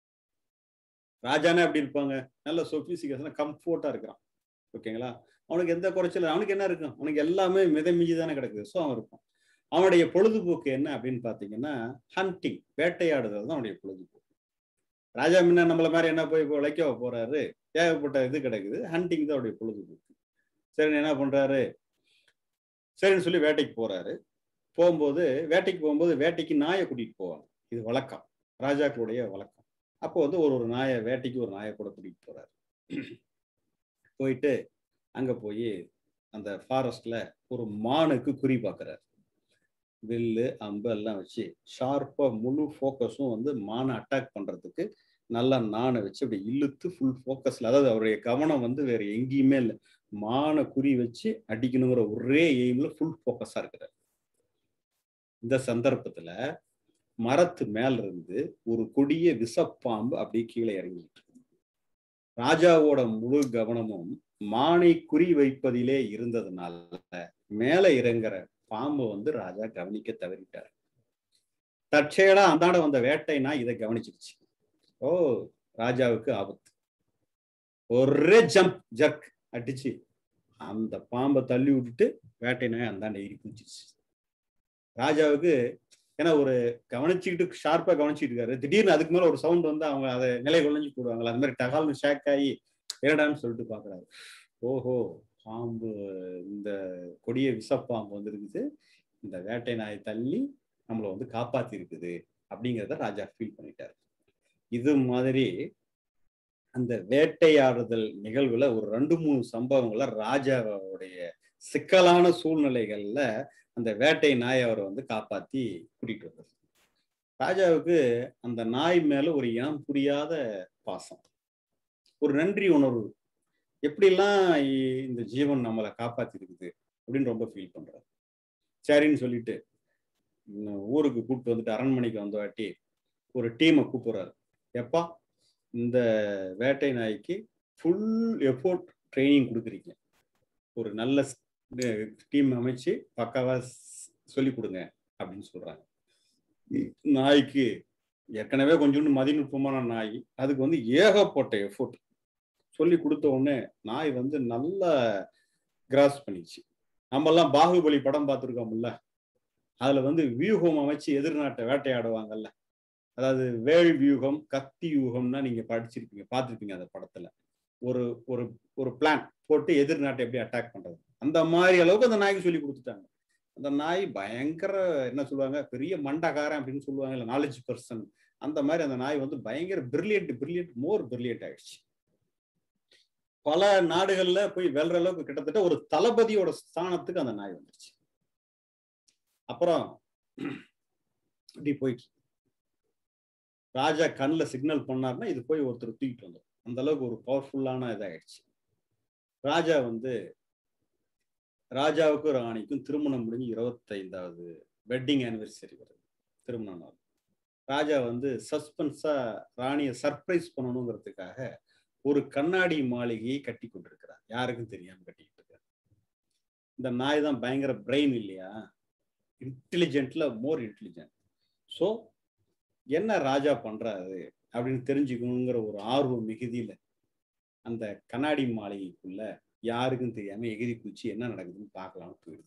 ராஜானே எப்படி இருப்பாங்க நல்ல சொபிசிகேஷனா கம்ஃபோர்ட்டா இருக்கிறான் ஓகேங்களா அவனுக்கு எந்த குறைச்சல அவனுக்கு என்ன இருக்கும் அவனுக்கு எல்லாமே மிதமிஞ்சி தானே கிடக்குது ஸோ அவன் இருப்பான் அவனுடைய பொழுதுபோக்கு என்ன அப்படின்னு பாத்தீங்கன்னா ஹண்டிங் வேட்டையாடுதல் தான் அவனுடைய பொழுதுபோக்கு ராஜா முன்ன நம்மள மாதிரி என்ன போய் உழைக்க போறாரு ஏகப்பட்ட இது கிடக்குது ஹண்டிங் தான் அவருடைய பொழுதுபோக்கு சரி என்ன பண்றாரு சரின்னு சொல்லி வேட்டைக்கு போறாரு போகும்போது வேட்டைக்கு போகும்போது வேட்டைக்கு நாயை கூட்டிட்டு போவாங்க இது வழக்கம் ராஜாக்களுடைய வழக்கம் அப்போ வந்து ஒரு ஒரு நாயை வேட்டைக்கு ஒரு நாயை கூட கூட்டிட்டு போறாரு போயிட்டு அங்க போய் அந்த ஃபாரஸ்ட்ல ஒரு மானுக்கு குறி பார்க்கறாரு வில்லு அம்பு எல்லாம் வச்சு ஷார்ப்பா முழு ஃபோக்கஸும் வந்து மானை அட்டாக் பண்றதுக்கு நல்லா நானை வச்சு அப்படி இழுத்து ஃபுல் ஃபோக்கஸ்ல அதாவது அவருடைய கவனம் வந்து வேற எங்கேயுமே இல்லை மானை குறி வச்சு அடிக்கணுங்கிற ஒரே எய்ம்ல ஃபுல் ஃபோக்கஸா இருக்கிறார் இந்த சந்தர்ப்பத்துல மரத்து மேல இருந்து ஒரு கொடிய விஷப்பாம்பு அப்படியே கீழே இறங்கிட்டு இருக்கு ராஜாவோட முழு கவனமும் மானை குறி வைப்பதிலே இருந்ததுனால மேல இறங்குற பாம்பை வந்து ராஜா கவனிக்க தவறிட்டார் தற்செயலா அந்தாண்ட வந்த வேட்டைனா இதை கவனிச்சிருச்சு ஓ ராஜாவுக்கு ஆபத்து ஒரே ஜம்ப் ஜர்க் அடிச்சு அந்த பாம்பை தள்ளி விட்டுட்டு வேட்டை நாய் அந்தாண்ட ஏறி குதிச்சிருச்சு ராஜாவுக்கு ஏன்னா ஒரு கவனிச்சுக்கிட்டு ஷார்ப்பா கவனிச்சுட்டு இருக்காரு திடீர்னு அதுக்கு மேல ஒரு சவுண்ட் வந்து அவங்க அதை நிலை குழஞ்சு போடுவாங்களா அந்த மாதிரி டகால்னு ஷேக் ஆகி என்னடான்னு சொல்லிட்டு பாக்குறாரு ஓஹோ பாம்பு இந்த கொடிய விஷப்பாம்பு வந்துருக்குது இந்த வேட்டை நாயை தள்ளி நம்மளை வந்து காப்பாத்தி இருக்குது அப்படிங்கிறத ராஜா ஃபீல் பண்ணிட்டாரு இது மாதிரி அந்த வேட்டையாடுதல் நிகழ்வுல ஒரு ரெண்டு மூணு சம்பவங்களை ராஜாவுடைய சிக்கலான சூழ்நிலைகள்ல அந்த வேட்டை நாய் அவரை வந்து காப்பாத்தி கூட்டிட்டு வந்தது ராஜாவுக்கு அந்த நாய் மேல ஒரு இனம் புரியாத பாசம் ஒரு நன்றி உணர்வு எப்படிலாம் இந்த ஜீவன் நம்மளை காப்பாத்தி இருக்குது அப்படின்னு ரொம்ப ஃபீல் பண்றாரு சரின்னு சொல்லிட்டு ஊருக்கு கூப்பிட்டு வந்துட்டு அரண்மனைக்கு வந்த வாட்டி ஒரு டீமை கூப்பிடுறாரு எப்பா இந்த வேட்டை நாய்க்கு ஃபுல் எஃபோர்ட் ட்ரைனிங் கொடுக்குறீங்க ஒரு நல்ல டீம் அமைச்சு பக்காவா சொல்லி கொடுங்க அப்படின்னு சொல்றாங்க நாய்க்கு ஏற்கனவே கொஞ்சோண்டு மதிநுட்பமான நாய் அதுக்கு வந்து ஏகப்பட்ட எஃபோர்ட் சொல்லி கொடுத்த உடனே நாய் வந்து நல்லா கிராஸ் பண்ணிச்சு நம்ம எல்லாம் பாகுபலி படம் பார்த்துருக்கோம்ல அதுல வந்து வியூகம் அமைச்சு எதிர்நாட்டை வேட்டையாடுவாங்கல்ல அதாவது வேள் வியூகம் கத்தி யூகம்னா நீங்க படிச்சிருப்பீங்க பார்த்துருப்பீங்க அந்த படத்துல ஒரு ஒரு ஒரு பிளான் போட்டு எதிர்நாட்டை எப்படி அட்டாக் பண்றது அந்த மாதிரி அளவுக்கு அந்த நாய்க்கு சொல்லி கொடுத்துட்டாங்க அந்த நாய் பயங்கர என்ன சொல்லுவாங்க பெரிய மண்டகாரன் அப்படின்னு சொல்லுவாங்க இல்லை நாலேஜ் பர்சன் அந்த மாதிரி அந்த நாய் வந்து பயங்கர பிரில்லியன்ட் பிரில்லியன்ட் மோர் பிரில்லியன்ட் ஆயிடுச்சு பல நாடுகள்ல போய் வெல்ற அளவுக்கு கிட்டத்தட்ட ஒரு தளபதியோட ஸ்தானத்துக்கு அந்த நாய் வந்துருச்சு அப்புறம் இப்படி போயிட்டு ராஜா கண்ணில் சிக்னல் பண்ணார்னா இது போய் ஒருத்தர் தூக்கிட்டு வந்துடும் அந்த அளவுக்கு ஒரு பவர்ஃபுல்லான இதாயிடுச்சு ராஜா வந்து ராஜாவுக்கும் ராணிக்கும் திருமணம் முடிஞ்சு இருபத்தைந்தாவது வெட்டிங் ஆனிவர்சரி வருது திருமண நாள் ராஜா வந்து சஸ்பென்ஸா ராணியை சர்ப்ரைஸ் பண்ணணுங்கிறதுக்காக ஒரு கண்ணாடி மாளிகையை கட்டி கொண்டிருக்கிறார் யாருக்கும் தெரியாம கட்டிக்கிட்டு இந்த நாய் தான் பயங்கர பிரெயின் இல்லையா இன்டெலிஜென்ட்ல மோர் இன்டெலிஜென்ட் ஸோ என்ன ராஜா பண்றாரு அப்படின்னு தெரிஞ்சுக்கணுங்கிற ஒரு ஆர்வம் மிகுதியில அந்த கண்ணாடி மாளிகைக்குள்ள யாருக்கும் தெரியாம எகிரி குச்சி என்ன நடக்குதுன்னு பார்க்கலாம்னு போயிடுது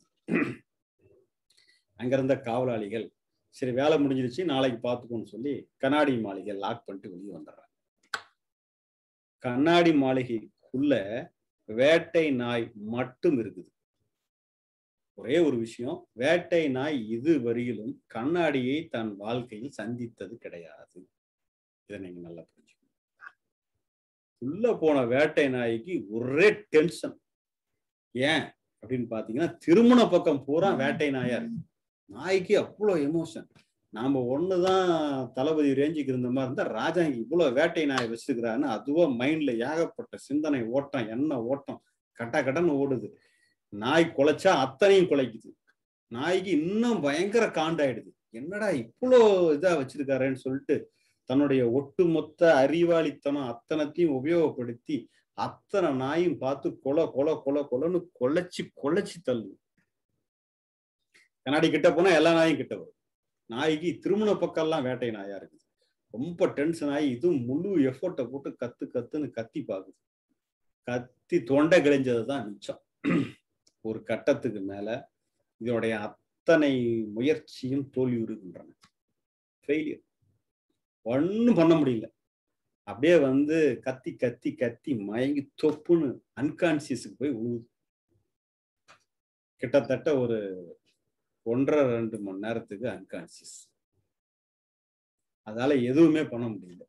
அங்க இருந்த காவலாளிகள் சரி வேலை முடிஞ்சிருச்சு நாளைக்கு பார்த்துக்கோன்னு சொல்லி கண்ணாடி மாளிகை லாக் பண்ணிட்டு வெளியே வந்துடுறாங்க கண்ணாடி மாளிகைக்குள்ள வேட்டை நாய் மட்டும் இருக்குது ஒரே ஒரு விஷயம் வேட்டை நாய் இது வரையிலும் கண்ணாடியை தன் வாழ்க்கையில் சந்தித்தது கிடையாது இதை நீங்க நல்லா புரிஞ்சுக்கணும் உள்ள போன வேட்டை நாய்க்கு ஒரே டென்ஷன் ஏன் அப்படின்னு பாத்தீங்கன்னா திருமண பக்கம் பூரா வேட்டை நாயா இருக்கு நாய்க்கு அவ்வளோ எமோஷன் நாம ஒண்ணுதான் தளபதி ரேஞ்சுக்கு இருந்த மாதிரி இருந்தா ராஜா இங்க இவ்வளவு வேட்டை நாயை வச்சிருக்கிறான்னு அதுவா மைண்ட்ல ஏகப்பட்ட சிந்தனை ஓட்டம் என்ன ஓட்டம் கட்ட கட்டன்னு ஓடுது நாய் குலைச்சா அத்தனையும் குலைக்குது நாய்க்கு இன்னும் பயங்கர காண்டாயிடுது என்னடா இவ்வளோ இதா வச்சிருக்காருன்னு சொல்லிட்டு தன்னுடைய ஒட்டுமொத்த அறிவாளித்தனம் அத்தனத்தையும் உபயோகப்படுத்தி அத்தனை நாயும் பார்த்து கொலை கொலை கொலை கொலைன்னு கொலைச்சு கொலைச்சு தள்ளு கண்ணாடி கிட்ட போனா எல்லா நாயும் கிட்ட வரும் நாய்க்கு திருமண பக்கம்லாம் வேட்டை நாயா இருக்குது ரொம்ப டென்ஷன் ஆகி இதுவும் முழு எஃபோர்ட்டை போட்டு கத்து கத்துன்னு கத்தி பார்க்குது கத்தி தொண்டை கிழிஞ்சது தான் மிச்சம் ஒரு கட்டத்துக்கு மேல இதனுடைய அத்தனை முயற்சியும் தோல்வியுறுகின்றன ஃபெயிலியர் ஒன்றும் பண்ண முடியல அப்படியே வந்து கத்தி கத்தி கத்தி மயங்கி தொப்புன்னு அன்கான்சியஸுக்கு போய் விழுவுது கிட்டத்தட்ட ஒரு ஒன்றரை ரெண்டு மணி நேரத்துக்கு அன்கான்சியஸ் அதால எதுவுமே பண்ண முடியல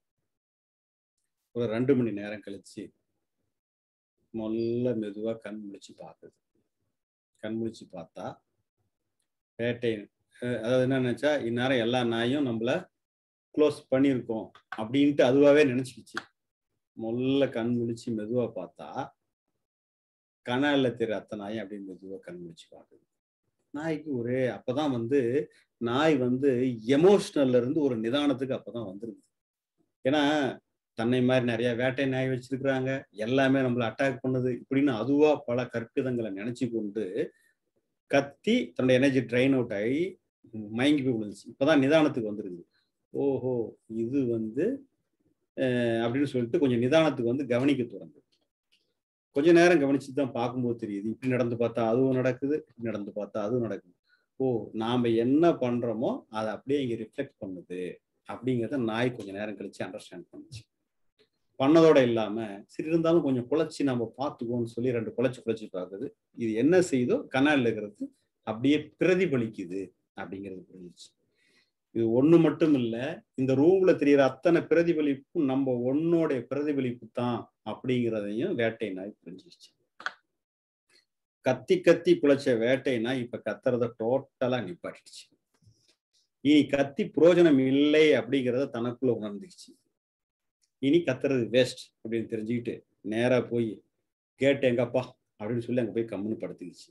ஒரு ரெண்டு மணி நேரம் கழிச்சு மொல்ல மெதுவா கண் முழிச்சு பார்க்குது கண் முழிச்சு பார்த்தா வேட்டை அதாவது என்ன நினைச்சா இந்நேரம் எல்லா நாயும் நம்மள க்ளோஸ் பண்ணியிருக்கோம் அப்படின்ட்டு அதுவாகவே நினச்சிக்கிச்சு முதல்ல கண் முழிச்சு மெதுவாக பார்த்தா கனாலில் தெரிய அத்தை நாய் அப்படின்னு மெதுவாக கண் முழிச்சு பார்க்குது நாய்க்கு ஒரே அப்பதான் வந்து நாய் வந்து எமோஷ்னல்ல இருந்து ஒரு நிதானத்துக்கு அப்பதான் வந்துருது ஏன்னா தன்னை மாதிரி நிறைய வேட்டை நாய் வச்சிருக்கிறாங்க எல்லாமே நம்மளை அட்டாக் பண்ணுது இப்படின்னு அதுவா பல கற்பிதங்களை நினைச்சு கொண்டு கத்தி தன்னுடைய எனர்ஜி ட்ரைன் அவுட் ஆகி மயங்கி போய் விழுந்துச்சு இப்பதான் நிதானத்துக்கு வந்துருது ஓஹோ இது வந்து அப்படின்னு சொல்லிட்டு கொஞ்சம் நிதானத்துக்கு வந்து கவனிக்க தொடங்குது கொஞ்ச நேரம் கவனிச்சு தான் பார்க்கும்போது தெரியுது இப்படி நடந்து பார்த்தா அதுவும் நடக்குது இப்படி நடந்து பார்த்தா அதுவும் நடக்குது ஓ நாம என்ன பண்றோமோ அதை அப்படியே இங்க ரிஃப்ளெக்ட் பண்ணுது அப்படிங்கிறத நாய் கொஞ்ச நேரம் கழிச்சு அண்டர்ஸ்டாண்ட் பண்ணுச்சு பண்ணதோட இல்லாம சரி இருந்தாலும் கொஞ்சம் குழைச்சி நம்ம பார்த்துக்கோன்னு சொல்லி ரெண்டு குழைச்சி குழைச்சி பார்க்குது இது என்ன செய்தோ கனாலில் இருக்கிறது அப்படியே பிரதிபலிக்குது அப்படிங்கிறது புரிஞ்சிச்சு இது ஒண்ணு மட்டும் இல்ல இந்த ரூம்ல தெரியற அத்தனை பிரதிபலிப்பும் நம்ம ஒன்னோட பிரதிபலிப்பு தான் அப்படிங்கிறதையும் வேட்டை நாய் புரிஞ்சிச்சு கத்தி கத்தி குலைச்ச வேட்டை நாய் இப்ப கத்துறத டோட்டலா நிப்பாட்டிடுச்சு இனி கத்தி புரோஜனம் இல்லை அப்படிங்கிறத தனக்குள்ள உணர்ந்துச்சு இனி கத்துறது வேஸ்ட் அப்படின்னு தெரிஞ்சுக்கிட்டு நேரா போய் கேட்டு எங்கப்பா அப்படின்னு சொல்லி அங்க போய் கம்முன்னு படுத்துக்கிச்சு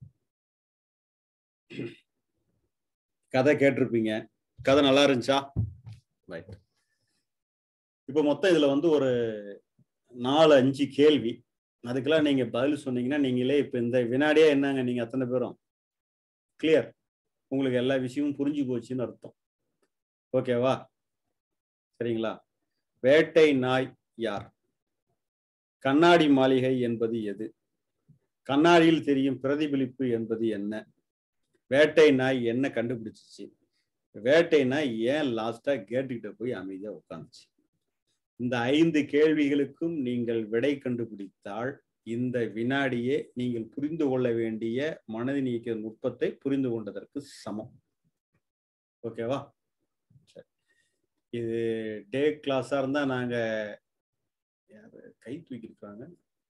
கதை கேட்டிருப்பீங்க கதை நல்லா இருந்துச்சா ரைட் இப்போ மொத்தம் இதுல வந்து ஒரு நாலு அஞ்சு கேள்வி அதுக்கெல்லாம் நீங்க பதில் சொன்னீங்கன்னா நீங்களே இப்போ இந்த வினாடியே என்னங்க நீங்க அத்தனை பேரும் கிளியர் உங்களுக்கு எல்லா விஷயமும் புரிஞ்சு போச்சுன்னு அர்த்தம் ஓகேவா சரிங்களா வேட்டை நாய் யார் கண்ணாடி மாளிகை என்பது எது கண்ணாடியில் தெரியும் பிரதிபலிப்பு என்பது என்ன வேட்டை நாய் என்ன கண்டுபிடிச்சிச்சு வேட்டை நாய் ஏன் லாஸ்டா கேட்டுக்கிட்ட போய் அமைதியா உட்காந்துச்சு இந்த ஐந்து கேள்விகளுக்கும் நீங்கள் விடை கண்டுபிடித்தால் இந்த வினாடியே நீங்கள் புரிந்து கொள்ள வேண்டிய மனதின் நீக்கிற நுட்பத்தை புரிந்து கொண்டதற்கு சமம் ஓகேவா சரி இது டே கிளாஸா இருந்தா நாங்க யாரு கை தூக்கிருக்காங்க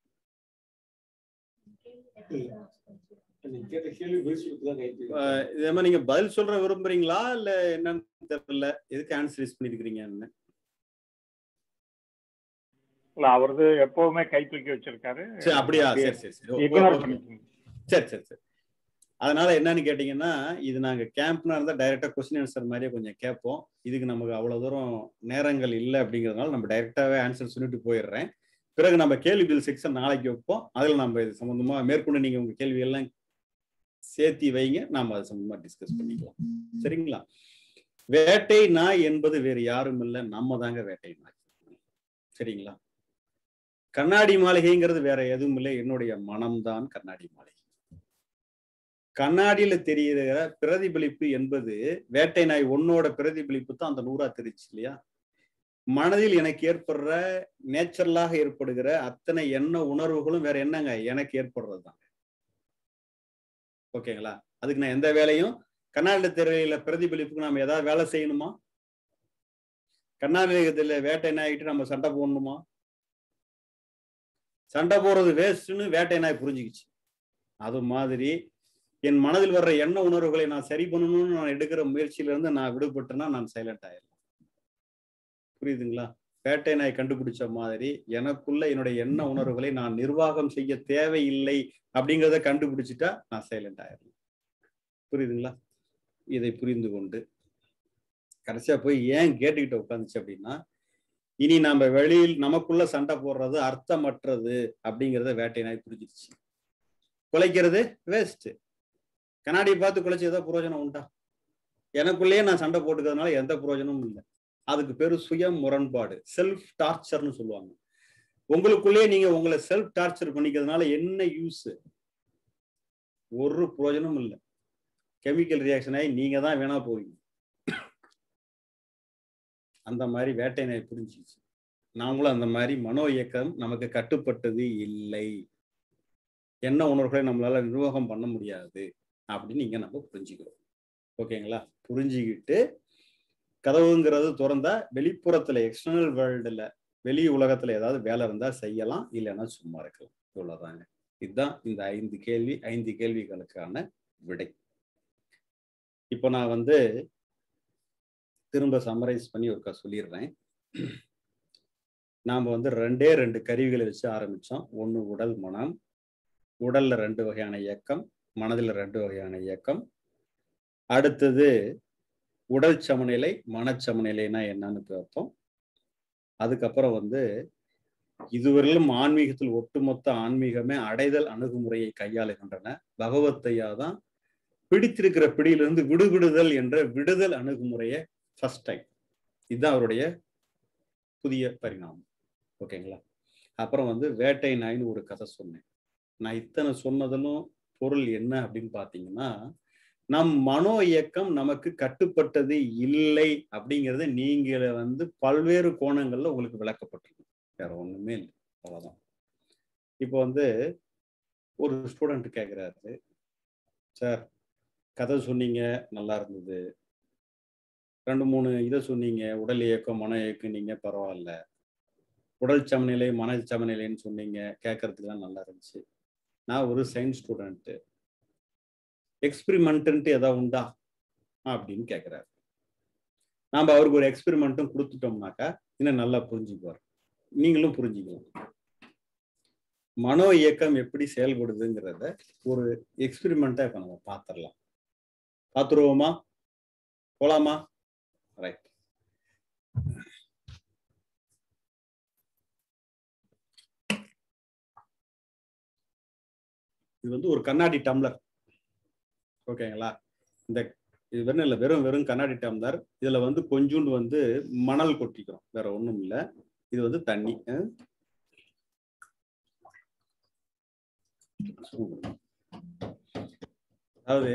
இதே மாதிரி நீங்க பதில் சொல்ற விரும்புறீங்களா இல்ல என்னன்னு தெரியல எதுக்கு ஆன்சர் யூஸ் பண்ணிருக்கீங்கன்னு இல்ல அவரது எப்பவுமே கை தூக்கி வச்சிருக்காரு சரி அப்படியா சரி சரி சரி இக்னோர் பண்ணிக்கோங்க சரி சரி சரி அதனால என்னன்னு கேட்டீங்கன்னா இது நாங்க கேம்ப்னா இருந்தா டைரக்டா கொஸ்டின் ஆன்சர் மாதிரியே கொஞ்சம் கேட்போம் இதுக்கு நமக்கு அவ்வளவு தூரம் நேரங்கள் இல்லை அப்படிங்கிறதுனால நம்ம டைரக்டாவே ஆன்சர் சொல்லிட்டு போயிடுறேன் பிறகு நம்ம கேள்விகள் செக்ஷன் நாளைக்கு வைப்போம் அதுல நம்ம இது சம்பந்தமா மேற்கொண்டு நீங்க உங்க கேள்வி எல்லாம் சேர்த்தி வைங்க நாம அது சம்பந்தமா டிஸ்கஸ் பண்ணிக்கலாம் சரிங்களா வேட்டை நாய் என்பது வேறு யாரும் இல்லை நம்ம தாங்க வேட்டை நாய் சரிங்களா கண்ணாடி மாளிகைங்கிறது வேற எதுவும் இல்லை என்னுடைய மனம்தான் கண்ணாடி மாளிகை கண்ணாடியில தெரிகிற பிரதிபலிப்பு என்பது வேட்டை நாய் ஒன்னோட பிரதிபலிப்பு தான் அந்த நூறா தெரிச்சு இல்லையா மனதில் எனக்கு ஏற்படுற நேச்சுரலாக ஏற்படுகிற அத்தனை எண்ண உணர்வுகளும் வேற என்னங்க எனக்கு ஏற்படுறது தாங்க ஓகேங்களா அதுக்கு நான் எந்த வேலையும் கண்ணாடி திரையில பிரதிபலிப்புக்கு நம்ம ஏதாவது வேலை செய்யணுமா கண்ணாடியத்துல வேட்டை நாய்கிட்டு நம்ம சண்டை போடணுமா சண்டை போடுறது வேஸ்ட்னு வேட்டை நாய் புரிஞ்சுக்கிச்சு அது மாதிரி என் மனதில் வர்ற எண்ண உணர்வுகளை நான் சரி பண்ணணும்னு நான் எடுக்கிற முயற்சியில இருந்து நான் விடுபட்டேன்னா நான் சைலண்ட் ஆயிடலாம் புரியுதுங்களா வேட்டை நாய் கண்டுபிடிச்ச மாதிரி எனக்குள்ள என்னுடைய எண்ண உணர்வுகளை நான் நிர்வாகம் செய்ய தேவையில்லை அப்படிங்கிறத கண்டுபிடிச்சிட்டா நான் சைலண்ட் ஆயிடலாம் புரியுதுங்களா இதை புரிந்து கொண்டு கடைசியா போய் ஏன் கேட்டுக்கிட்ட உட்காந்துச்சு அப்படின்னா இனி நம்ம வெளியில் நமக்குள்ள சண்டை போடுறது அர்த்தமற்றது அப்படிங்கிறத வேட்டை நாய் புரிஞ்சிருச்சு குலைக்கிறது வேஸ்ட் கண்ணாடியை பார்த்து குலைச்சு ஏதோ புரோஜனம் உண்டா எனக்குள்ளேயே நான் சண்டை போட்டுக்கிறதுனால எந்த புரோஜனமும் இல்லை அதுக்கு பேரு சுய முரண்பாடு செல்ஃப் டார்ச்சர்னு சொல்லுவாங்க உங்களுக்குள்ளேயே நீங்க உங்களை செல்ஃப் டார்ச்சர் பண்ணிக்கிறதுனால என்ன யூஸ் ஒரு புரோஜனமும் இல்லை கெமிக்கல் ரியாக்ஷன் ஆகி நீங்க தான் வேணா போவீங்க அந்த மாதிரி வேட்டை நாய் புரிஞ்சிச்சு நாமளும் அந்த மாதிரி மனோ இயக்கம் நமக்கு கட்டுப்பட்டது இல்லை என்ன உணர்வுகளை நம்மளால நிர்வாகம் பண்ண முடியாது அப்படின்னு இங்க நம்ம புரிஞ்சுக்கிறோம் ஓகேங்களா புரிஞ்சுக்கிட்டு கதவுங்கிறது திறந்தா வெளிப்புறத்துல எக்ஸ்டர்னல் வேர்ல்டுல வெளி உலகத்துல ஏதாவது வேலை இருந்தா செய்யலாம் இல்லைன்னா சும்மா இருக்கலாம் இவ்வளவுதாங்க இதுதான் இந்த ஐந்து கேள்வி ஐந்து கேள்விகளுக்கான விடை இப்போ நான் வந்து திரும்ப சம்மரைஸ் பண்ணி ஒருக்கா சொல்லிடுறேன் நாம் வந்து ரெண்டே ரெண்டு கருவிகளை வச்சு ஆரம்பித்தோம் ஒன்று உடல் மனம் உடல்ல ரெண்டு வகையான இயக்கம் மனதில் ரெண்டு வகையான இயக்கம் அடுத்தது உடல் சமநிலை மனச்சமநிலைனா என்னன்னு பார்த்தோம் அதுக்கப்புறம் வந்து இதுவரையிலும் ஆன்மீகத்தில் ஒட்டுமொத்த ஆன்மீகமே அடைதல் அணுகுமுறையை கையாளுகின்றன பகவத்தையா தான் பிடித்திருக்கிற பிடியிலிருந்து விடுவிடுதல் என்ற விடுதல் அணுகுமுறையை ஃபர்ஸ்ட் டைம் இதுதான் அவருடைய புதிய பரிணாமம் ஓகேங்களா அப்புறம் வந்து வேட்டை நாயின்னு ஒரு கதை சொன்னேன் நான் இத்தனை சொன்னதிலும் பொருள் என்ன அப்படின்னு பார்த்தீங்கன்னா நம் மனோ இயக்கம் நமக்கு கட்டுப்பட்டது இல்லை அப்படிங்கிறத நீங்க வந்து பல்வேறு கோணங்கள்ல உங்களுக்கு விளக்கப்பட்டிருக்கு வேற ஒண்ணுமே இல்லை அவ்வளவுதான் இப்போ வந்து ஒரு ஸ்டூடெண்ட் கேட்குறாரு சார் கதை சொன்னீங்க நல்லா இருந்தது ரெண்டு மூணு இதை சொன்னீங்க உடல் இயக்கம் மன இயக்கம் நீங்க பரவாயில்ல உடல் சமநிலை மன சமநிலைன்னு சொன்னீங்க கேட்கறதுக்குலாம் நல்லா இருந்துச்சு நான் ஒரு சயின்ஸ் ஸ்டூடெண்ட்டு எக்ஸ்பிரிமெண்ட்டு ஏதாவது உண்டா அப்படின்னு கேட்குறாரு நாம் அவருக்கு ஒரு எக்ஸ்பெரிமெண்ட்டும் கொடுத்துட்டோம்னாக்கா இன்னும் நல்லா புரிஞ்சுக்குவார் நீங்களும் புரிஞ்சுக்கலாம் மனோ இயக்கம் எப்படி செயல்படுதுங்கிறத ஒரு எக்ஸ்பிரிமெண்ட்டா இப்ப நம்ம பார்த்துடலாம் பார்த்துருவோமா போலாமா ரைட் இது வந்து ஒரு கண்ணாடி டம்ளர் ஓகேங்களா இந்த இது வெறும் இல்லை வெறும் வெறும் கண்ணாடி டம்ளர் இதுல வந்து கொஞ்சோண்டு வந்து மணல் கொட்டிக்கிறோம் வேற ஒண்ணும் இல்லை இது வந்து தண்ணி அதாவது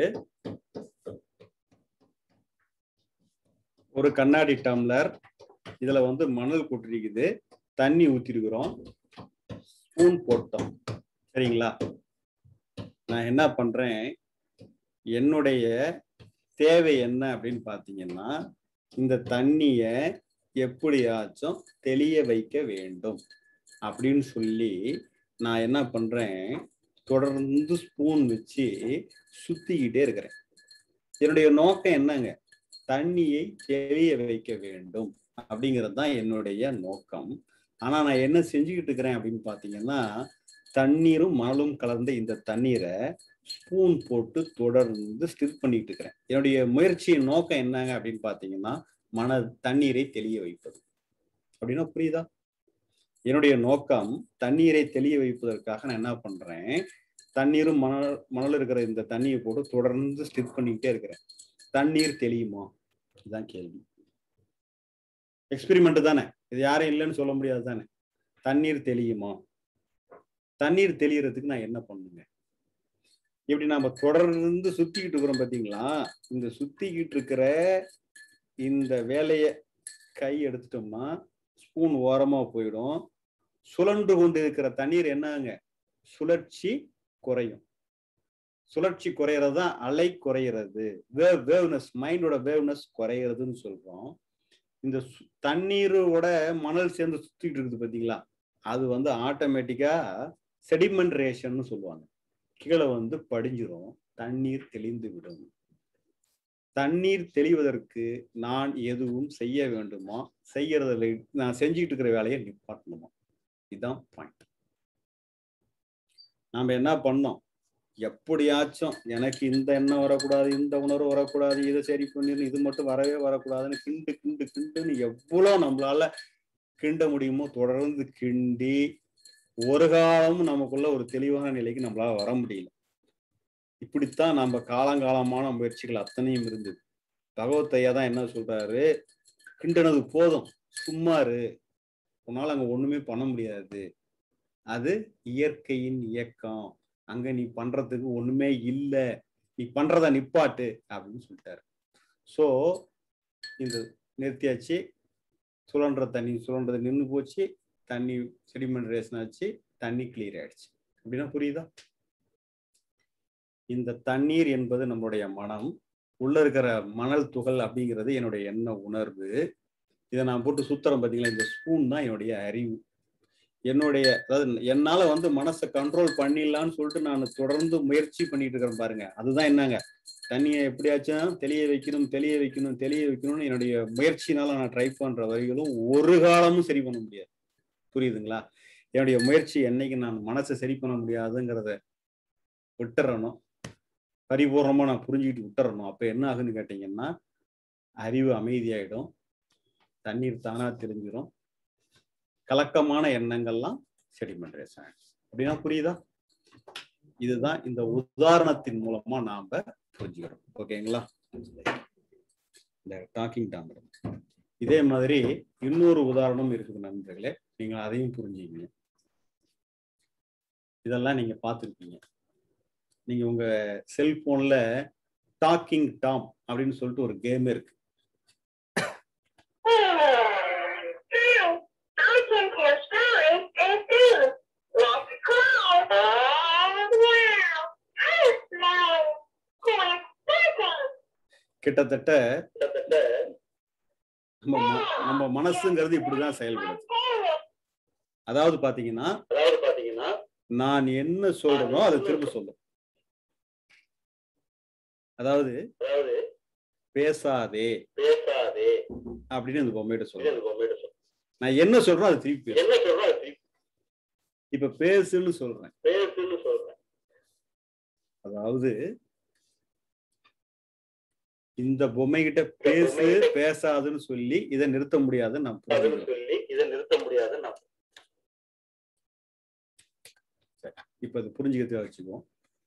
ஒரு கண்ணாடி டம்ளர் இதுல வந்து மணல் கொட்டிருக்குது தண்ணி ஊத்திருக்கிறோம் ஸ்பூன் போட்டோம் சரிங்களா நான் என்ன பண்றேன் என்னுடைய தேவை என்ன அப்படின்னு பாத்தீங்கன்னா இந்த தண்ணிய எப்படியாச்சும் தெளிய வைக்க வேண்டும் அப்படின்னு சொல்லி நான் என்ன பண்றேன் தொடர்ந்து ஸ்பூன் வச்சு சுத்திக்கிட்டே இருக்கிறேன் என்னுடைய நோக்கம் என்னங்க தண்ணியை தெளிய வைக்க வேண்டும் அப்படிங்கிறது தான் என்னுடைய நோக்கம் ஆனா நான் என்ன செஞ்சுக்கிட்டு இருக்கிறேன் அப்படின்னு பாத்தீங்கன்னா தண்ணீரும் மணலும் கலந்த இந்த தண்ணீரை ஸ்பூன் போட்டு தொடர்ந்து ஸ்டிர் பண்ணிட்டு இருக்கிறேன் என்னுடைய முயற்சியின் நோக்கம் என்னங்க அப்படின்னு பாத்தீங்கன்னா மன தண்ணீரை தெளிய வைப்பது அப்படின்னா புரியுதா என்னுடைய நோக்கம் தண்ணீரை தெளிய வைப்பதற்காக நான் என்ன பண்றேன் தண்ணீரும் மணல் மணல் இருக்கிற இந்த தண்ணியை போட்டு தொடர்ந்து ஸ்டிப் பண்ணிக்கிட்டே இருக்கிறேன் தண்ணீர் தெளியுமா இதுதான் கேள்வி எக்ஸ்பெரிமெண்ட் தானே இது யாரும் இல்லைன்னு சொல்ல முடியாது தானே தண்ணீர் தெளியுமா தண்ணீர் தெளியறதுக்கு நான் என்ன பண்ணுங்க இப்படி நாம தொடர்ந்து சுத்திக்கிட்டு இருக்கிறோம் பாத்தீங்களா இந்த சுத்திக்கிட்டு இருக்கிற இந்த வேலையை கை எடுத்துட்டோம்னா ஸ்பூன் ஓரமா போயிடும் சுழன்று கொண்டு இருக்கிற தண்ணீர் என்னங்க சுழற்சி குறையும் சுழற்சி குறையிறது தான் அலை குறையிறது வேவ் வேவ்னஸ் மைண்டோட வேவ்னஸ் குறையிறதுன்னு சொல்றோம் இந்த சு- தண்ணீரோட மணல் சேர்ந்து சுத்திட்டு இருக்குது பாத்தீங்களா அது வந்து ஆட்டோமேட்டிக்கா செடிமெண்ட்ரேஷன் சொல்லுவாங்க கீழே வந்து படிஞ்சிரும் தண்ணீர் தெளிந்து விடும் தண்ணீர் தெளிவதற்கு நான் எதுவும் செய்ய வேண்டுமா செய்யறதில்லை நான் செஞ்சுக்கிட்டு இருக்கிற வேலையை நிப்பாட்டணுமா இதுதான் பாயிண்ட் நாம என்ன பண்ணோம் எப்படியாச்சும் எனக்கு இந்த எண்ணம் வரக்கூடாது இந்த உணர்வு வரக்கூடாது இதை சரி பண்ணிடணும் இது மட்டும் வரவே வரக்கூடாதுன்னு கிண்டு கிண்டு கிண்டுன்னு எவ்வளோ நம்மளால கிண்ட முடியுமோ தொடர்ந்து கிண்டி ஒரு காலமும் நமக்குள்ள ஒரு தெளிவான நிலைக்கு நம்மளால வர முடியல இப்படித்தான் நம்ம காலங்காலமான முயற்சிகள் அத்தனையும் இருந்தது பகவத் ஐயா தான் என்ன சொல்றாரு கிண்டனது போதும் சும்மா இரு உன்னால அங்க ஒண்ணுமே பண்ண முடியாது அது இயற்கையின் இயக்கம் அங்க நீ பண்றதுக்கு ஒண்ணுமே இல்ல நீ பண்றத நிப்பாட்டு அப்படின்னு சொல்லிட்டாரு சோ இந்த நிறுத்தியாச்சு சுழன்ற தண்ணி சுழன்றது நின்று போச்சு தண்ணி செடிமெண்டரேஷன் ஆச்சு தண்ணி கிளியர் ஆயிடுச்சு அப்படின்னா புரியுதா இந்த தண்ணீர் என்பது நம்மளுடைய மனம் உள்ள இருக்கிற மணல் துகள் அப்படிங்கிறது என்னுடைய எண்ண உணர்வு இதை நான் போட்டு சுத்துறேன் பார்த்தீங்களா இந்த ஸ்பூன் தான் என்னுடைய அறிவு என்னுடைய அதாவது என்னால வந்து மனசை கண்ட்ரோல் பண்ணிடலாம்னு சொல்லிட்டு நான் தொடர்ந்து முயற்சி பண்ணிட்டு இருக்கிறேன் பாருங்க அதுதான் என்னங்க தண்ணியை எப்படியாச்சும் தெளிய வைக்கணும் தெளிய வைக்கணும் தெளிய வைக்கணும்னு என்னுடைய முயற்சினால நான் ட்ரை பண்ற வரைகளும் ஒரு காலமும் சரி பண்ண முடியாது புரியுதுங்களா என்னுடைய முயற்சி என்னைக்கு நான் மனசை சரி பண்ண முடியாதுங்கிறத விட்டுறணும் பரிபூர்ணமா நான் புரிஞ்சுக்கிட்டு விட்டுறணும் அப்ப என்ன ஆகுன்னு கேட்டீங்கன்னா அறிவு அமைதியாயிடும் தண்ணீர் தானா தெரிஞ்சிடும் கலக்கமான எண்ணங்கள்லாம் செடிமெண்டரேஷன் ஆயிடும் அப்படின்னா புரியுதா இதுதான் இந்த உதாரணத்தின் மூலமா நாம புரிஞ்சுக்கிறோம் ஓகேங்களா இந்த டாக்கிங் டாமரம் இதே மாதிரி இன்னொரு உதாரணம் இருக்குது நண்பர்களே நீங்க அதையும் புரிஞ்சுக்கங்க இதெல்லாம் நீங்க பார்த்துருப்பீங்க நீங்க உங்க செல்போன்ல டாக்கிங் டாம் அப்படின்னு சொல்லிட்டு ஒரு கேம் இருக்கு I can hear signs and things. Let's call. Wow. I smell. What's busy? கிட்டத்தட்ட நம்ம ம- நம்ம மனசுங்கிறது இப்படிதான் செயல்படுது அதாவது பாத்தீங்கன்னா அதாவது பாத்தீங்கன்னா நான் என்ன சொல்றேனோ அதை திரும்ப சொல்லும் அதாவது அதாவது பேசாதே பேசாதே அப்படின்னு இந்த பொம்மையிட்ட இது சொல்றேன் அந்த பொம்மையிட்ட சொல்லு. நான் என்ன சொல்றேன் அது திருப்பி பேசும். என்ன சொல்றோம் அது திருப்பி இப்ப பேசுன்னு சொல்றேன் பேசுன்னு சொல்றேன் அதாவது இந்த பொம்மை கிட்ட பேசு பேசாதுன்னு சொல்லி இதை நிறுத்த முடியாதுன்னு நான் அதுன்னு புரிஞ்சுக்கிறேன் சொல்லி இதை நிறுத்த முடியாது நான் இப்ப இது புரிஞ்சுக்கிறதுக்காக வச்சுக்குவோம்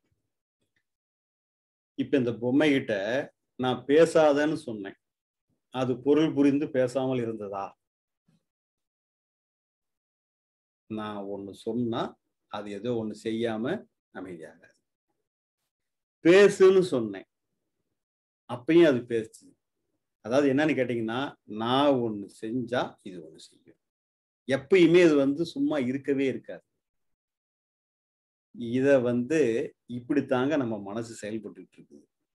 இப்ப இந்த பொம்மை கிட்ட நான் பேசாதன்னு சொன்னேன் அது பொருள் புரிந்து பேசாமல் இருந்ததா நான் ஒண்ணு சொன்னா அது ஏதோ ஒண்ணு செய்யாம அமைதியாகாது பேசுன்னு சொன்னேன் அப்பயும் அது பேசுச்சு அதாவது என்னன்னு கேட்டீங்கன்னா நான் ஒண்ணு செஞ்சா இது ஒண்ணு செய்யும் எப்பயுமே இது வந்து சும்மா இருக்கவே இருக்காது இத வந்து இப்படித்தாங்க நம்ம மனசு செயல்பட்டுட்டு இருக்குது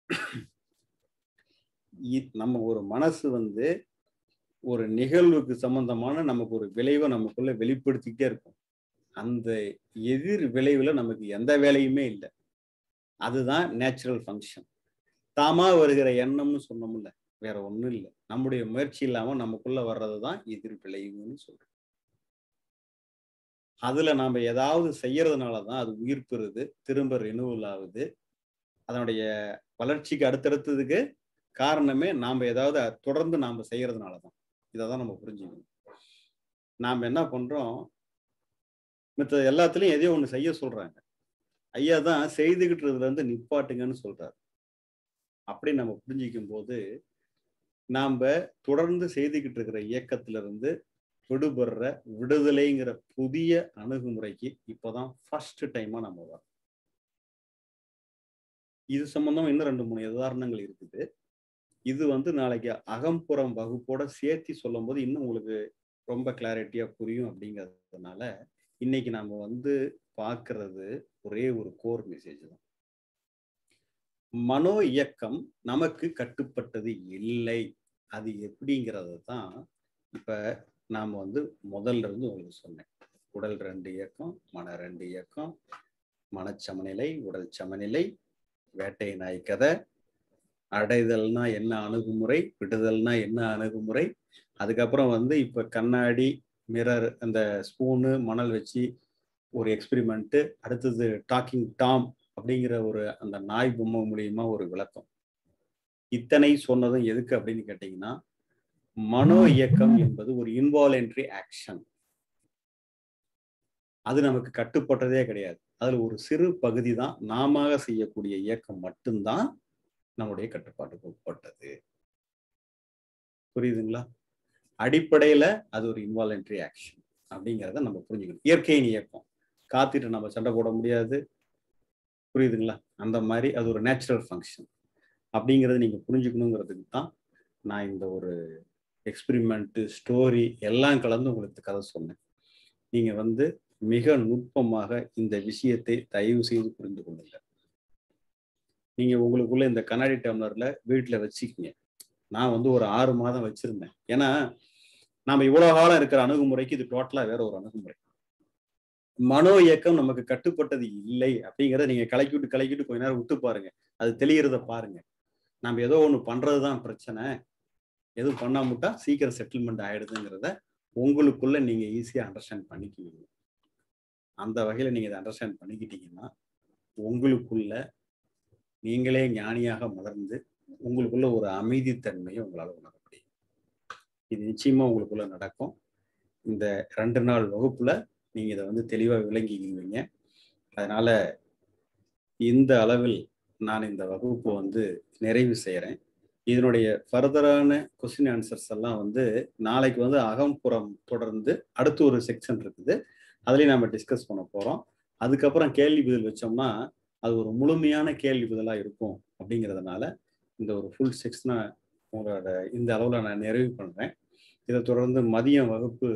இ- நம்ம ஒரு மனசு வந்து ஒரு நிகழ்வுக்கு சம்பந்தமான நமக்கு ஒரு விளைவை நமக்குள்ள வெளிப்படுத்திக்கிட்டே இருக்கும் அந்த எதிர் விளைவுல நமக்கு எந்த வேலையுமே இல்லை அதுதான் நேச்சுரல் ஃபங்க்ஷன் தாமா வருகிற எண்ணம்னு சொன்னோம்ல வேற ஒண்ணும் இல்லை நம்முடைய முயற்சி இல்லாம நமக்குள்ள வர்றது தான் எதிர் விளைவுன்னு சொல்றோம் அதுல நாம ஏதாவது செய்யறதுனால தான் அது உயிர் பெறுது திரும்ப ரெனுவல் ஆகுது அதனுடைய வளர்ச்சிக்கு அடுத்தடுத்ததுக்கு காரணமே நாம ஏதாவது தொடர்ந்து நாம செய்யறதுனால தான் இதை தான் நம்ம புரிஞ்சுக்கணும் நாம் என்ன பண்றோம் மற்ற எல்லாத்துலயும் எதையோ ஒண்ணு செய்ய சொல்றாங்க ஐயா தான் செய்துகிட்டுறதுல இருந்து நிப்பாட்டுங்கன்னு சொல்றாரு அப்படி நம்ம புரிஞ்சிக்கும் போது நாம தொடர்ந்து செய்துகிட்டு இருக்கிற இயக்கத்துல இருந்து விடுபடுற விடுதலைங்கிற புதிய அணுகுமுறைக்கு இப்போதான் ஃபர்ஸ்ட் டைமா நம்ம வரோம் இது சம்பந்தமா இன்னும் ரெண்டு மூணு உதாரணங்கள் இருக்குது இது வந்து நாளைக்கு அகம்புறம் வகுப்போட சேர்த்து சொல்லும் போது இன்னும் உங்களுக்கு ரொம்ப கிளாரிட்டியா புரியும் அப்படிங்கிறதுனால இன்னைக்கு நாம வந்து பார்க்கிறது ஒரே ஒரு கோர் மெசேஜ் தான் மனோ இயக்கம் நமக்கு கட்டுப்பட்டது இல்லை அது எப்படிங்கிறத தான் இப்ப நாம வந்து முதல்ல இருந்து உங்களுக்கு சொன்னேன் உடல் ரெண்டு இயக்கம் மன ரெண்டு இயக்கம் மனச்சமநிலை உடல் சமநிலை வேட்டை நாய் கதை அடைதல்னா என்ன அணுகுமுறை விடுதல்னா என்ன அணுகுமுறை அதுக்கப்புறம் வந்து இப்ப கண்ணாடி மிரர் அந்த ஸ்பூனு மணல் வச்சு ஒரு எக்ஸ்பிரிமெண்ட்டு அடுத்தது டாக்கிங் டாம் அப்படிங்கிற ஒரு அந்த நாய் பொம்மை மூலியமா ஒரு விளக்கம் இத்தனை சொன்னதும் எதுக்கு அப்படின்னு கேட்டீங்கன்னா மனோ இயக்கம் என்பது ஒரு இன்வாலன்ட்ரி ஆக்ஷன் அது நமக்கு கட்டுப்பட்டதே கிடையாது அதுல ஒரு சிறு பகுதி தான் நாம செய்யக்கூடிய இயக்கம் மட்டும்தான் நம்முடைய கட்டுப்பாட்டுக்கு உட்பட்டது புரியுதுங்களா அடிப்படையில அது ஒரு இன்வாலன்ட்ரி ஆக்ஷன் அப்படிங்கிறத நம்ம புரிஞ்சுக்கணும் இயற்கையின் இயக்கம் காத்திட்டு நம்ம சண்டை போட முடியாது புரியுதுங்களா அந்த மாதிரி அது ஒரு நேச்சுரல் ஃபங்க்ஷன் அப்படிங்கிறத நீங்க புரிஞ்சுக்கணுங்கிறதுக்கு தான் நான் இந்த ஒரு எக்ஸ்பிரிமெண்ட்டு ஸ்டோரி எல்லாம் கலந்து உங்களுக்கு கதை சொன்னேன் நீங்க வந்து மிக நுட்பமாக இந்த விஷயத்தை தயவு செய்து புரிந்து கொள்ளுங்க நீங்க உங்களுக்குள்ள இந்த கண்ணாடி டம்ளர்ல வீட்டுல வச்சுக்கிங்க நான் வந்து ஒரு ஆறு மாதம் வச்சிருந்தேன் ஏன்னா நாம இவ்வளவு காலம் இருக்கிற அணுகுமுறைக்கு இது டோட்டலா வேற ஒரு அணுகுமுறை மனோ இயக்கம் நமக்கு கட்டுப்பட்டது இல்லை அப்படிங்கிறத நீங்க கலக்கிவிட்டு கலக்கிட்டு கொஞ்ச நேரம் விட்டு பாருங்க அது தெளிகிறத பாருங்க நம்ம ஏதோ ஒண்ணு பண்றதுதான் பிரச்சனை எதுவும் பண்ணாமட்டா சீக்கிரம் செட்டில்மெண்ட் ஆயிடுதுங்கிறத உங்களுக்குள்ள நீங்க ஈஸியா அண்டர்ஸ்டாண்ட் பண்ணிக்குவீங்க அந்த வகையில நீங்க இதை அண்டர்ஸ்டாண்ட் பண்ணிக்கிட்டீங்கன்னா உங்களுக்குள்ள நீங்களே ஞானியாக மலர்ந்து உங்களுக்குள்ள ஒரு அமைதித்தன்மையை உங்களால உணர முடியும் இது நிச்சயமா உங்களுக்குள்ள நடக்கும் இந்த ரெண்டு நாள் வகுப்புல நீங்க இதை வந்து தெளிவா விளங்கிக்குவீங்க அதனால இந்த அளவில் நான் இந்த வகுப்பு வந்து நிறைவு செய்கிறேன் இதனுடைய ஃபர்தரான கொஸ்டின் ஆன்சர்ஸ் எல்லாம் வந்து நாளைக்கு வந்து அகம்புறம் தொடர்ந்து அடுத்து ஒரு செக்ஷன் இருக்குது அதுலேயும் நம்ம டிஸ்கஸ் பண்ண போகிறோம் அதுக்கப்புறம் கேள்வி பதில் வச்சோம்னா அது ஒரு முழுமையான கேள்வி பதிலாக இருக்கும் அப்படிங்கிறதுனால இந்த ஒரு ஃபுல் செக்ஷனை உங்களோட இந்த அளவில் நான் நிறைவு பண்ணுறேன் இதை தொடர்ந்து மதியம் வகுப்பு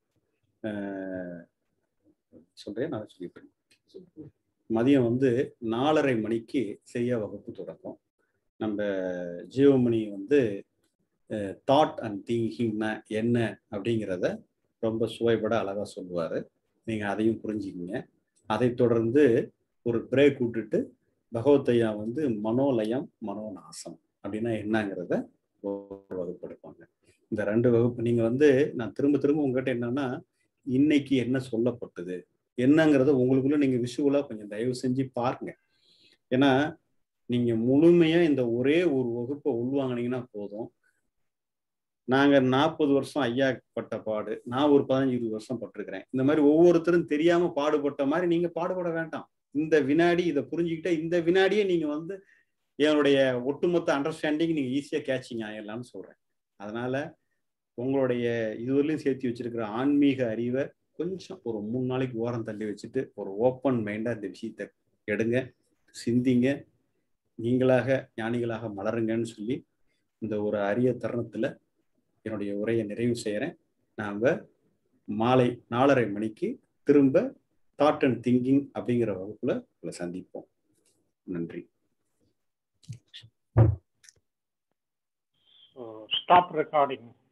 சொல்கிறேன் நான் சொல்லிக்கிறேன் மதியம் வந்து நாலரை மணிக்கு சரியா வகுப்பு தொடக்கம் நம்ம ஜீவமணி வந்து தாட் அண்ட் திங்கிங்னா என்ன அப்படிங்கிறத ரொம்ப சுவைபட அழகாக சொல்லுவார் நீங்கள் அதையும் புரிஞ்சுக்கிங்க அதை தொடர்ந்து ஒரு பிரேக் விட்டுட்டு பகவத்தையா வந்து மனோலயம் மனோநாசம் அப்படின்னா என்னங்கிறத ஒரு வகுப்பு எடுப்பாங்க இந்த ரெண்டு வகுப்பு நீங்கள் வந்து நான் திரும்ப திரும்ப உங்ககிட்ட என்னன்னா இன்னைக்கு என்ன சொல்லப்பட்டது என்னங்கிறத உங்களுக்குள்ள நீங்க விஷுவலா கொஞ்சம் தயவு செஞ்சு பாருங்க ஏன்னா நீங்க முழுமையா இந்த ஒரே ஒரு வகுப்பை உள்வாங்கினீங்கன்னா போதும் நாங்க நாற்பது வருஷம் ஐயா பட்ட பாடு நான் ஒரு பதினஞ்சு இருபது வருஷம் பட்டிருக்கிறேன் இந்த மாதிரி ஒவ்வொருத்தரும் தெரியாம பாடுபட்ட மாதிரி நீங்க பாடுபட வேண்டாம் இந்த வினாடி இதை புரிஞ்சுக்கிட்ட இந்த வினாடியே நீங்க வந்து என்னுடைய ஒட்டுமொத்த அண்டர்ஸ்டாண்டிங் நீங்க ஈஸியா கேட்சிங் ஆயிடலாம்னு சொல்றேன் அதனால உங்களுடைய இதுவரையிலும் சேர்த்து வச்சிருக்கிற ஆன்மீக அறிவை கொஞ்சம் ஒரு மூணு நாளைக்கு ஓரம் தள்ளி வச்சுட்டு ஒரு ஓப்பன் மைண்டாக இந்த விஷயத்தை எடுங்க சிந்திங்க நீங்களாக ஞானிகளாக மலருங்கன்னு சொல்லி இந்த ஒரு அரிய தருணத்தில் என்னுடைய உரையை நிறைவு செய்கிறேன் நாம் மாலை நாலரை மணிக்கு திரும்ப தாட் அண்ட் திங்கிங் அப்படிங்கிற வகுப்புல உங்களை சந்திப்போம் நன்றி ஸ்டாப் ரெக்கார்டிங்